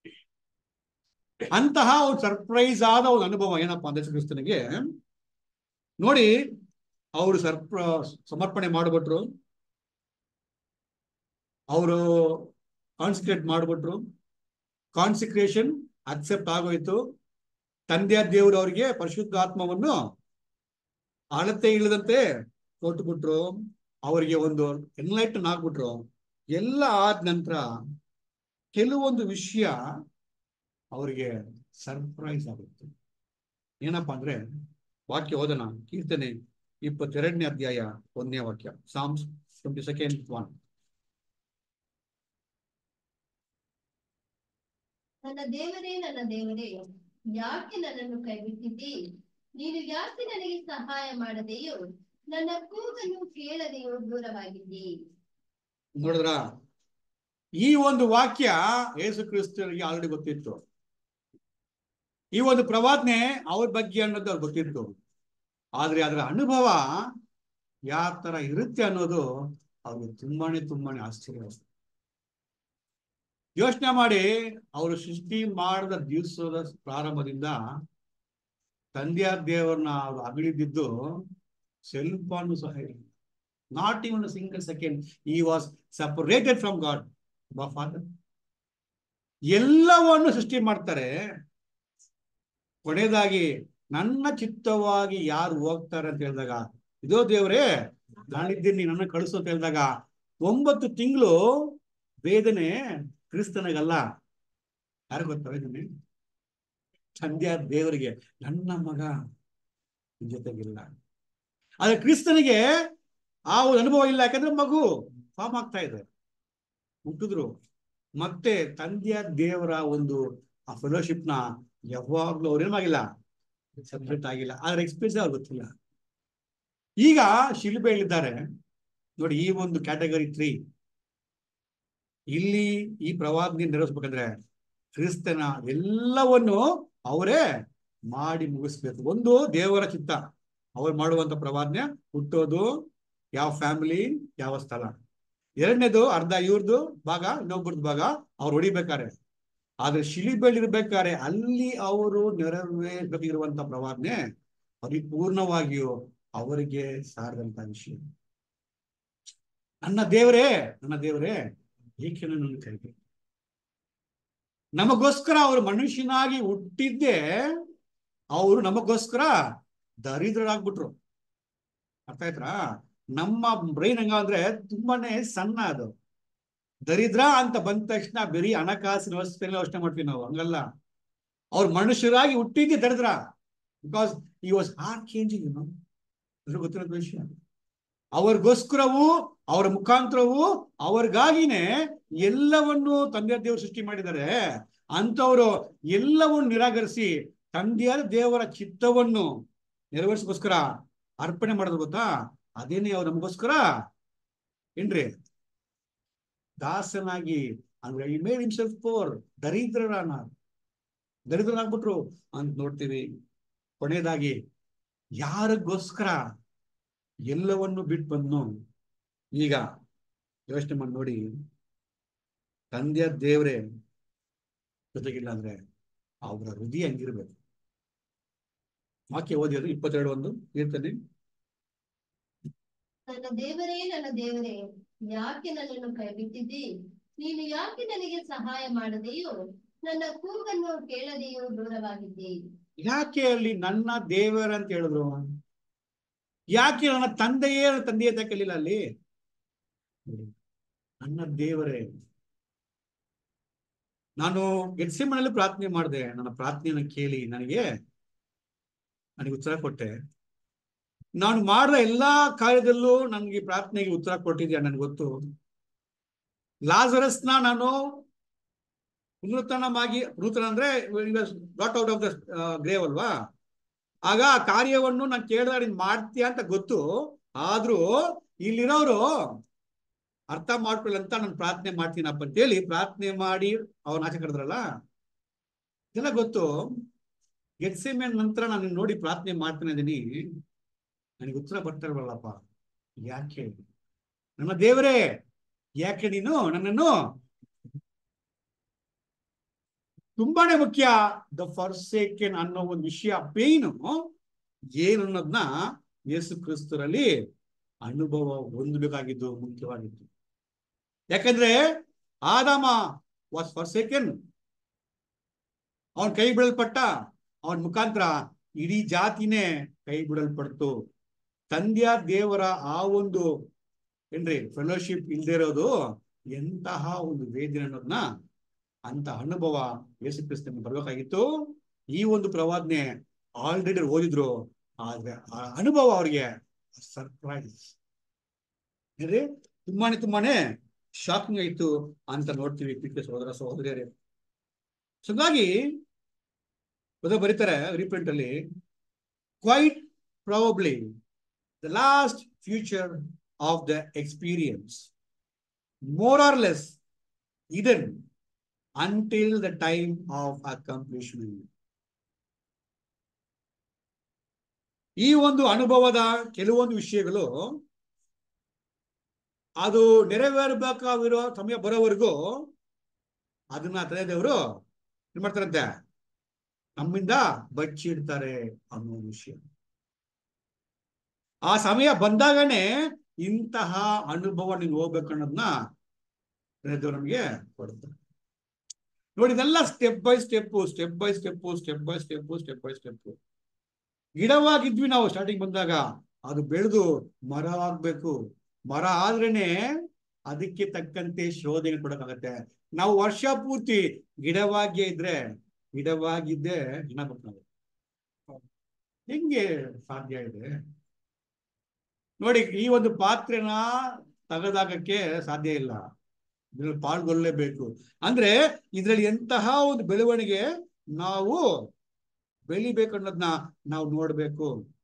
ಅಂತಹ ಒಂದು ಸರ್ಪ್ರೈಸ್ ಆದ ಒಂದು ಅನುಭವ ಏನಪ್ಪಾ ಅಂದ್ರೆ ಕ್ರಿಸ್ತನಿಗೆ ನೋಡಿ ಅವರು ಸರ್ಪ್ರ ಸಮರ್ಪಣೆ ಮಾಡಿಬಿಟ್ರು ಅವರು ಕಾನ್ಸಂಟ್ರೇಟ್ ಮಾಡಿಬಿಟ್ರು ಕಾನ್ಸಿಕ್ರೇಷನ್ ಅಕ್ಸೆಪ್ಟ್ ಆಗೋಯ್ತು ತಂದೆಯ ದೇವರು ಅವರಿಗೆ ಪರಿಶುದ್ಧ ಆತ್ಮವನ್ನು ಅಳತೆ ಇಲ್ಲದಂತೆ ಕೊಟ್ಬಿಟ್ರು ಅವರಿಗೆ ಒಂದು ಎನ್ಲೈಟನ್ ಆಗ್ಬಿಟ್ರು ಎಲ್ಲ ಆದ ನಂತರ ಕೆಲವೊಂದು ವಿಷಯ ಅವರಿಗೆ ಸರ್ಪ್ರೈಸ್ ಆಗುತ್ತೆ ಏನಪ್ಪಾ ಅಂದ್ರೆ ವಾಕ್ಯ ಓದನ ಕೀರ್ತನೆ ಇಪ್ಪತ್ತೆರಡನೇ ಅಧ್ಯಾಯ ಒಂದನೇ ವಾಕ್ಯ ಸಾಮ್ಸ್ ಟ್ವೆಂಟಿ ಸೆಕೆಂಡ್ ಒನ್
ನನ್ನ ದೇವರೇ ನನ್ನ ದೇವರೇ ಯಾಕೆ ನನ್ನನ್ನು ಕೈಬಿಟ್ಟಿದ್ದಿ ನೀನು ಯಾಕೆ ನನಗೆ ಸಹಾಯ ಮಾಡದೆಯೋ ನನ್ನ ಕೂಗನ್ನು ಕೇಳದೆಯೋ ದೂರವಾಗಿದ್ದಿ
ನೋಡಿದ್ರ ಈ ಒಂದು ವಾಕ್ಯ ಯೇಸು ಕ್ರಿಸ್ತರಿಗೆ ಆಲ್ರೆಡಿ ಗೊತ್ತಿತ್ತು ಈ ಒಂದು ಪ್ರವಾದನೆ ಅವ್ರ ಬಗ್ಗೆ ಅನ್ನೋದು ಅವ್ರಿಗೆ ಗೊತ್ತಿತ್ತು ಆದ್ರೆ ಅದರ ಅನುಭವ ಯಾವ ತರ ಇರುತ್ತೆ ಅನ್ನೋದು ಅವ್ರಿಗೆ ತುಂಬಾನೇ ತುಂಬಾನೇ ಆಶ್ಚರ್ಯ ಯೋಚನೆ ಮಾಡಿ ಅವರು ಸೃಷ್ಟಿ ಮಾಡಿದ ದಿವಸದ ಪ್ರಾರಂಭದಿಂದ ತಂದೆಯ ದೇವರನ್ನ ಅವರು ಅಗಲಿದ್ದು ಸ್ವಲ್ಪನೂ ಸಹ ಇಲ್ಲ not even single second he was separated from God father ಎಲ್ಲವನ್ನು ಸೃಷ್ಟಿ ಮಾಡ್ತಾರೆ ಕೊನೆಯದಾಗಿ ನನ್ನ ಚಿತ್ತವಾಗಿ ಯಾರು ಹೋಗ್ತಾರೆ ಅಂತ ಹೇಳಿದಾಗ ಇದೋ ದೇವರೇ ನಾನಿದ್ದೀನಿ ನನ್ನ ಕಳಿಸು ಅಂತ ಹೇಳಿದಾಗ ಒಂಬತ್ತು ತಿಂಗಳು ವೇದನೆ ಕ್ರಿಸ್ತನಿಗಲ್ಲ ಯಾರು ಗೊತ್ತಾ ವೇದನೆ ತಂದೆಯ ದೇವರಿಗೆ ನನ್ನ ಮಗ ನಿನ್ ಜೊತೆಗಿಲ್ಲ ಆದ್ರೆ ಕ್ರಿಸ್ತನಿಗೆ ಆ ಒಂದು ಅನುಭವ ಇಲ್ಲ ಯಾಕಂದ್ರೆ ಮಗು ಫಾರ್ಮ್ ಆಗ್ತಾ ಇದೆ ಹುಟ್ಟಿದ್ರು ಮತ್ತೆ ತಂದೆಯ ದೇವರ ಒಂದು ಆ ಫೆಲೋಶಿಪ್ ನ ಯಾವಾಗ್ಲೂ ಅವ್ರೇನಾಗಿಲ್ಲ ಸಬ್ಜೆಕ್ಟ್ ಆಗಿಲ್ಲ ಆದ್ರೆ ಎಕ್ಸ್ಪೀರಿಯನ್ಸ್ ಅವ್ರಿಗೆ ಗೊತ್ತಿಲ್ಲ ಈಗ ಶಿಲ್ಬೆ ಹೇಳಿದ್ದಾರೆ ನೋಡಿ ಈ ಒಂದು ಕ್ಯಾಟಗರಿ ತ್ರೀ ಇಲ್ಲಿ ಈ ಪ್ರವಾದನೆ ನೆರವೇರಿಸ್ಬೇಕಂದ್ರೆ ಕ್ರಿಸ್ತನ ಎಲ್ಲವನ್ನು ಅವರೇ ಮಾಡಿ ಮುಗಿಸ್ಬೇಕು ಒಂದು ದೇವರ ಚಿತ್ತ ಅವ್ರು ಮಾಡುವಂತ ಪ್ರವಾದನೆ ಹುಟ್ಟೋದು ಯಾವ ಫ್ಯಾಮಿಲಿ ಯಾವ ಸ್ಥಳ ಎರಡನೇದು ಅರ್ಧ ಇವ್ರದ್ದು ಭಾಗ ಇನ್ನೊಬ್ಬರದ್ದು ಭಾಗ ಅವ್ರು ಹೊಡಿಬೇಕಾರೆ ಆದ್ರೆ ಶಿಲಿಬೆಳಿರ್ಬೇಕಾರೆ ಅಲ್ಲಿ ಅವರು ನೆರವೇರ್ಬೇಕಿರುವಂತ ಪ್ರವಾದನೆ ಪರಿಪೂರ್ಣವಾಗಿಯೂ ಅವರಿಗೆ ಸಾರದಂತ ವಿಷಯ ನನ್ನ ದೇವರೇ ನನ್ನ ದೇವರೇ ಏಕೆ ನನ್ನ ಕೈಗೆ ನಮಗೋಸ್ಕರ ಅವರು ಮನುಷ್ಯನಾಗಿ ಹುಟ್ಟಿದ್ದೇ ಅವರು ನಮಗೋಸ್ಕರ ದರಿದ್ರರಾಗ್ಬಿಟ್ರು ಅರ್ಥ ಆಯ್ತಾ ನಮ್ಮ ಬ್ರೈನ್ ಹಂಗ ಅಂದ್ರೆ ತುಂಬಾನೇ ಸಣ್ಣ ಅದು ದರಿದ್ರ ಅಂತ ಬಂದ ತಕ್ಷಣ ಬರೀ ಹಣಕಾಸಿನ ವ್ಯವಸ್ಥೆಯಲ್ಲಿ ಯೋಚನೆ ಮಾಡ್ತೀವಿ ನಾವು ಹಂಗಲ್ಲ ಅವ್ರು ಮನುಷ್ಯರಾಗಿ ಹುಟ್ಟಿದ್ದೆ ದರಿದ್ರ ಬಿಕಾಸ್ ಈ ವಾಸ್ ಹಾರ್ಟ್ ಚೇಂಜಿಂಗ್ ಅದ್ರ ಗೊತ್ತಿರೋದು ವಿಷಯ ಅವ್ರಿಗೋಸ್ಕರವೂ ಅವರ ಮುಖಾಂತರವೂ ಅವ್ರಿಗಾಗಿನೇ ಎಲ್ಲವನ್ನು ತಂದೆಯ ದೇವರು ಸೃಷ್ಟಿ ಮಾಡಿದ್ದಾರೆ ಅಂತವರು ಎಲ್ಲವನ್ನು ನಿರಾಕರಿಸಿ ತಂದೆಯಾದ ದೇವರ ಚಿತ್ತವನ್ನು ನೆರವೇರಿಸೋಸ್ಕರ ಅರ್ಪಣೆ ಮಾಡೋದು ಗೊತ್ತಾ ಅದೇನೇ ಅವ್ರು ನಮಗೋಸ್ಕರ ಏನ್ರಿ ದಾಸನಾಗಿ ಅಂದ್ರೆ ಈ ಮೇಡ್ ಹಿಮ್ಸೆಲ್ಫ್ ಪೋರ್ ದರಿದ್ರರಾನ ದರಿದ್ರನಾಗ್ಬಿಟ್ರು ಅಂತ ನೋಡ್ತೀವಿ ಕೊನೆಯದಾಗಿ ಯಾರಿಗೋಸ್ಕರ ಎಲ್ಲವನ್ನು ಬಿಟ್ಟು ಬಂದ್ನು ಈಗ ಯೋಚನೆ ಮಾಡಿ ನೋಡಿ ತಂದೆಯ ದೇವ್ರೆ ಜೊತೆಗಿಲ್ಲ ಅಂದ್ರೆ ಅವರ ಹೃದಯ ಹೆಂಗಿರ್ಬೇಕು ವಾಕ್ಯ ಓದಿಯೋದು ಇಪ್ಪತ್ತೆರಡು ಒಂದು ಇರ್ತದೆ
ನನ್ನ ದೇವರೇ ನನ್ನ ದೇವರೇ ಯಾಕೆ ನನ್ನನ್ನು ಕೈಬಿಟ್ಟಿದ್ದಿ ನೀನು ಯಾಕೆ ನನಗೆ ಸಹಾಯ ಮಾಡದೆಯೋ ನನ್ನ ಕೂಗನ್ನು ಕೇಳದೆಯೋ ದೂರವಾಗಿದ್ದಿ
ಯಾಕೆ ಅಲ್ಲಿ ನನ್ನ ದೇವರ ಅಂತ ಹೇಳಿದ್ರು ಯಾಕೆ ನನ್ನ ತಂದೆಯೇ ನನ್ನ ತಂದೆಯ ಅಂತ ಕೇಳಿಲ್ಲ ಅಲ್ಲಿ ನನ್ನ ದೇವರೇ ನಾನು ಗೆಟ್ಸಿಮನಲ್ಲಿ ಪ್ರಾರ್ಥನೆ ಮಾಡಿದೆ ನನ್ನ ಪ್ರಾರ್ಥನೆಯನ್ನು ಕೇಳಿ ನನಗೆ ನನಗೆ ಉತ್ತರ ಕೊಟ್ಟೆ ನಾನು ಮಾಡಿದ ಎಲ್ಲಾ ಕಾರ್ಯದಲ್ಲೂ ನನಗೆ ಪ್ರಾರ್ಥನೆಗೆ ಉತ್ತರ ಕೊಟ್ಟಿದ್ಯಾ ನನಗೆ ಗೊತ್ತು ಲಾಜರಸ್ನ ನಾನು ಪುನರುತ್ಥಾನವಾಗಿ ಪುನರುತ್ಥಾನ ಅಂದ್ರೆ got out of the grave ಅಲ್ವಾ ಆಗ ಆ ಕಾರ್ಯವನ್ನು ನಾನು ಕೇಳಿದ ನೀನ್ ಮಾಡ್ತೀಯ ಅಂತ ಗೊತ್ತು ಆದ್ರೂ ಇಲ್ಲಿರೋರು ಅರ್ಥ ಮಾಡ್ಕೊಳ್ಳಿ ಅಂತ ನಾನು ಪ್ರಾರ್ಥನೆ ಮಾಡ್ತೀನಪ್ಪ ಅಂತೇಳಿ ಪ್ರಾರ್ಥನೆ ಮಾಡಿ ಅವ್ರನ್ನ ಆಚೆ ಕರೆದ್ರಲ್ಲ ಇದೆಲ್ಲ ಗೊತ್ತು ಗೆಟ್ಸಿಮೇನ್ ನಂತರ ನಾನು ನೋಡಿ ಪ್ರಾರ್ಥನೆ ಮಾಡ್ತಾನೆ ಇದೀನಿ ನನಗೆ ಉತ್ತರ ಬರ್ತಾ ಇಲ್ವಲ್ಲಪ್ಪ ಯಾಕೆ ನನ್ನ ದೇವರೇ ಯಾಕೆ ನೀನು ನನ್ನನ್ನು ತುಂಬಾನೇ ಮುಖ್ಯ ದ ಫರ್ಸೇಕೆನ್ ಅನ್ನೋ ಒಂದು ವಿಷಯ ಪೇನು ಏನು ಅನ್ನೋದನ್ನ ಯೇಸು ಕ್ರಿಸ್ತರಲ್ಲಿ ಅನುಭವ ಹೊಂದಬೇಕಾಗಿದ್ದು ಮುಖ್ಯವಾಗಿತ್ತು ಯಾಕಂದ್ರೆ ಆದಾಮ ವಾಸ್ ಫರ್ಸೇಕೆನ್ ಅವನ್ ಕೈ ಬಿಡಲ್ಪಟ್ಟ ಅವನ ಮುಖಾಂತರ ಇಡೀ ಜಾತಿನೇ ಕೈ ಬಿಡಲ್ಪಡ್ತು ತಂದೆಯ ದೇವರ ಆ ಒಂದು ಏನ್ರಿ ಫೆಲೋಶಿಪ್ ಇಲ್ದೇ ಇರೋದು ಎಂತಹ ಒಂದು ವೇದನೆ ಅನ್ನೋದನ್ನ ಅಂತ ಅನುಭವ ಯೇಸು ಕ್ರಿಸ್ತನಿಗೆ ಬರ್ಬೇಕಾಗಿತ್ತು ಈ ಒಂದು ಪ್ರವಾದನೆ ಆಲ್ರೆಡಿ ಓದಿದ್ರು ಆದ್ರೆ ಆ ಅನುಭವ ಅವ್ರಿಗೆ ಸರ್ಪ್ರೈಸ್ ಏನ್ರಿ ತುಂಬಾನೇ ತುಂಬಾನೇ ಶಾಕಿಂಗ್ ಆಯ್ತು ಅಂತ ನೋಡ್ತೀವಿ ಪ್ರೀತಿ ಸಹೋದರ ಸಹೋದರಿಯರೇ ಸೊ ಹಾಗಾಗಿ ಬರೀತಾರೆ ರಿಪ್ರಿಂಟ್ ಅಲ್ಲಿ quite probably the last future of the experience more or less ಇದನ್ until the time of accomplishment. ಈ ಒಂದು ಅನುಭವದ ಕೆಲವೊಂದು ವಿಷಯಗಳು ಅದು ನೆರವೇರಬೇಕಾಗಿರೋ ಸಮಯ ಬರೋವರೆಗೂ ಅದನ್ನ ತಂದೆ ದೇವರು ಏನ್ ಮಾಡ್ತಾರಂತೆ ನಮ್ಮಿಂದ ಬಚ್ಚಿಡ್ತಾರೆ ಅನ್ನೋ ವಿಷಯ ಆ ಸಮಯ ಬಂದಾಗನೇ ಇಂತಹ ಅನುಭವ ನೀನು ಹೋಗ್ಬೇಕು ಅನ್ನೋದನ್ನ ದೇವರು ನಮಗೆ ಕೊಡ್ತಾರೆ ನೋಡಿ ಇದೆಲ್ಲ step by step step by step step by step step by step ಗಿಡವಾಗಿದ್ವಿ ನಾವು ಸ್ಟಾರ್ಟಿಂಗ್ ಬಂದಾಗ ಅದು ಬೆಳೆದು ಮರ ಆಗ್ಬೇಕು ಮರ ಆದ್ರೇನೆ ಅದಕ್ಕೆ ತಕ್ಕಂತೆ ಶೋಧನೆ ಕೊಡಕ್ಕಾಗತ್ತೆ ನಾವು ವರ್ಷ ಪೂರ್ತಿ ಗಿಡವಾಗಿಯೇ ಇದ್ರೆ ಗಿಡವಾಗಿದ್ದೇ ಏನಾಗ್ಬೇಕು ನಾವು ಹೆಂಗೆ ಸಾಧ್ಯ ಇದೆ ನೋಡಿ ಈ ಒಂದು ಪಾತ್ರೆನ ತೆಗೆದಾಕಕ್ಕೆ ಸಾಧ್ಯ ಇಲ್ಲ ಇದ್ರಲ್ಲಿ ಪಾಲ್ಗೊಳ್ಳಲೇಬೇಕು ಅಂದ್ರೆ ಇದ್ರಲ್ಲಿ ಎಂತಹ ಒಂದು ಬೆಳವಣಿಗೆ ನಾವು ಬೆಳಿಬೇಕು ಅನ್ನೋದನ್ನ ನಾವು ನೋಡ್ಬೇಕು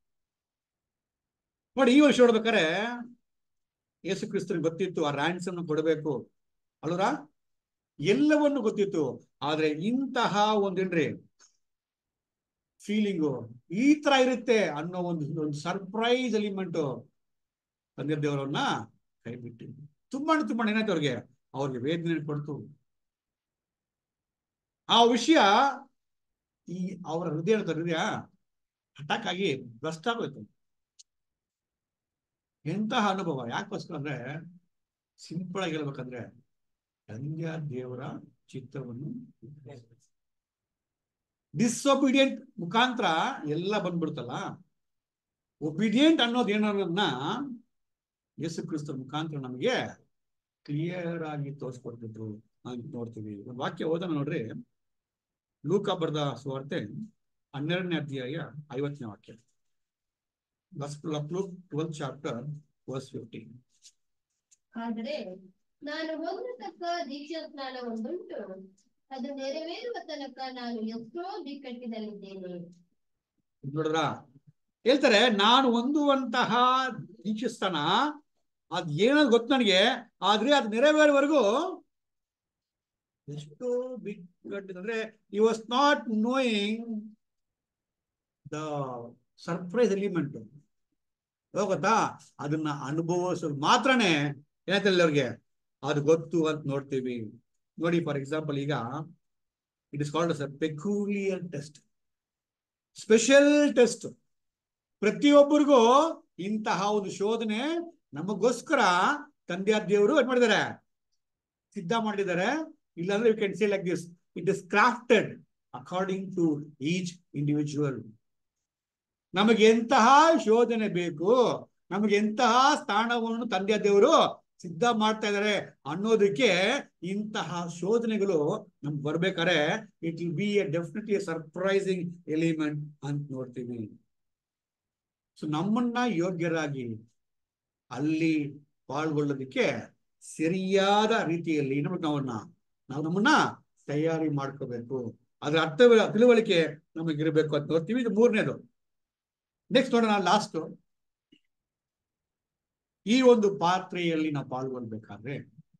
ನೋಡಿ ಈ ವರ್ಷ ನೋಡ್ಬೇಕಾರೆ ಯೇಸು ಕ್ರಿಸ್ತನಿಗೆ ಗೊತ್ತಿತ್ತು ಆ ರ್ಯಾನ್ಸಮ್ ಕೊಡಬೇಕು ಅಲ್ವರ ಎಲ್ಲವನ್ನು ಗೊತ್ತಿತ್ತು ಆದ್ರೆ ಇಂತಹ ಒಂದೇನ್ರಿ ಫೀಲಿಂಗು ಈ ತರ ಇರುತ್ತೆ ಅನ್ನೋ ಒಂದು ಒಂದು ಸರ್ಪ್ರೈಸ್ ಎಲಿಮೆಂಟ್ ತಂದೆ ದೇವರನ್ನ ಕೈ ಬಿಟ್ಟು ತುಂಬಾ ತುಂಬಾ ಏನಾಯ್ತು ಅವ್ರಿಗೆ ಅವ್ರಿಗೆ ವೇದನೆ ಕೊಡ್ತು ಆ ವಿಷಯ ಈ ಅವರ ಹೃದಯ ಹೃದಯ ಅಟ್ಯಾಕ್ ಆಗಿ ಭ್ರಷ್ಟ ಆಗೋಯ್ತು ಎಂತಹ ಅನುಭವ ಯಾಕೋಸ್ಕರ ಅಂದ್ರೆ ಸಿಂಪಲ್ ಆಗಿ ಹೇಳ್ಬೇಕಂದ್ರೆ ತಂದೆಯ ದೇವರ ಚಿತ್ತವನ್ನು ಡಿಸ್ಒಬಿಡಿಯಂಟ್ ಮುಖಾಂತರ ಎಲ್ಲ ಬಂದ್ಬಿಡ್ತಲ್ಲ ಒಬಿಡಿಯಂಟ್ ಅನ್ನೋದು ಏನನ್ನ ಯೇಸು ಕ್ರಿಸ್ತ ಮುಖಾಂತರ ನಮಗೆ ಕ್ಲಿಯರ್ ಆಗಿ ತೋರಿಸ್ಕೊಡ್ತಿದ್ರು ಅಂತ ನೋಡ್ತೀವಿ ಒಂದು ವಾಕ್ಯ ಓದೋಣ ನೋಡ್ರಿ ಲೂಕ ಬರೆದ ಸುವಾರ್ತೆ ಹನ್ನೆರಡನೇ ಅಧ್ಯಾಯ ಐವತ್ತನೇ ವಾಕ್ಯ ಟ್ವೆಲ್ತ್ ಚಾಪ್ಟರ್ ವರ್ಸ್ ಫಿಫ್ಟೀನ್
ಆದರೆ ನಾನು ಹೊಂದತಕ್ಕ ದೀಕ್ಷಾ ಸ್ನಾನ ಒಂದುಂಟು ಅದು ನೆರವೇರುವ ತನಕ ನಾನು ಎಷ್ಟೋ ಬಿಕ್ಕಟ್ಟಿನಲ್ಲಿದ್ದೇನೆ
ನೋಡ್ರ ಹೇಳ್ತಾರೆ ನಾನು ಹೊಂದುವಂತಹ ದೀಕ್ಷಿಸ್ತಾನ ಅದ್ ಏನೋ ಗೊತ್ತು ನನಗೆ ಆದ್ರೆ ಅದು ನೆರವೇರುವವರೆಗೂ ಎಷ್ಟು ಬಿಗ್ ಅಂದ್ರೆ ಈ was not knowing the surprise element ಗೊತ್ತಾ ಅದನ್ನ ಅನುಭವಿಸೋದು ಮಾತ್ರನೇ ಏನಾಯ್ತಲ್ಲ ಅವ್ರಿಗೆ ಅದು ಗೊತ್ತು ಅಂತ ನೋಡ್ತೀವಿ ನೋಡಿ ಫಾರ್ ಎಕ್ಸಾಂಪಲ್ ಈಗ it is called a peculiar test special test ಪ್ರತಿಯೊಬ್ಬರಿಗೂ ಇಂತಹ ಒಂದು ಶೋಧನೆ ನಮಗೋಸ್ಕರ ತಂದೆಯ ದೇವರು ಏನ್ ಮಾಡಿದ್ದಾರೆ ಸಿದ್ಧ ಮಾಡಿದ್ದಾರೆ ಇಲ್ಲಾಂದ್ರೆ you can say like this it is crafted according to each individual ನಮಗೆ ಎಂತಹ ಶೋಧನೆ ಬೇಕು ನಮಗೆ ಎಂತಹ ಸ್ಥಾನವನ್ನು ತಂದೆಯ ದೇವರು ಸಿದ್ಧ ಮಾಡ್ತಾ ಇದ್ದಾರೆ ಅನ್ನೋದಕ್ಕೆ ಇಂತಹ ಶೋಧನೆಗಳು ನಮ್ಗೆ ಬರ್ಬೇಕಾದ್ರೆ it will be a definitely surprising element ಅಂತ ನೋಡ್ತೀವಿ ಸೊ ನಮ್ಮನ್ನ ಯೋಗ್ಯರಾಗಿ ಅಲ್ಲಿ ಪಾಲ್ಗೊಳ್ಳೋದಕ್ಕೆ ಸರಿಯಾದ ರೀತಿಯಲ್ಲಿ ನಮಗೆ ನಾವನ್ನ ನಾವು ನಮ್ಮನ್ನ ತಯಾರಿ ಮಾಡ್ಕೋಬೇಕು ಅದ್ರ ಅರ್ಥ ತಿಳುವಳಿಕೆ ನಮಗಿರ್ಬೇಕು ಅಂತ ನೋಡ್ತೀವಿ ಇದು ಮೂರನೇದು ನೆಕ್ಸ್ಟ್ ನೋಡೋಣ ಲಾಸ್ಟ್ ಈ ಒಂದು ಪಾತ್ರೆಯಲ್ಲಿ ನಾವು ಪಾಲ್ಗೊಳ್ಬೇಕಾದ್ರೆ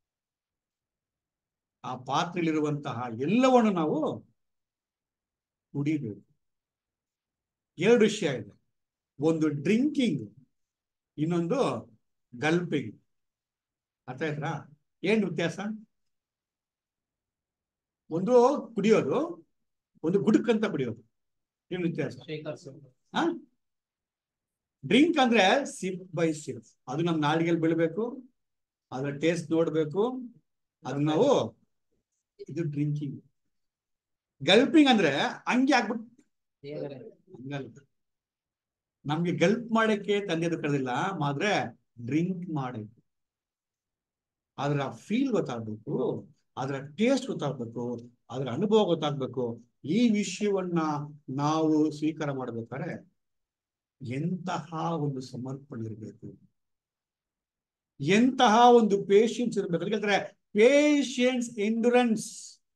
ಆ ಪಾತ್ರೆಯಲ್ಲಿರುವಂತಹ ಎಲ್ಲವನ್ನು ನಾವು ಕುಡಿಬೇಕು ಎರಡು ವಿಷಯ ಇದೆ ಒಂದು ಡ್ರಿಂಕಿಂಗ್ ಇನ್ನೊಂದು ಗಲ್ಪಿಂಗ್ ಅರ್ಥ ಆಯ್ತಾ ಏನ್ ವ್ಯತ್ಯಾಸ ಒಂದು ಕುಡಿಯೋದು ಒಂದು ಗುಡುಕಂತ ಕುಡಿಯೋದು ಏನ್ ವ್ಯತ್ಯಾಸ ಡ್ರಿಂಕ್ ಅಂದ್ರೆ ಸಿಪ್ ಬೈ ಸಿಪ್ ಅದು ನಮ್ ನಾಡಿಗೆಲ್ ಬೀಳ್ಬೇಕು ಅದ್ರ ಟೇಸ್ಟ್ ನೋಡ್ಬೇಕು ಅದನ್ನ ನಾವು ಇದು ಡ್ರಿಂಕಿಂಗ್ ಗಲ್ಪಿಂಗ್ ಅಂದ್ರೆ ಹಂಗೆ ಆಗ್ಬಿಟ್ಟು ಹಂಗಲ್ಲ ನಮ್ಗೆ ಗಲ್ಪ್ ಮಾಡಕ್ಕೆ ತಂದೆದು ಕರೆದಿಲ್ಲ ಮಾದ್ರೆ ಡ್ರಿಂಕ್ ಮಾಡಕ್ಕೆ ಅದರ ಫೀಲ್ ಗೊತ್ತಾಗ್ಬೇಕು ಅದರ ಟೇಸ್ಟ್ ಗೊತ್ತಾಗ್ಬೇಕು ಅದರ ಅನುಭವ ಗೊತ್ತಾಗ್ಬೇಕು ಈ ವಿಷಯವನ್ನ ನಾವು ಸ್ವೀಕಾರ ಮಾಡ್ಬೇಕಾದ್ರೆ ಎಂತಹ ಒಂದು ಸಮರ್ಪಣೆ ಇರಬೇಕು ಎಂತಹ ಒಂದು ಪೇಶಿಯನ್ಸ್ ಇರಬೇಕು ಯಾಕಂದ್ರೆ ಪೇಶಿಯನ್ಸ್ ಎಂಡುರೆನ್ಸ್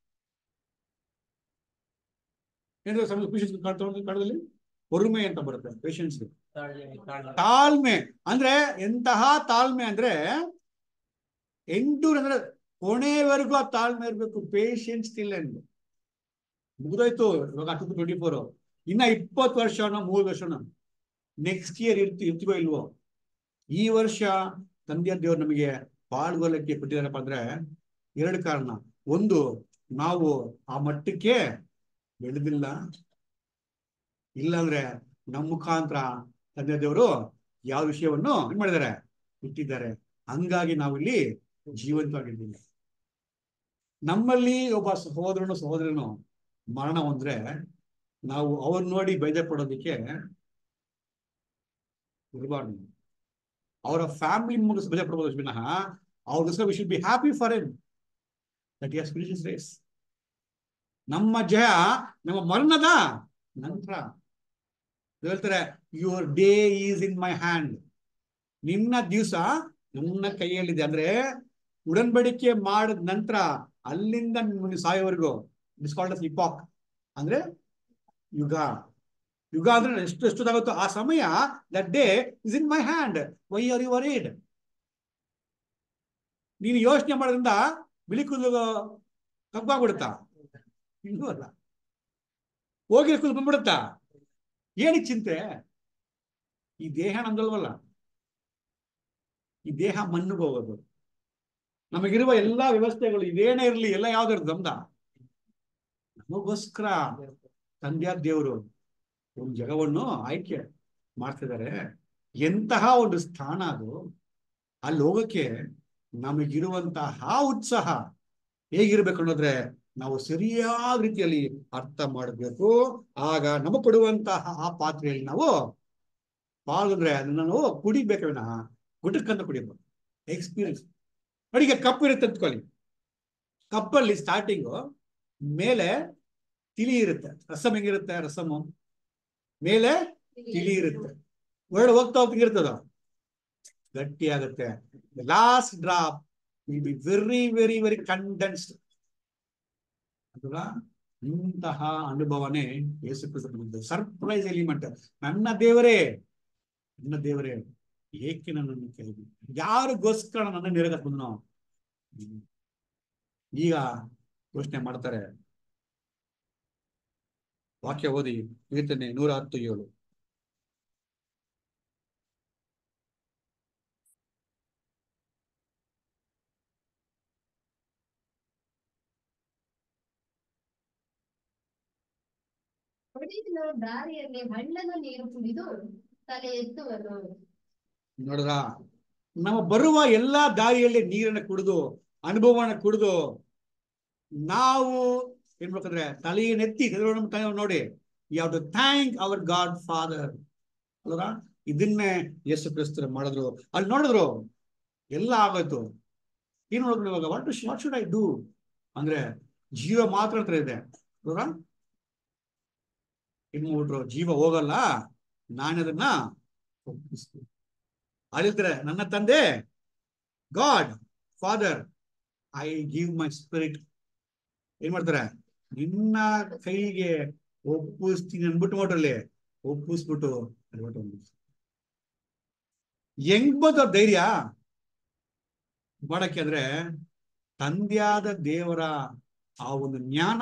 ಏನಾದ್ರು ಪೇಶಿಯನ್ಸ್ ಕಾಣದಲ್ಲಿ பொறுமை ಅಂತ ಬರುತ್ತೆ ಪೇಶನ್ಸ್ ತಾಳ್ಮೆ ಅಂದ್ರೆ ಎಂತಹ ತಾಳ್ಮೆ ಅಂದ್ರೆ ಎಂಟೂರ್ ಅಂದ್ರೆ ಕೊನೆವರೆಗೂ ಆ ತಾಳ್ಮೆ ಇರ್ಬೇಕು ಪೇಶನ್ಸ್ ಇಲ್ಲ ಎಂದು ಮುಗಿದೋಯ್ತು ಇವಾಗ ಟು ಟ್ವೆಂಟಿ ಫೋರ್ ಇನ್ನ ಇಪ್ಪತ್ತು ವರ್ಷನ ಮೂರು ವರ್ಷನ ನೆಕ್ಸ್ಟ್ ಇಯರ್ ಇರ್ತಿ ಇರ್ತೀವೋ ಇಲ್ವೋ ಈ ವರ್ಷ ತಂದೆಯ ದೇವ್ರು ನಮಗೆ ಪಾಲ್ಗೊಳ್ಳಕ್ಕೆ ಕೊಟ್ಟಿದಾರಪ್ಪ ಅಂದ್ರೆ ಎರಡು ಕಾರಣ ಒಂದು ನಾವು ಆ ಮಟ್ಟಕ್ಕೆ ಬೆಳೆದಿಲ್ಲ ಇಲ್ಲಾಂದ್ರೆ ನಮ್ಮ ಮುಖಾಂತರ ತಂದೆ ದೇವರು ಯಾವ ವಿಷಯವನ್ನು ಏನ್ ಮಾಡಿದ್ದಾರೆ ಇಟ್ಟಿದ್ದಾರೆ ಹಂಗಾಗಿ ನಾವಿಲ್ಲಿ ಜೀವಂತವಾಗಿದ್ದೀವಿ ನಮ್ಮಲ್ಲಿ ಒಬ್ಬ ಸಹೋದರನು ಸಹೋದರನು ಮರಣ ಹೊಂದ್ರೆ ನಾವು ಅವ್ರ ನೋಡಿ ಬೇಜಾರ್ ಪಡೋದಕ್ಕೆ ಇರಬಾರ್ದು ಅವರ ಫ್ಯಾಮಿಲಿ ಮುಗಿಸ್ ಬೇಜಾರ್ ಪಡ್ಬೋದು ವಿನಃ ಅವ್ರಿಗೋಸ್ಕರ we should be happy for them that he's finishes race ನಮ್ಮ ಜಯ ನಮ್ಮ ಮರಣದ ನಂತರ ಹೇಳ್ತಾರೆ your day is in my hand ನಿನ್ನ ದಿವಸ ನನ್ನ ಕೈಯಲ್ಲಿದೆ ಅಂದ್ರೆ ಉಡನ್ಬಡಿಕೆ ಮಾಡಿದ ನಂತರ ಅಲ್ಲಿಂದ ನಿಮ್ಮನ್ನು ಸಾಯೋವರೆಗೂ ಇಟ್ಸ್ ಕಾಲ್ಡ್ ಅಸ್ ಇಪಾಕ್ ಅಂದ್ರೆ ಯುಗ ಯುಗ ಅಂದ್ರೆ ಎಷ್ಟು ಎಷ್ಟೊತ್ತಾಗುತ್ತೋ ಆ ಸಮಯ that day is in my hand why are you worried ನೀನು ಯೋಚನೆ ಮಾಡೋದ್ರಿಂದ ಬಿಳಿ ಕೂದಲು ಕಪ್ಪಾಗ್ಬಿಡುತ್ತಾ ಇಲ್ಲೂ ಅಲ್ಲ ಹೋಗಿ ಕೂದಲು ಬಂದ್ಬಿಡುತ್ತಾ ಏನಕ್ಕೆ ಚಿಂತೆ ಈ ದೇಹ ನಮ್ದಲ್ವಲ್ಲ ಈ ದೇಹ ಮಣ್ಣಿಗೆ ಹೋಗೋದು ನಮಗಿರುವ ಎಲ್ಲಾ ವ್ಯವಸ್ಥೆಗಳು ಇದೇನೇ ಇರಲಿ ಎಲ್ಲ ಯಾವ್ದಿರೋದು ನಮ್ದ ನಮಗೋಸ್ಕರ ತಂದೆಯ ದೇವರು ಒಂದು ಜಗವನ್ನು ಆಯ್ಕೆ ಮಾಡ್ತಿದ್ದಾರೆ ಎಂತಹ ಒಂದು ಸ್ಥಾನ ಅದು ಅಲ್ಲಿ ಹೋಗಕ್ಕೆ ನಮಗಿರುವಂತಹ ಉತ್ಸಾಹ ಹೇಗಿರ್ಬೇಕು ಅನ್ನೋದ್ರೆ ನಾವು ಸರಿಯಾದ ರೀತಿಯಲ್ಲಿ ಅರ್ಥ ಮಾಡಬೇಕು ಆಗ ನಮಗೆ ಕೊಡುವಂತಹ ಆ ಪಾತ್ರೆಯಲ್ಲಿ ನಾವು ಪಾಲ್ಗೊಂಡ್ರೆ ಅದನ್ನ ನಾವು ಕುಡಿಬೇಕು ವಿನಃ ಗುಟಕ್ಕಂತ ಕುಡಿಬೇಕು ಎಕ್ಸ್ಪೀರಿಯನ್ಸ್ ಅಡಿಗೆ ಕಪ್ ಇರುತ್ತೆ ಅಂತ್ಕೊಳ್ಳಿ ಕಪ್ಪಲ್ಲಿ ಸ್ಟಾರ್ಟಿಂಗು ಮೇಲೆ ತಿಳಿ ಇರುತ್ತೆ ರಸಮ್ ಹೆಂಗಿರುತ್ತೆ ರಸಮು ಮೇಲೆ ತಿಳಿ ಇರುತ್ತೆ ಹೊರಡೆ ಹೋಗ್ತಾ ಹೋಗ್ತಾ ಇರ್ತದ ಗಟ್ಟಿ ಆಗುತ್ತೆ last drop will be very very very condensed ಅಲ್ವಾ ಇಂತಹ ಅನುಭವನೇ ಯೇಸು ಕ್ರಿಸ್ತ ಸರ್ಪ್ರೈಸ್ ಎಲಿಮೆಂಟ್ ನನ್ನ ದೇವರೇ ನನ್ನ ದೇವರೇ ಏಕೆ ನನ್ನನ್ನು ಕೈಬಿಟ್ಟು ಯಾರಿಗೋಸ್ಕರ ನನ್ನ ನೆರಗತ್ ಬಂದನೋ ಈಗ ಘೋಷಣೆ ಮಾಡ್ತಾರೆ ವಾಕ್ಯ ಓದಿ ಕೀರ್ತನೆ ನೂರ ಹತ್ತು ಏಳು
ಒಡೆಯನು ದಾರಿಯಲ್ಲಿ ಹಳ್ಳದ ನೀರು ಕುಡಿದು ತಲೆ ಎತ್ತುವನು
ನೋಡ್ರ ನಾವು ಬರುವ ಎಲ್ಲಾ ದಾರಿಯಲ್ಲಿ ನೀರನ್ನ ಕುಡಿದು ಅನುಭವನ ಕುಡಿದು ನಾವು ಏನ್ ಮಾಡ್ಬೇಕಂದ್ರೆ ತಲೆಯನ್ನೆತ್ತಿ ಎತ್ತಿ ನೋಡಿ you have to thank our God father ಅಲ್ವಾ ಇದನ್ನೇ ಯೇಸು ಕ್ರಿಸ್ತರ ಮಾಡಿದ್ರು ಅಲ್ಲಿ ನೋಡಿದ್ರು ಎಲ್ಲ ಆಗೋಯ್ತು ಏನ್ ನೋಡಿದ್ರು ಇವಾಗ what what should I do ಅಂದ್ರೆ ಜೀವ ಮಾತ್ರ ಹತ್ರ ಇದೆ ಅಲ್ವಾ ಏನ್ ಮಾಡ್ಬಿಟ್ರು ಜೀವ ಹೋಗಲ್ಲ ನಾನದನ್ನ ಒಪ್ಪಿಸ್ತೀನಿ ಅಲ್ಲಿರ್ತಾರೆ ನನ್ನ ತಂದೆ God father I give my spirit ಏನ್ ಮಾಡ್ತಾರೆ ನಿನ್ನ ಕೈಗೆ ಒಪ್ಪಿಸ್ತೀನಿ ಅನ್ಬಿಟ್ಟು ನೋಡ್ರಲ್ಲಿ ಒಪ್ಪಿಸ್ಬಿಟ್ಟು ಅನ್ಬಿಟ್ಟು ಒಂದು ಹೆಂಗ್ ಬಂತು ಅವ್ರ್ ಧೈರ್ಯ ಮಾಡಕ್ಕೆ ಅಂದ್ರೆ ತಂದೆಯಾದ ದೇವರ ಆ ಒಂದು ಜ್ಞಾನ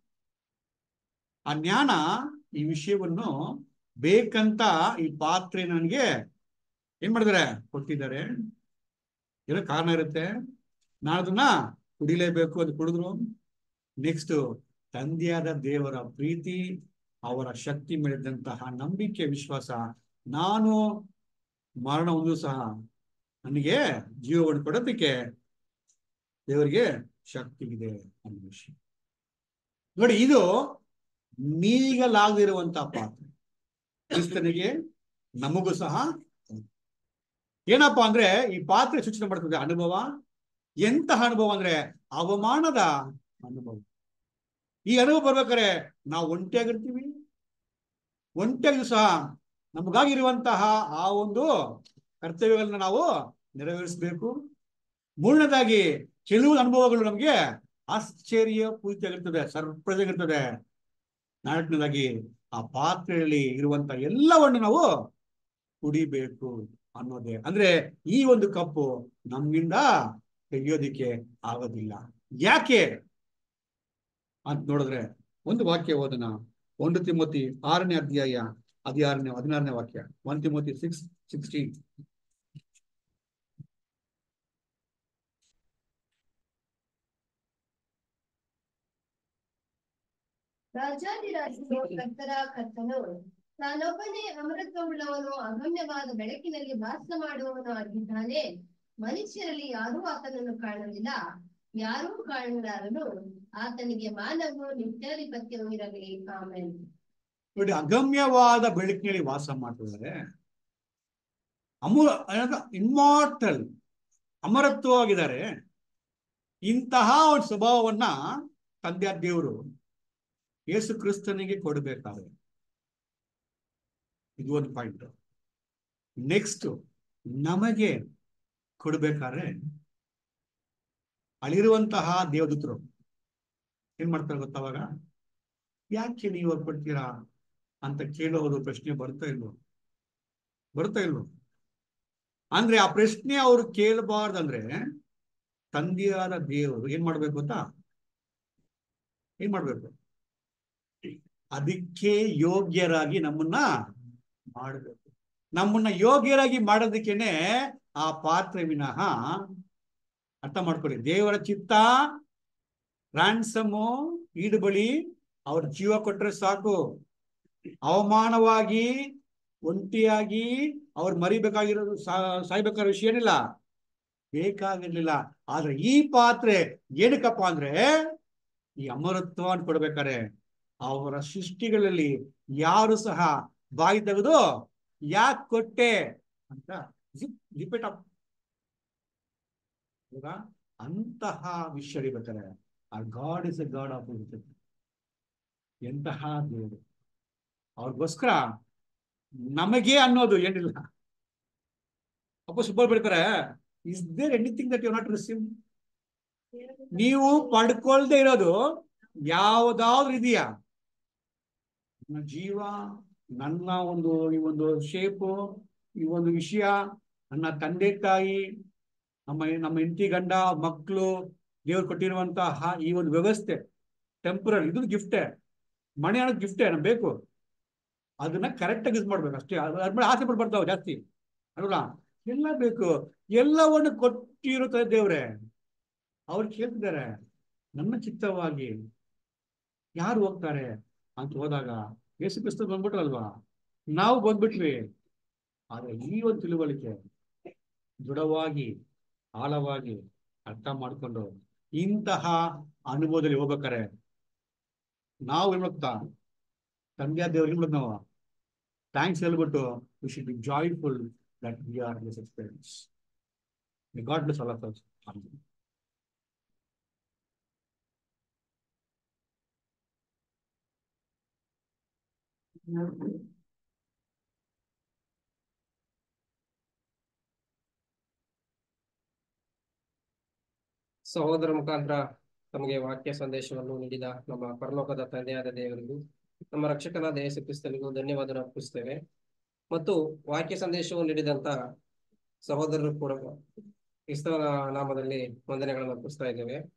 ಆ ಜ್ಞಾನ ಈ ವಿಷಯವನ್ನು ಬೇಕಂತ ಈ ಪಾತ್ರೆ ನನಗೆ ಏನ್ ಮಾಡಿದಾರೆ ಕೊಟ್ಟಿದ್ದಾರೆ ಏನೋ ಕಾರಣ ಇರುತ್ತೆ ನಾನು ಅದನ್ನ ಕುಡಿಲೇಬೇಕು ಅದು ಕುಡಿದ್ರು ನೆಕ್ಸ್ಟ್ ತಂದೆಯಾದ ದೇವರ ಪ್ರೀತಿ ಅವರ ಶಕ್ತಿ ಮೇಲಿದ್ದಂತಹ ನಂಬಿಕೆ ವಿಶ್ವಾಸ ನಾನು ಮರಣ ಒಂದು ಸಹ ನನಗೆ ಜೀವವನ್ನು ಕೊಡೋದಕ್ಕೆ ದೇವರಿಗೆ ಶಕ್ತಿ ಇದೆ ಅನ್ನೋ ವಿಷಯ ನೋಡಿ ಇದು ನೀಗಲಾಗದಿರುವಂತಹ ಪಾತ್ರೆ ಕ್ರಿಸ್ತನಿಗೆ ನಮಗೂ ಸಹ ಏನಪ್ಪಾ ಅಂದ್ರೆ ಈ ಪಾತ್ರೆ ಸೂಚನೆ ಮಾಡ್ತದೆ ಅನುಭವ ಎಂತಹ ಅನುಭವ ಅಂದ್ರೆ ಅವಮಾನದ ಅನುಭವ ಈ ಅನುಭವ ಬರ್ಬೇಕಾದ್ರೆ ನಾವು ಒಂಟಿಯಾಗಿರ್ತೀವಿ ಒಂಟಿಯಾಗಿ ಸಹ ನಮಗಾಗಿರುವಂತಹ ಆ ಒಂದು ಕರ್ತವ್ಯಗಳನ್ನ ನಾವು ನೆರವೇರಿಸಬೇಕು ಮೂರನೇದಾಗಿ ಕೆಲವು ಅನುಭವಗಳು ನಮಗೆ ಆಶ್ಚರ್ಯ ಪೂರ್ತಿಯಾಗಿರ್ತದೆ ಸರ್ಪ್ರೈಸ್ ಆಗಿರ್ತದೆ ನಾಲ್ಕನೇದಾಗಿ ಆ ಪಾತ್ರೆಯಲ್ಲಿ ಇರುವಂತ ಎಲ್ಲವನ್ನು ನಾವು ಕುಡಿಬೇಕು ಅನ್ನೋದೇ ಅಂದ್ರೆ ಈ ಒಂದು ಕಪ್ಪು ನಮ್ಮಿಂದ ತೆಗೆಯೋದಿಕ್ಕೆ ಆಗೋದಿಲ್ಲ ಯಾಕೆ ಅಂತ ನೋಡಿದ್ರೆ ಒಂದು ವಾಕ್ಯ ಓದನ ಒಂದು ತಿಮೋತಿ ಆರನೇ ಅಧ್ಯಾಯ ಹದಿನಾರನೇ ಹದಿನಾರನೇ ವಾಕ್ಯ ಒನ್ ತಿಮೋತಿ ಸಿಕ್ಸ್ ಸಿಕ್ಸ್ಟೀನ್
ರಾಜಾದಿರಾಜನು ಕರ್ತರ ಕರ್ತನು ತಾನೊಬ್ಬನೇ ಅಮೃತವುಳ್ಳವನು ಅಗಮ್ಯವಾದ ಬೆಳಕಿನಲ್ಲಿ ವಾಸ ಮಾಡುವವನು ಆಗಿದ್ದಾನೆ ಮನುಷ್ಯರಲ್ಲಿ ಯಾರೂ ಆತನನ್ನು ಕಾಣಲಿಲ್ಲ ಯಾರೂ ಕಾಣಲಾರನು ಆತನಿಗೆ ಮಾನವು ನಿತ್ಯಾಧಿಪತ್ಯವೂ ಇರಲಿ ಆಮೇಲೆ
ನೋಡಿ ಅಗಮ್ಯವಾದ ಬೆಳಕಿನಲ್ಲಿ ವಾಸ ಮಾಡ್ತಿದ್ದಾರೆ ಅಮು ಇಮ್ಮಾರ್ಟಲ್ ಅಮರತ್ವವಾಗಿದ್ದಾರೆ ಇಂತಹ ಒಂದು ಸ್ವಭಾವವನ್ನ ತಂದೆಯ ದೇವರು ಯೇಸು ಕ್ರಿಸ್ತನಿಗೆ ಕೊಡಬೇಕಾದ್ರೆ ಇದು ಒಂದು ಪಾಯಿಂಟ್ ನೆಕ್ಸ್ಟ್ ನಮಗೆ ಕೊಡ್ಬೇಕಾದ್ರೆ ಅಲ್ಲಿರುವಂತಹ ದೇವದೂತರು ಏನ್ ಮಾಡ್ತಾರೆ ಗೊತ್ತವಾಗ ಯಾಕೆ ನೀವು ಅವ್ರು ಕೊಡ್ತೀರಾ ಅಂತ ಕೇಳೋದು ಪ್ರಶ್ನೆ ಬರ್ತಾ ಇಲ್ವೋ ಬರ್ತಾ ಇಲ್ವೋ ಅಂದ್ರೆ ಆ ಪ್ರಶ್ನೆ ಅವ್ರು ಕೇಳಬಾರ್ದಂದ್ರೆ ತಂದೆಯಾದ ದೇವರು ಏನ್ ಮಾಡ್ಬೇಕು ಗೊತ್ತಾ ಏನ್ ಮಾಡ್ಬೇಕು ಅದಕ್ಕೆ ಯೋಗ್ಯರಾಗಿ ನಮ್ಮನ್ನ ಮಾಡಬೇಕು ನಮ್ಮನ್ನ ಯೋಗ್ಯರಾಗಿ ಮಾಡೋದಕ್ಕೇನೆ ಆ ಪಾತ್ರೆ ವಿನಃ ಅರ್ಥ ಮಾಡ್ಕೊಳ್ಳಿ ದೇವರ ಚಿತ್ತ ರಾನ್ಸಮು ಈಡು ಬಳಿ ಅವ್ರ ಜೀವ ಕೊಟ್ರೆ ಸಾಕು ಅವಮಾನವಾಗಿ ಒಂಟಿಯಾಗಿ ಅವ್ರು ಮರಿಬೇಕಾಗಿರೋದು ಸಾಯ್ಬೇಕಾಗಿರೋ ವಿಷಯ ಏನಿಲ್ಲ ಬೇಕಾಗಿರ್ಲಿಲ್ಲ ಆದ್ರೆ ಈ ಪಾತ್ರೆ ಏನಕ್ಕಪ್ಪ ಅಂದ್ರೆ ಈ ಅಮರತ್ವ ಕೊಡ್ಬೇಕಾರೆ ಅವರ ಸೃಷ್ಟಿಗಳಲ್ಲಿ ಯಾರು ಸಹ ಬಾಯಿ ತೆಗೆದು ಯಾಕೆ ಕೊಟ್ಟೆ ಅಂತ ರಿಪೀಟ್ ಅಪ್ ಅಂತಹ ವಿಷಯ ಇರ್ಬೇಕಾರೆ ಆ God is a God of ಎಂತಹ ದೇವರು ಅವ್ರಿಗೋಸ್ಕರ ನಮಗೆ ಅನ್ನೋದು ಏನಿಲ್ಲ ಅಪ್ಪ ಸುಬ್ಬಲ್ ಬಿಡ್ತಾರೆ is there anything that you not receive ನೀವು ಪಡ್ಕೊಳ್ದೆ ಇರೋದು ಯಾವ್ದಾದ್ರು ಇದೆಯಾ ನನ್ನ ಜೀವ ನನ್ನ ಒಂದು ಈ ಒಂದು ಶೇಪು ಈ ಒಂದು ವಿಷಯ ನನ್ನ ತಂದೆ ತಾಯಿ ನಮ್ಮ ನಮ್ಮ ಹೆಂಡತಿ ಗಂಡ ಮಕ್ಕಳು ದೇವ್ರು ಕೊಟ್ಟಿರುವಂತಹ ಈ ಒಂದು ವ್ಯವಸ್ಥೆ ಟೆಂಪರರಿ ಇದು ಗಿಫ್ಟೇ ಮನೆ ಅನ್ನೋದು ಗಿಫ್ಟೇ ನಮ್ಗೆ ಬೇಕು ಅದನ್ನ ಕರೆಕ್ಟಾಗಿ ಯೂಸ್ ಮಾಡ್ಬೇಕು ಅಷ್ಟೇ ಅದ್- ಅದ್ರ ಮೇಲೆ ಆಸೆ ಪಟ್ಟು ಬರ್ತಾವೆ ಜಾಸ್ತಿ ಅಲ್ವಾ ಎಲ್ಲ ಬೇಕು ಎಲ್ಲವನ್ನು ಕೊಟ್ಟಿರುತ್ತದೆ ದೇವ್ರೆ ಅವ್ರು ಕೇಳ್ತಿದ್ದಾರೆ ನನ್ನ ಚಿತ್ತವಾಗಿ ಯಾರು ಹೋಗ್ತಾರೆ ಅಂತ ಹೋದಾಗ ಯೇಸು ಕ್ರಿಸ್ತ ಬಂದ್ಬಿಟ್ರಲ್ವಾ ನಾವು ಬಂದ್ಬಿಟ್ವಿ ಆದ್ರೆ ಈ ಒಂದು ತಿಳುವಳಿಕೆ ದೃಢವಾಗಿ ಆಳವಾಗಿ ಅರ್ಥ ಮಾಡ್ಕೊಂಡು ಇಂತಹ ಅನುಭವದಲ್ಲಿ ಹೋಗ್ಬೇಕಾರೆ ನಾವು ಏನ್ ಮಾಡ್ತಾ ತಂದೆ ದೇವ್ರಿಗೆ ಏನ್ ಮಾಡ್ಬೇಕು ನಾವು ಥ್ಯಾಂಕ್ಸ್ ಹೇಳ್ಬಿಟ್ಟು we should be joyful that we are this experience God bless all of us. Amen.
ಸಹೋದರ ಮುಖಾಂತರ ತಮಗೆ ವಾಕ್ಯ ಸಂದೇಶವನ್ನು ನೀಡಿದ ನಮ್ಮ ಪರಲೋಕದ ತಂದೆಯಾದ ದೇವರಿಗೂ ನಮ್ಮ ರಕ್ಷಕನಾದ ಯೇಸು ಕ್ರಿಸ್ತನಿಗೂ ಧನ್ಯವಾದ ಅರ್ಪಿಸ್ತೇವೆ ಮತ್ತು ವಾಕ್ಯ ಸಂದೇಶವನ್ನು ನೀಡಿದಂತ ಸಹೋದರರು ಕೂಡ ಕ್ರಿಸ್ತನ ನಾಮದಲ್ಲಿ ವಂದನೆಗಳನ್ನು ಅರ್ಪಿಸ್ತಾ ಇದ್ದೇವೆ